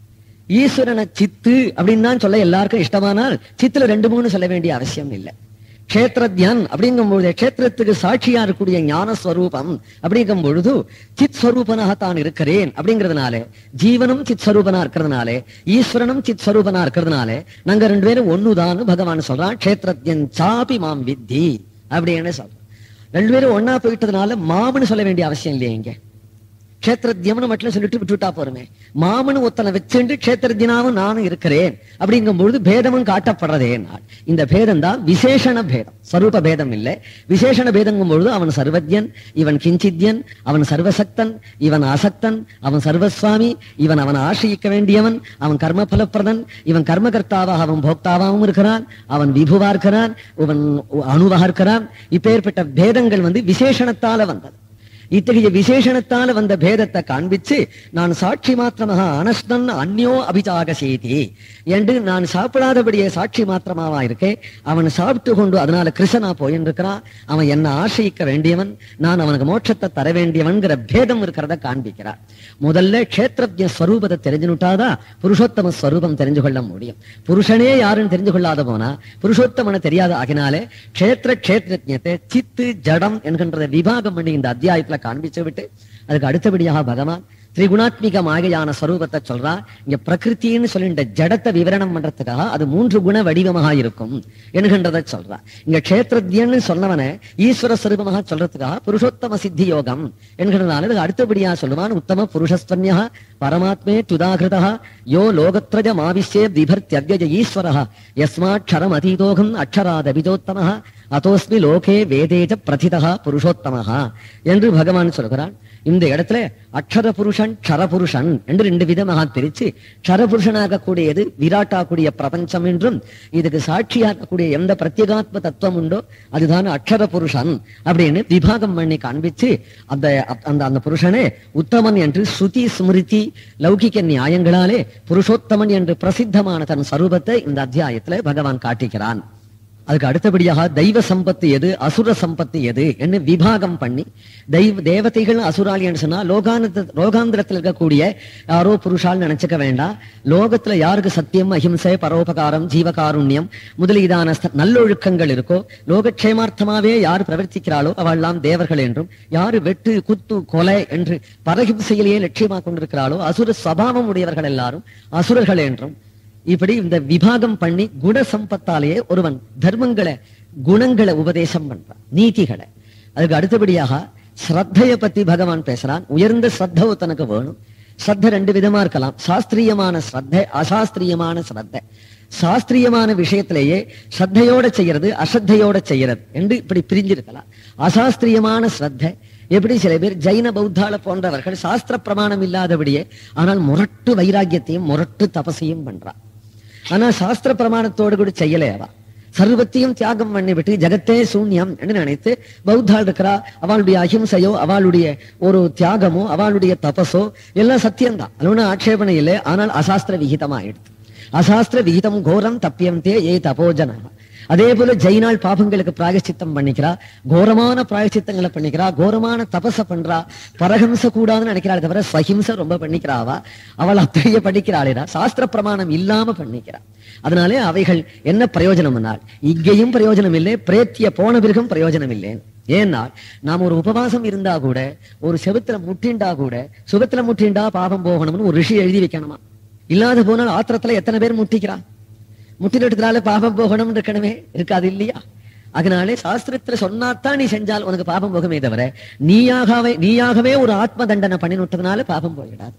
ஈஸ்வரனை சித்து அப்படின்னு தான் சொல்ல எல்லாருக்கும் இஷ்டமானால் சித்துல ரெண்டு மூணு சொல்ல வேண்டிய அவசியம் இல்லை கஷேத்திரத்யன் அப்படிங்கும் பொழுது கஷேத்திரத்துக்கு சாட்சியா இருக்கக்கூடிய ஞான ஸ்வரூபம் அப்படிங்கும் பொழுது சித் ஸ்வரூபனாக தான் இருக்கிறேன் அப்படிங்கிறதுனால ஜீவனும் சித் ஸ்வரூபனா இருக்கிறதுனால ஈஸ்வரனும் சித் ஸ்வரூபனா இருக்கிறதுனால நாங்க ரெண்டு பேரும் ஒண்ணுதான்னு பகவான் சொல்றான் கஷேத்திரத்யன் சாபி மாம் வித்தி அப்படின்னு சொல்றான் ரெண்டு பேரும் ஒன்னா போயிட்டதுனால மாமன்னு சொல்ல வேண்டிய அவசியம் இல்லையே இங்க கஷேத்திரத்தியம்னு மட்டும் சொல்லிட்டு விட்டுட்டா போறமே மாமனு ஒத்தனை வச்சுண்டு கஷேத்திரத்தினாவும் நானும் இருக்கிறேன் அப்படிங்கும் பொழுது பேதமும் காட்டப்படுறதே நாள் இந்த பேதம் தான் விசேஷண பேதம் ஸ்வரூப பேதம் இல்லை விசேஷண பேதங்கும் பொழுது அவன் சர்வஜன் இவன் கிஞ்சித்யன் அவன் சர்வசக்தன் இவன் அசக்தன் அவன் சர்வஸ்வாமி இவன் அவன் ஆசிரியிக்க வேண்டியவன் அவன் கர்ம பலப்பிரதன் இவன் கர்மகர்த்தாவாக அவன் போக்தாவாகவும் இருக்கிறான் அவன் விபுவா இருக்கிறான் அவன் அணுவாக இருக்கிறான் இப்பேற்பட்ட பேதங்கள் வந்து விசேஷணத்தால வந்தது இத்தகைய விசேஷணத்தால வந்த பேதத்தை காண்பிச்சு நான் சாட்சி மாத்திரமாக அனஸ்தன் அந்யோ அபிஜாக செய்தி என்று நான் சாப்பிடாதபடியே சாட்சி மாத்திரமாவா இருக்கேன் அவன் சாப்பிட்டு கொண்டு அதனால கிருஷ்ணனா போயின்னு இருக்கிறான் அவன் என்ன ஆசிரியிக்க வேண்டியவன் நான் அவனுக்கு மோட்சத்தை தர வேண்டியவன்கிற பேதம் இருக்கிறத காண்பிக்கிறார் முதல்ல கஷேத்திரஜ ஸ்வரூபத்தை தெரிஞ்சுனுட்டாதான் புருஷோத்தம ஸ்வரூபம் தெரிஞ்சு கொள்ள முடியும் புருஷனே யாருன்னு தெரிஞ்சு கொள்ளாத போனா புருஷோத்தமனை தெரியாத ஆகினாலே கஷேத்திர கஷேத்திரஜத்தை சித்து ஜடம் என்கின்ற விபாகம் பண்ணி இந்த அத்தியாயத்துல காண்பிச்சு விட்டு அதுக்கு அடுத்தபடியாக பகவான் திரிகுணாத்மிக மாகையான ஸ்வரூபத்தை சொல்றா இங்க பிரகிருத்தின்னு சொல்லி இந்த ஜடத்தை விவரணம் பண்றதுக்காக அது மூன்று குண வடிவமாக இருக்கும் என்கின்றதை சொல்றா இங்க கஷேத்திரத்தியன்னு சொன்னவனை ஈஸ்வர ஸ்வரூபமாக சொல்றதுக்காக புருஷோத்தம சித்தி யோகம் என்கிறதுனால இதுக்கு அடுத்தபடியா சொல்லுவான் உத்தம புருஷஸ்வன்யா பரமாத்மே துதாகிருதா யோ லோகத்ரஜ மாவிஷ்யே விபர்த்தியவ்யஜ ஈஸ்வரः யஸ்மாட் க்ஷரம் அதீதோகம் அக்ஷராதபிஜோத்தமः அதோஸ்மி லோகே வேதேஜ பிரதிதா புருஷோத்தமஹா என்று பகவான் சொல்கிறான் இந்த இடத்துல அக்ஷர புருஷன் க்ஷர புருஷன் என்று ரெண்டு விதமாக பிரிச்சு க்ஷர புருஷனாக கூடியது விராட்டா கூடிய பிரபஞ்சம் என்றும் இதுக்கு சாட்சியாகக்கூடிய எந்த பிரத்யேகாத்ம தத்துவம் உண்டோ அதுதான் அக்ஷர புருஷன் அப்படின்னு விபாகம் பண்ணி காண்பிச்சு அந்த அந்த அந்த புருஷனே உத்தமன் என்று ஸ்ருதி ஸ்மிருதி லௌகிக நியாயங்களாலே புருஷோத்தமன் என்று பிரசித்தமான தன் சரூபத்தை இந்த அத்தியாயத்துல பகவான் காட்டுகிறான் அதுக்கு அடுத்தபடியாக தெய்வ சம்பத்து எது அசுர சம்பத்து எது என்று விபாகம் பண்ணி தெய்வ தேவதைகள் அசுராளின்னு சொன்னா லோகாந்த லோகாந்திரத்தில் இருக்கக்கூடிய யாரோ புருஷால் நினைச்சுக்க வேண்டாம் லோகத்துல யாருக்கு சத்தியம் அஹிம்சை பரோபகாரம் ஜீவகாருண்யம் முதலீதான ஸ்த- நல்லொழுக்கங்கள் இருக்கோ லோகக்ஷேமார்த்தமாவே யார் பிரவர்த்திக்கிறாளோ அவள்லாம் தேவர்கள் என்றும் யாரு வெட்டு குத்து கொலை என்று பரஹிம்சையிலேயே லட்சியமாக கொண்டிருக்கிறாளோ அசுர சபாவம் உடையவர்கள் எல்லாரும் அசுரர்கள் என்றும் இப்படி இந்த விபாகம் பண்ணி குண சம்பத்தாலேயே ஒருவன் தர்மங்களை குணங்களை உபதேசம் பண்றான் நீதிகளை அதுக்கு அடுத்தபடியாக ஸ்ரத்தைய பத்தி பகவான் பேசுறான் உயர்ந்த ஸ்ரத்த தனக்கு வேணும் ஸ்ரத்த ரெண்டு விதமா இருக்கலாம் சாஸ்திரியமான ஸ்ரத்த அசாஸ்திரியமான ஸ்ரத்த சாஸ்திரியமான விஷயத்திலேயே ஸ்ரத்தையோட செய்யறது அஸ்ரத்தையோட செய்யறது என்று இப்படி பிரிஞ்சிருக்கலாம் அசாஸ்திரியமான ஸ்ரத்த எப்படி சில பேர் ஜைன பௌத்தாள போன்றவர்கள் சாஸ்திர பிரமாணம் இல்லாதபடியே ஆனால் முரட்டு வைராக்கியத்தையும் முரட்டு தபசையும் பண்றா ஆனா சாஸ்திர பிரமாணத்தோடு கூட செய்யலே அவ சர்வத்தையும் தியாகம் பண்ணிவிட்டு ஜகத்தே சூன்யம் என்று நினைத்து பௌத்தாள் இருக்கிறா அவளுடைய அஹிம்சையோ அவளுடைய ஒரு தியாகமோ அவளுடைய தபசோ எல்லாம் சத்தியம்தான் அது ஒண்ணும் ஆட்சேபனை இல்லை ஆனால் அசாஸ்திர விகிதமா எடுத்து அசாஸ்திர விகிதம் கோரம் தப்பியம் தே ஏ தபோஜன அதே போல ஜெயினாள் பாபங்களுக்கு பிராயச்சித்தம் பண்ணிக்கிறா கோரமான பிராயச்சித்தங்களை பண்ணிக்கிறா கோரமான தபச பண்றா பரஹம்ச கூடாதுன்னு நினைக்கிறாள் தவிர சஹிம்ச ரொம்ப பண்ணிக்கிறாவா அவள் அப்படியே படிக்கிறாளேடா சாஸ்திர பிரமாணம் இல்லாம பண்ணிக்கிறா அதனாலே அவைகள் என்ன பிரயோஜனம்னால் இங்கேயும் பிரயோஜனம் இல்லை பிரேத்திய போன பிறகும் பிரயோஜனம் இல்லை ஏன்னா நாம் ஒரு உபவாசம் இருந்தா கூட ஒரு செவுத்துல முட்டிண்டா கூட சுபத்துல முட்டிண்டா பாபம் போகணும்னு ஒரு ரிஷி எழுதி வைக்கணுமா இல்லாத போனால் ஆத்திரத்துல எத்தனை பேர் முட்டிக்கிறா முட்டினதுனால பாபம் போகணும் இருக்கணுமே இருக்காது இல்லையா அதனாலே சாஸ்திரத்துல சொன்னாத்தான் நீ செஞ்சால் உனக்கு பாபம் போகுமே தவிர நீயாகவே நீயாகவே ஒரு ஆத்ம தண்டனை பண்ணி விட்டதுனால பாபம் போயிடாது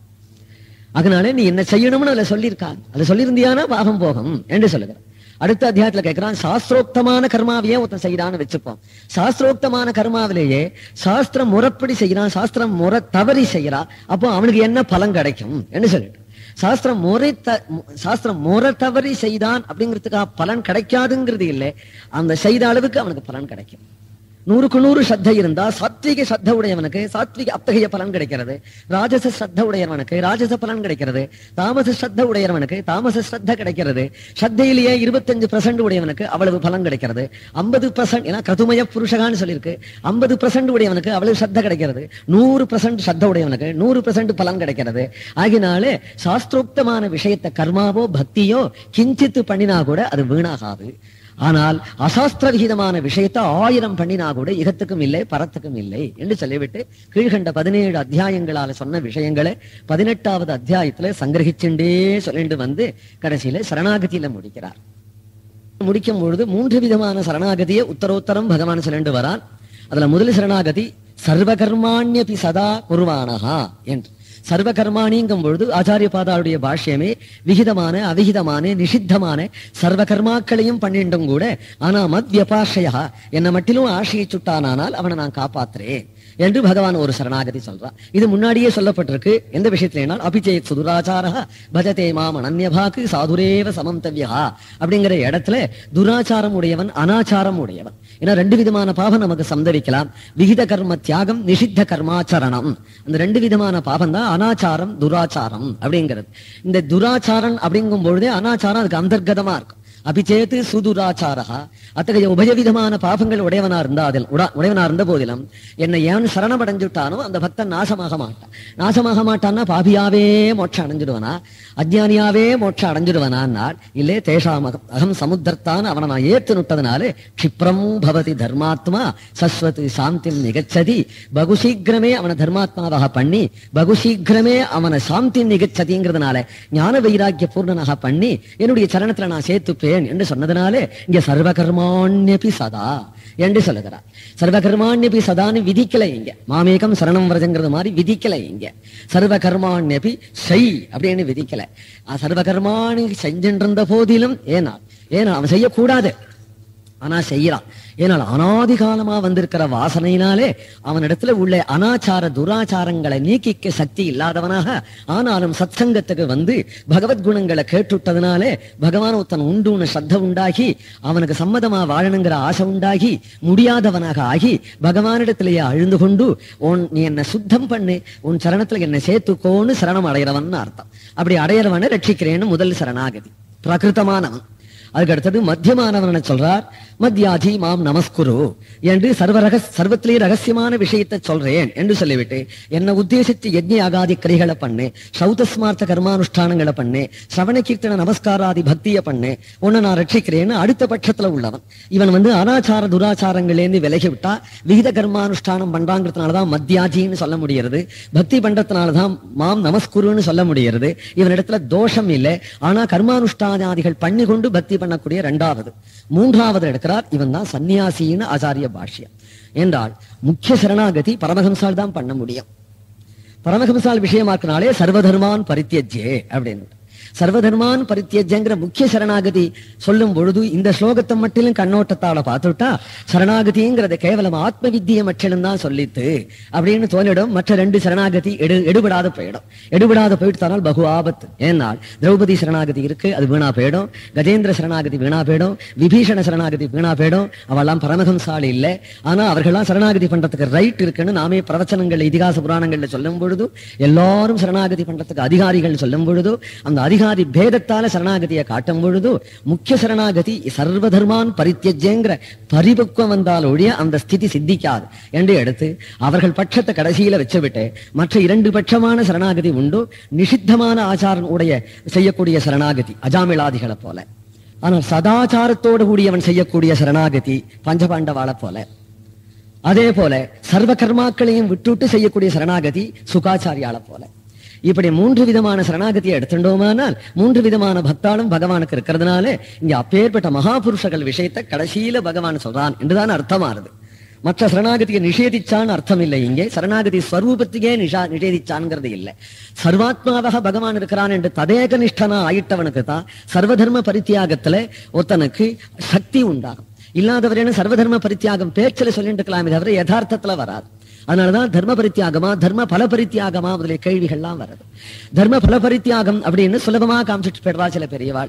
அதனால நீ என்ன செய்யணும்னு அதுல சொல்லியிருக்காங்க அதுல சொல்லியிருந்தியானா பாபம் போகும் என்று சொல்லுகிறேன் அடுத்த அத்தியாயத்துல கேட்கிறான் சாஸ்திரோக்தமான கர்மாவையே ஒருத்தன் செய்யறான்னு வச்சுப்போம் சாஸ்திரோக்தமான கர்மாவிலேயே சாஸ்திரம் முறைப்படி செய்யறான் சாஸ்திரம் முறை தவறி செய்யறான் அப்போ அவனுக்கு என்ன பலன் கிடைக்கும் என்று சொல்லிட்டு சாஸ்திரம் முறை த சாஸ்திரம் முறை தவறி செய்தான் அப்படிங்கிறதுக்காக பலன் கிடைக்காதுங்கிறது இல்லை அந்த செய்த அளவுக்கு அவனுக்கு பலன் கிடைக்கும் நூறுக்கு நூறு ஸ்ரத்தை இருந்தா சாத்விக ஸ்ரத்த உடையவனுக்கு சாத்விக அத்தகைய பலன் கிடைக்கிறது ராஜச ஸ்ரத்த உடையவனுக்கு ராஜச பலன் கிடைக்கிறது தாமச ஸ்ரத்த உடையவனுக்கு தாமச ஸ்ரத்த கிடைக்கிறது ஸ்ரத்தையிலேயே இருபத்தஞ்சு பர்சன்ட் உடையவனுக்கு அவ்வளவு பலன் கிடைக்கிறது ஐம்பது பர்சன்ட் ஏன்னா கதுமய புருஷகான்னு சொல்லியிருக்கு ஐம்பது பர்சன்ட் உடையவனுக்கு அவ்வளவு ஸ்ரத்த கிடைக்கிறது நூறு பர்சன்ட் ஸ்ரத்த உடையவனுக்கு நூறு பர்சன்ட் பலன் கிடைக்கிறது ஆகினாலே சாஸ்திரோக்தமான விஷயத்தை கர்மாவோ பக்தியோ கிஞ்சித்து பண்ணினா கூட அது வீணாகாது ஆனால் அசாஸ்திர விகிதமான விஷயத்தை ஆயிரம் பண்ணினா கூட இகத்துக்கும் இல்லை பரத்துக்கும் இல்லை என்று சொல்லிவிட்டு கீழ்கண்ட பதினேழு அத்தியாயங்களால சொன்ன விஷயங்களை பதினெட்டாவது அத்தியாயத்துல சங்கிரகிச்சுண்டே சொல்லிட்டு வந்து கடைசியில சரணாகதியில முடிக்கிறார் முடிக்கும் பொழுது மூன்று விதமான சரணாகதியை உத்தரோத்தரம் பகவான் சொல்லிட்டு வரான் அதுல முதல் சரணாகதி சர்வகர்மாண்யபி சதா குருவானஹா என்று சர்வகர்மாணிங்கும் பொழுது ஆச்சாரிய பாதாவுடைய பாஷ்யமே விகிதமான அவிகிதமான நிஷித்தமான சர்வ கர்மாக்களையும் பண்ணிட்டும் கூட ஆனா மத் வியபாஷயா என்னை மட்டிலும் ஆசையை சுட்டானானால் அவனை நான் காப்பாத்துறேன் என்று பகவான் ஒரு சரணாகதி சொல்றான் இது முன்னாடியே சொல்லப்பட்டிருக்கு எந்த விஷயத்துல அபிச்சேத் சுதுராச்சார பஜதே மாம் அனன்யபாக்கு சாதுரேவ சமந்தவ்யா அப்படிங்கிற இடத்துல துராச்சாரம் உடையவன் அனாச்சாரம் உடையவன் ஏன்னா ரெண்டு விதமான பாவம் நமக்கு சந்தவிக்கலாம் விகித கர்ம தியாகம் நிஷித்த கர்மாச்சரணம் அந்த ரெண்டு விதமான பாவம் தான் அனாச்சாரம் துராச்சாரம் அப்படிங்கிறது இந்த துராச்சாரம் அப்படிங்கும் பொழுதே அனாச்சாரம் அதுக்கு அந்தர்கதமா இருக்கும் அபிச்சேத்து சுதுராச்சாரா அத்தகைய உபயவிதமான பாபங்கள் உடையவனா இருந்தா அதில் உடா- உடையவனா இருந்த போதிலும் என்னை ஏன் சரணமடைஞ்சுட்டானோ அந்த பக்தன் நாசமாக மாட்டான் நாசமாக மாட்டான்னா பாபியாவே மோட்சம் அடைஞ்சிடுவனா அஜ்ஞானியாவே மோட்சம் அடைஞ்சிடுவனான்னார் இல்லே தேஷாம் அகம் அகம் சமுத்தர்த்தான் அவனை நான் ஏத்து நுட்டதுனாலே க்ஷிப்ரம் பவதி தர்மாத்மா சஸ்வதி சாந்தி நிகச்சதி பகுசீக்கிரமே அவனை தர்மாத்மாவாக பண்ணி பகுசீக்கிரமே அவனை சாந்தி நிகச்சதிங்கிறதுனால ஞான வைராக்கிய பூர்ணனாக பண்ணி என்னுடைய சரணத்துல நான் சேர்த்துப்பேன் என்று சொன்னதுனாலே இங்க சர்வகர்மாண்யபி சதா என்று சொல்லுகிறார் சர்வகர்மாண்யபி சதான்னு விதிக்கல இங்க மாமேகம் சரணம் வரதுங்கிறது மாதிரி விதிக்கல இங்க சர்வகர்மாண்யபி செய் அப்படின்னு விதிக்கல அஹ் சர்வகர்மானி செஞ்சின்றிருந்த போதிலும் ஏனா ஏனா அவன் செய்யக்கூடாது ஆனா செய்யறான் ஏனால் அனாதி காலமா வந்திருக்கிற வாசனையினாலே அவனிடத்துல உள்ள அனாச்சார துராச்சாரங்களை நீக்கிக்க சக்தி இல்லாதவனாக ஆனாலும் சத்சங்கத்துக்கு வந்து பகவத் குணங்களை கேட்டுட்டதுனாலே பகவான் ஒருத்தன் உண்டுன்னு சத்த உண்டாகி அவனுக்கு சம்மதமா வாழணுங்கிற ஆசை உண்டாகி முடியாதவனாக ஆகி பகவானிடத்திலேயே அழுந்து கொண்டு உன் நீ என்ன சுத்தம் பண்ணு உன் சரணத்துல என்ன சேர்த்துக்கோன்னு சரணம் அடைகிறவன் அர்த்தம் அப்படி அடையிறவனை ரட்சிக்கிறேன்னு முதல் சரணாகதி பிரகிருத்தமானவன் அதுக்கு அடுத்தது மத்தியமானவன் சொல்றார் மத்தியாதி மாம் நமஸ்குரு என்று சர்வ ரகஸ் சர்வத்திலே ரகசியமான விஷயத்தை சொல்றேன் என்று சொல்லிவிட்டு என்னை உத்தேசித்து யஜ்ஞ ஆகாதி கிரைகளை பண்ணு சௌதஸ்மார்த்த கர்மானுஷ்டானங்களை பண்ணு சிரவண கீர்த்தன நமஸ்காராதி பக்தியை பண்ணு உன்னை நான் ரட்சிக்கிறேன்னு அடுத்த பட்சத்துல உள்ளவன் இவன் வந்து அனாச்சார துராச்சாரங்களேந்து விலகி விட்டா விகித கர்மானுஷ்டானம் பண்றாங்கிறதுனாலதான் மத்தியாஜின்னு சொல்ல முடிகிறது பக்தி பண்றதுனாலதான் மாம் நமஸ்குருன்னு சொல்ல முடிகிறது இவனிடத்துல தோஷம் இல்லை ஆனா கர்மானுஷ்டானாதிகள் பண்ணி கொண்டு பக்தி பண்ணக்கூடிய இரண்டாவது மூன்றாவது எடுக்கிறார் இவன் தான் சன்னியாசின்னு ஆச்சாரிய பாஷ்யம் என்றால் முக்கிய சரணாகதி பரமஹம்சால் தான் பண்ண முடியும் பரமஹம்சால் விஷயமாக்கினாலே சர்வதர்மான் பரித்தியஜ்யே அப்படின்னு சர்வதர்மான் பரித்தியஜங்கிற முக்கிய சரணாகதி சொல்லும் பொழுது இந்த ஸ்லோகத்தை மட்டிலும் கண்ணோட்டத்தால பார்த்துட்டா சரணாகதிங்கிறத கேவலம் ஆத்ம வித்தியை மட்டிலும் தான் சொல்லித்து அப்படின்னு தோன்றிடும் மற்ற ரெண்டு சரணாகதி எடு எடுபடாத போயிடும் எடுபடாத போயிட்டானால் பகு ஆபத்து ஏனால் திரௌபதி சரணாகதி இருக்கு அது வீணா போயிடும் கஜேந்திர சரணாகதி வீணா போயிடும் விபீஷண சரணாகதி வீணா போயிடும் அவெல்லாம் பரமஹம்சாலி இல்லை ஆனா அவர்கள்லாம் சரணாகதி பண்றதுக்கு ரைட் இருக்குன்னு நாமே பிரவச்சனங்கள் இதிகாச புராணங்கள்ல சொல்லும் பொழுது எல்லாரும் சரணாகதி பண்றதுக்கு அதிகாரிகள் சொல்லும் பொழுது அந்த அதிகாரி பேதத்தால சரணாகதியை காட்டும் பொழுது முக்கிய சரணாகதி சர்வதர்மான் பரித்தியஜங்கிற பரிபக்குவம் வந்தால் ஒழிய அந்த ஸ்திதி சித்திக்காது என்று எடுத்து அவர்கள் பட்சத்தை கடைசியில வச்சுவிட்டு மற்ற இரண்டு பட்சமான சரணாகதி உண்டு நிஷித்தமான ஆச்சாரம் உடைய செய்யக்கூடிய சரணாகதி அஜாமிளாதிகளை போல ஆனால் சதாச்சாரத்தோடு கூடியவன் செய்யக்கூடிய சரணாகதி பஞ்சபாண்டவாளை போல அதே போல சர்வ கர்மாக்களையும் விட்டுட்டு செய்யக்கூடிய சரணாகதி சுகாச்சாரியால போல இப்படி மூன்று விதமான சரணாகதியை எடுத்துட்டோமானால் மூன்று விதமான பக்தாலும் பகவானுக்கு இருக்கிறதுனால இங்க அப்பேற்பட்ட மகாபுருஷர்கள் விஷயத்தை கடைசியில பகவான் சொல்றான் என்றுதான் அர்த்தமாறுது மற்ற சரணாகதியை நிஷேதிச்சான்னு அர்த்தம் இல்லை இங்கே சரணாகதி ஸ்வரூபத்தையே நிஷா நிஷேதிச்சான்ங்கிறது இல்லை சர்வாத்மாவாக பகவான் இருக்கிறான் என்று ததேக நிஷ்டனா ஆயிட்டவனுக்கு தான் சர்வதர்ம பரித்தியாகத்துல ஒருத்தனுக்கு சக்தி உண்டாகும் இல்லாதவரேன்னு சர்வதர்ம பரித்தியாகம் பேச்சில் சொல்லிட்டு இருக்கலாமே தவிர யதார்த்தத்துல வராது அதனாலதான் தர்ம பரித்தியாகமா தர்ம பல பரித்தியாகமா முதலிய கேள்விகள்லாம் வருது தர்ம பல பரித்தியாகம் அப்படின்னு சுலபமா காமிச்சிட்டு போயிடுறா சில பெரியவாள்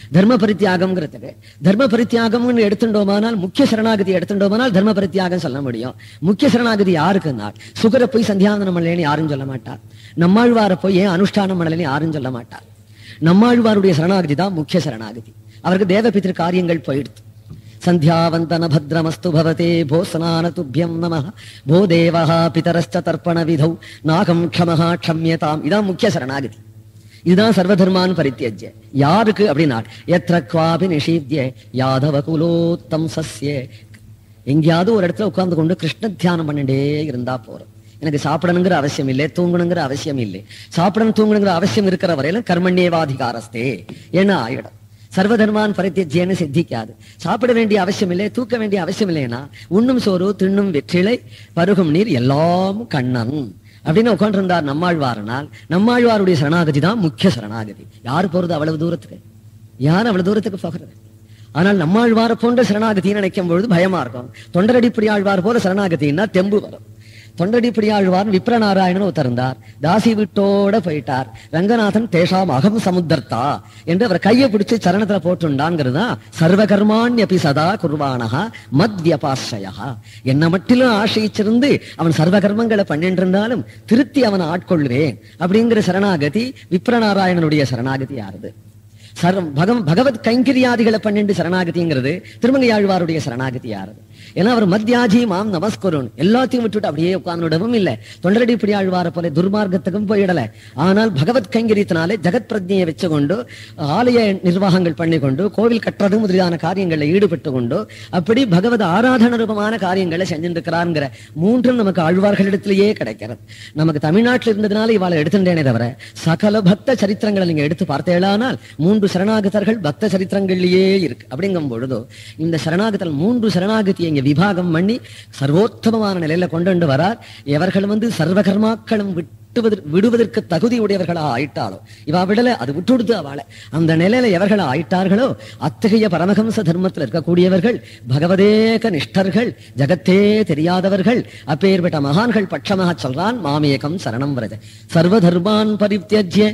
தர்ம பரித்தியாகம்ங்கிறதுக்கு தர்ம பரித்தியாகம்னு எடுத்துட்டோமானால் முக்கிய சரணாகதி எடுத்துட்டோமானால் தர்ம பரித்தியாகம் சொல்ல முடியும் முக்கிய சரணாகதி யாருக்குன்னா சுகரை போய் சந்தியாவந்தனம் பண்ணலன்னு யாரும் சொல்ல மாட்டார் நம்மாழ்வாரை போய் ஏன் அனுஷ்டானம் பண்ணலன்னு யாரும் சொல்ல மாட்டார் நம்மாழ்வாருடைய சரணாகதி தான் முக்கிய சரணாகதி அவருக்கு தேவபித்திரு காரியங்கள் போயிடுது சந்தியாவந்தன பத்ரமஸ்து பவதே போ ஸ்நான துப்பியம் நம போ தேவஹா பிதரஸ்ச தர்ப்பண விதௌ நாகம் க்ஷமஹா க்ஷம்யதாம் இதான் முக்கிய சரணாகதி இதுதான் சர்வதர்மான் பரித்தியஜ்ய யாருக்கு அப்படின்னா எத்திர குவாபி நிஷீத்ய யாதவ குலோத்தம் சஸ்ய எங்கேயாவது ஒரு இடத்துல உட்கார்ந்து கொண்டு கிருஷ்ண தியானம் பண்ணிட்டே இருந்தா போறோம் எனக்கு சாப்பிடணுங்கிற அவசியம் இல்லை தூங்கணுங்கிற அவசியம் இல்லை சாப்பிடணும் தூங்கணுங்கிற அவசியம் இருக்கிற வரையில கர்மண்யேவாதிகாரஸ்தே ஏன்னா ஆயிடும் சர்வதர்மான் பரித்தியஜ்யன்னு சித்திக்காது சாப்பிட வேண்டிய அவசியம் இல்லை தூக்க வேண்டிய அவசியம் இல்லைன்னா உண்ணும் சோறு தின்னும் வெற்றிலை பருகும் நீர் எல்லாம் கண்ணன் அப்படின்னு உட்காந்துருந்தார் நம்மாழ்வாரனால் நம்மாழ்வாருடைய சரணாகதி தான் முக்கிய சரணாகதி யார் போறது அவ்வளவு தூரத்துக்கு யார் அவ்வளவு தூரத்துக்கு போகிறது ஆனால் நம்மாழ்வார போன்ற சரணாகதின்னு நினைக்கும் பொழுது பயமா இருக்கும் தொண்டரடிப்படி ஆழ்வார் போல சரணாகதின்னா தெம்பு வரும் தொண்டடிப்படி ஆழ்வார் விப்ரநாராயணன் ஒருத்தருந்தார் தாசி வீட்டோட போயிட்டார் ரங்கநாதன் தேஷாம் அகம் சமுத்தர்த்தா என்று அவர் கையை பிடிச்சு சரணத்துல போட்டுண்டாங்கிறது தான் சர்வகர்மாண்யபி சதா குர்வானஹா மத் வியபாசயா என்ன மட்டிலும் ஆசைச்சிருந்து அவன் சர்வ கர்மங்களை பண்ணிட்டு இருந்தாலும் திருத்தி அவனை ஆட்கொள்வேன் அப்படிங்கிற சரணாகதி விப்ரநாராயணனுடைய சரணாகதி யாருது சர்வம் பகம் பகவத் கைங்கரியாதிகளை பன்னெண்டு சரணாகதிங்கிறது திருமங்கையாழ்வாருடைய சரணாகதி யாருது ஏன்னா அவர் மத்தியாஜி மாம் நமஸ்குருன் எல்லாத்தையும் விட்டுட்டு அப்படியே உட்கார்ந்துடவும் இல்லை தொண்டரடி பிடி ஆழ்வார போல துர்மார்க்கத்துக்கும் போயிடல ஆனால் பகவத் கைங்கரியத்தினாலே ஜெகத் பிரஜையை வச்சுக்கொண்டு ஆலய நிர்வாகங்கள் பண்ணி கொண்டு கோவில் கட்டுறது முதலியான காரியங்களில் ஈடுபட்டு கொண்டு அப்படி பகவத் ஆராதன ரூபமான காரியங்களை செஞ்சிருக்கிறார்ங்கிற மூன்றும் நமக்கு ஆழ்வார்களிடத்திலேயே கிடைக்கிறது நமக்கு தமிழ்நாட்டில் இருந்ததுனால இவாளை எடுத்துட்டேனே தவிர சகல பக்த சரித்திரங்களை நீங்க எடுத்து பார்த்தேளானால் மூன்று சரணாகதர்கள் பக்த சரித்திரங்கள்லயே இருக்கு அப்படிங்கும் பொழுதோ இந்த சரணாகத்தில் மூன்று சரணாகதியை இங்க விபாகம் பண்ணி சர்வோத்தமமான நிலையில கொண்டு வரார் எவர்கள் வந்து சர்வகர்மாக்களும் விட்டுவதற்கு விடுவதற்கு தகுதி உடையவர்களா ஆயிட்டாலோ இவா விடல அது விட்டுடுது அவளை அந்த நிலையில எவர்கள் ஆயிட்டார்களோ அத்தகைய பரமஹம்ச தர்மத்தில் இருக்கக்கூடியவர்கள் பகவதேக நிஷ்டர்கள் ஜகத்தே தெரியாதவர்கள் அப்பேற்பட்ட மகான்கள் பட்சமாக சொல்றான் மாமேகம் சரணம் வரத சர்வதர்மான் பரித்தியஜ்ய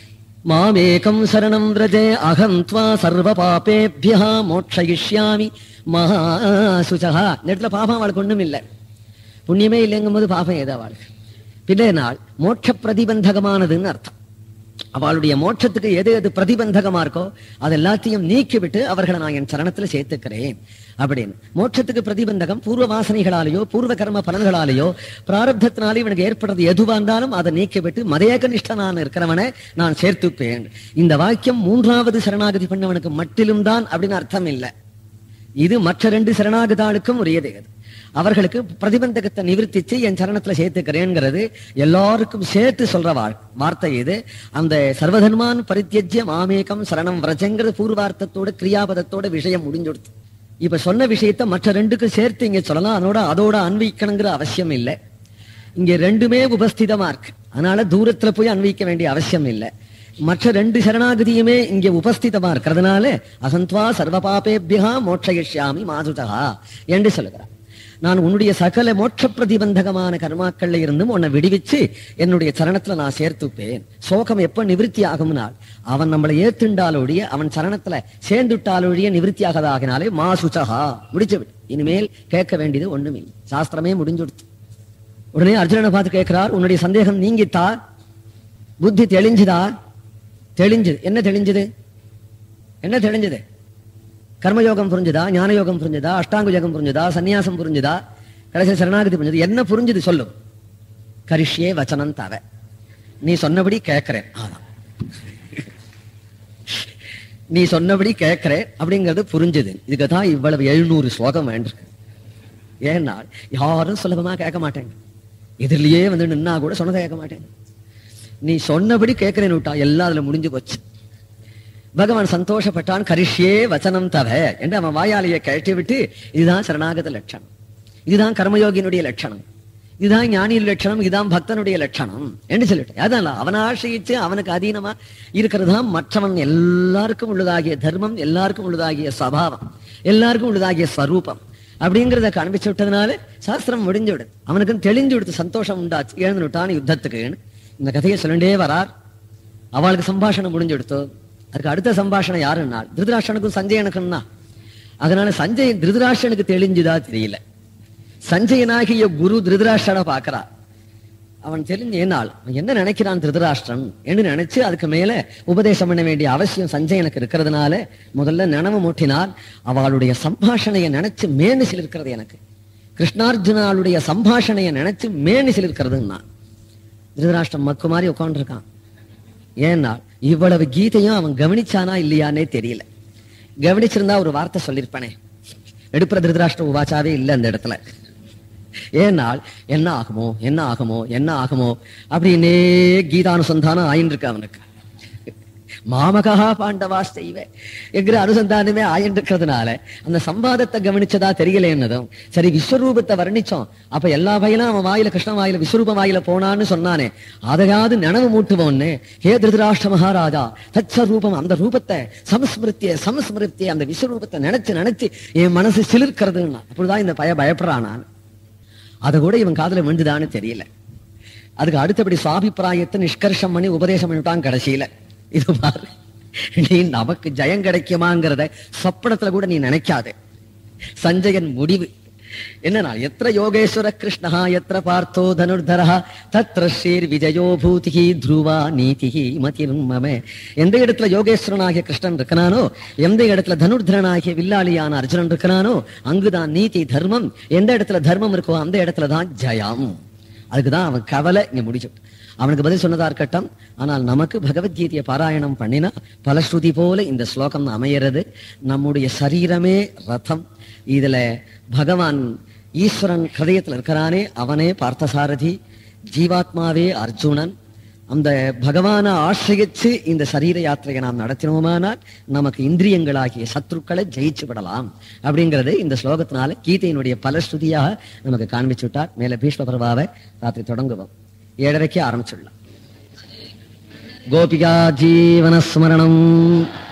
மாமேகம் சரணம் விரஜே அகம் துவா சர்வ பாபேபியா மோட்சயிஷ்யாமி மகாசுச்சா இந்த இடத்துல பாபம் அவளுக்கு ஒண்ணும் இல்லை புண்ணியமே இல்லைங்கும் போது பாபம் ஏதோ அவளுக்கு பின்னே நாள் மோட்ச பிரதிபந்தகமானதுன்னு அர்த்தம் அவளுடைய மோட்சத்துக்கு எது எது பிரதிபந்தகமா இருக்கோ அது எல்லாத்தையும் நீக்கிவிட்டு அவர்களை நான் என் சரணத்துல சேர்த்துக்கிறேன் அப்படின்னு மோட்சத்துக்கு பிரதிபந்தகம் பூர்வ வாசனைகளாலேயோ பூர்வ கர்ம பலன்களாலேயோ பிராரப்தத்தினாலே இவனுக்கு ஏற்படுறது எதுவா இருந்தாலும் அதை நீக்கிவிட்டு மதேக நிஷ்டனான இருக்கிறவனை நான் சேர்த்துப்பேன் இந்த வாக்கியம் மூன்றாவது சரணாகதி பண்ணவனுக்கு மட்டிலும் தான் அப்படின்னு அர்த்தம் இல்லை இது மற்ற ரெண்டு சரணாகதாளுக்கும் உரியது அது அவர்களுக்கு பிரதிபந்தகத்தை நிவர்த்திச்சு என் சரணத்துல சேர்த்துக்கிறேங்கிறது எல்லாருக்கும் சேர்த்து சொல்ற வாழ் வார்த்தை இது அந்த சர்வதர்மான் பரித்தியஜ்ய மாமேகம் சரணம் விரஜங்கிறது பூர்வார்த்தத்தோட கிரியாபதத்தோட விஷயம் முடிஞ்சுடுத்து இப்ப சொன்ன விஷயத்த மற்ற ரெண்டுக்கும் சேர்த்து இங்க சொல்லலாம் அதோட அதோட அன்வைக்கணுங்கிற அவசியம் இல்லை இங்க ரெண்டுமே உபஸ்திதமா இருக்கு அதனால தூரத்துல போய் அன்வைக்க வேண்டிய அவசியம் இல்லை மற்ற ரெண்டு சரணாகதியுமே இங்க உபஸ்திதமா இருக்கிறதுனால அசந்த்வா சர்வ பாபேபியா மோட்சயிஷ்யாமி மாதுதா என்று சொல்லுகிறார் நான் உன்னுடைய சகல மோட்ச பிரதிபந்தகமான கர்மாக்கள்ல இருந்தும் உன்னை விடுவிச்சு என்னுடைய சரணத்துல நான் சேர்த்துப்பேன் சோகம் எப்ப நிவிருத்தி ஆகும்னால் அவன் நம்மளை ஏத்துண்டாலொழிய அவன் சரணத்துல சேர்ந்துட்டாலொழிய நிவிருத்தி ஆகதாகினாலே மா சுச்சகா முடிச்சு விடு இனிமேல் கேட்க வேண்டியது ஒண்ணுமில்லை சாஸ்திரமே முடிஞ்சுடுத்து உடனே அர்ஜுனனை பார்த்து கேட்கிறார் உன்னுடைய சந்தேகம் நீங்கித்தா புத்தி தெளிஞ்சுதா தெளிஞ்சது என்ன தெளிஞ்சது என்ன தெளிஞ்சது கர்மயோகம் புரிஞ்சுதா ஞான யோகம் புரிஞ்சுதா அஷ்டாங்க யோகம் புரிஞ்சுதா சன்னியாசம் புரிஞ்சுதா கடைசி சரணாகதி புரிஞ்சது என்ன புரிஞ்சுது சொல்லு கரிஷ்யே வச்சனம் தவ நீ சொன்னபடி கேட்கிறேன் ஆதான் நீ சொன்னபடி கேட்கிறேன் அப்படிங்கிறது புரிஞ்சுது இதுக்கு தான் இவ்வளவு எழுநூறு ஸ்லோகம் வேண்டிருக்கு ஏன்னா யாரும் சுலபமா கேட்க மாட்டேங்க எதிரிலேயே வந்து நின்னா கூட சொன்னதை கேட்க மாட்டேங்க நீ சொன்னபடி கேட்கிறேன்னு விட்டா எல்லாம் அதுல முடிஞ்சு போச்சு பகவான் சந்தோஷப்பட்டான் கரிஷ்யே வச்சனம் தவ என்று அவன் வாயாலேயே கழட்டி விட்டு இதுதான் சரணாகத லட்சணம் இதுதான் கர்மயோகியினுடைய லட்சணம் இதுதான் ஞானியின் லட்சணம் இதுதான் பக்தனுடைய லட்சணம் என்று சொல்லிட்டு அதனால அவனை ஆசிரியிச்சு அவனுக்கு அதீனமா இருக்கிறது தான் மற்றவன் எல்லாருக்கும் உள்ளதாகிய தர்மம் எல்லாருக்கும் உள்ளதாகிய சபாவம் எல்லாருக்கும் உள்ளதாகிய ஸ்வரூபம் அப்படிங்கிறத காண்பிச்சு விட்டதுனால சாஸ்திரம் முடிஞ்சு விடுது அவனுக்கும் தெளிஞ்சு விடுத்து சந்தோஷம் உண்டாச்சு எழுந்து விட்டான் யுத்தத்துக்கு இந்த கதையை சொல்லிண்டே வரார் அவளுக்கு சம்பாஷணம் முடிஞ்சு விடுத்தோ அதுக்கு அடுத்த சம்பாஷணம் யாருன்னா திருதராஷ்டனுக்கும் சஞ்சயனுக்கும் தான் அதனால சஞ்சயன் திருதராஷ்டனுக்கு தெளிஞ்சுதா தெரியல சஞ்சயனாகிய குரு திருதராஷ்டனை பார்க்கறா அவன் தெரிஞ்ச ஏனால் அவன் என்ன நினைக்கிறான் திருதராஷ்டிரன் என்று நினைச்சு அதுக்கு மேல உபதேசம் பண்ண வேண்டிய அவசியம் சஞ்சயனுக்கு இருக்கிறதுனால முதல்ல நினைவு மூட்டினால் அவளுடைய சம்பாஷணையை நினைச்சு மேனிசில் இருக்கிறது எனக்கு கிருஷ்ணார்ஜுனாளுடைய சம்பாஷணையை நினைச்சு மேனிசில் இருக்கிறதுன்னா திருதராஷ்டிரம் மக்கு மாதிரி உட்காந்துருக்கான் ஏன்னா இவ்வளவு கீதையும் அவன் கவனிச்சானா இல்லையானே தெரியல கவனிச்சிருந்தா ஒரு வார்த்தை சொல்லியிருப்பானே எடுப்புற திருதராஷ்டிர உவாச்சாவே இல்லை அந்த இடத்துல ஏனால் என்ன ஆகுமோ என்ன ஆகுமோ என்ன ஆகுமோ அப்படின்னே கீதானுசந்தானம் ஆயின்னு இருக்கு அவனுக்கு மாமகா பாண்டவா செய்வ என்கிற அனுசந்தானமே ஆயின்னு இருக்கிறதுனால அந்த சம்பாதத்தை கவனிச்சதா தெரியல என்னதும் சரி விஸ்வரூபத்தை வர்ணிச்சோம் அப்ப எல்லா வயலும் அவன் வாயில கிருஷ்ண வாயில விஸ்வரூப வாயில போனான்னு சொன்னானே அதையாவது நினைவு மூட்டுவோன்னு ஹே திருதராஷ்டிர மகாராஜா தச்ச ரூபம் அந்த ரூபத்தை சமஸ்மிருத்திய சமஸ்மிருத்திய அந்த விஸ்வரூபத்தை நினைச்சு நினைச்சு என் மனசு சிலிர்க்கிறதுன்னா அப்படிதான் இந்த பய பயப்படுறான் நான் அதை கூட இவன் காதுல விழுந்துதான்னு தெரியல அதுக்கு அடுத்தபடி சுவாபிப்பிராயத்தை நிஷ்கர்ஷம் பண்ணி உபதேசம் பண்ணிவிட்டான் கடைசியில இது பாரு நீ நமக்கு ஜெயம் கிடைக்குமாங்கிறத சொப்பனத்துல கூட நீ நினைக்காதே சஞ்சயன் முடிவு என்னன்னா எத்திர யோகேஸ்வர கிருஷ்ணா எத்திர பார்த்தோ தனுர்தரா தத்ர ஸ்ரீர் விஜயோ பூதிகி த்ருவா நீதிகி மதிரும் மமே எந்த இடத்துல யோகேஸ்வரனாகிய கிருஷ்ணன் இருக்கிறானோ எந்த இடத்துல தனுர்தரனாகிய வில்லாளியான அர்ஜுனன் இருக்கிறானோ அங்குதான் நீதி தர்மம் எந்த இடத்துல தர்மம் இருக்கோ அந்த இடத்துல தான் ஜெயம் அதுக்குதான் அவன் கவலை இங்க முடிச்சு அவனுக்கு பதில் சொன்னதா இருக்கட்டும் ஆனால் நமக்கு பகவத்கீதையை பாராயணம் பண்ணினா பலஸ்ருதி போல இந்த ஸ்லோகம் அமையிறது நம்முடைய சரீரமே ரதம் இதுல பகவான் ஈஸ்வரன் ஹதயத்துல இருக்கிறானே அவனே பார்த்தசாரதி ஜீவாத்மாவே அர்ஜுனன் அந்த பகவானை ஆசிரியச்சு இந்த சரீர யாத்திரையை நாம் நடத்தினோமானால் நமக்கு இந்திரியங்களாகிய சத்ருக்களை ஜெயிச்சு விடலாம் அப்படிங்கறது இந்த ஸ்லோகத்தினால கீதையினுடைய பலஸ்ருதியாக நமக்கு காண்பிச்சு விட்டார் மேல பீஷ்ம பரவாவை ராத்திரி தொடங்குவோம் ஏழரைக்கு ஆரம்பிச்சுடலாம் கோபிகா ஜீவனஸ்மரணம்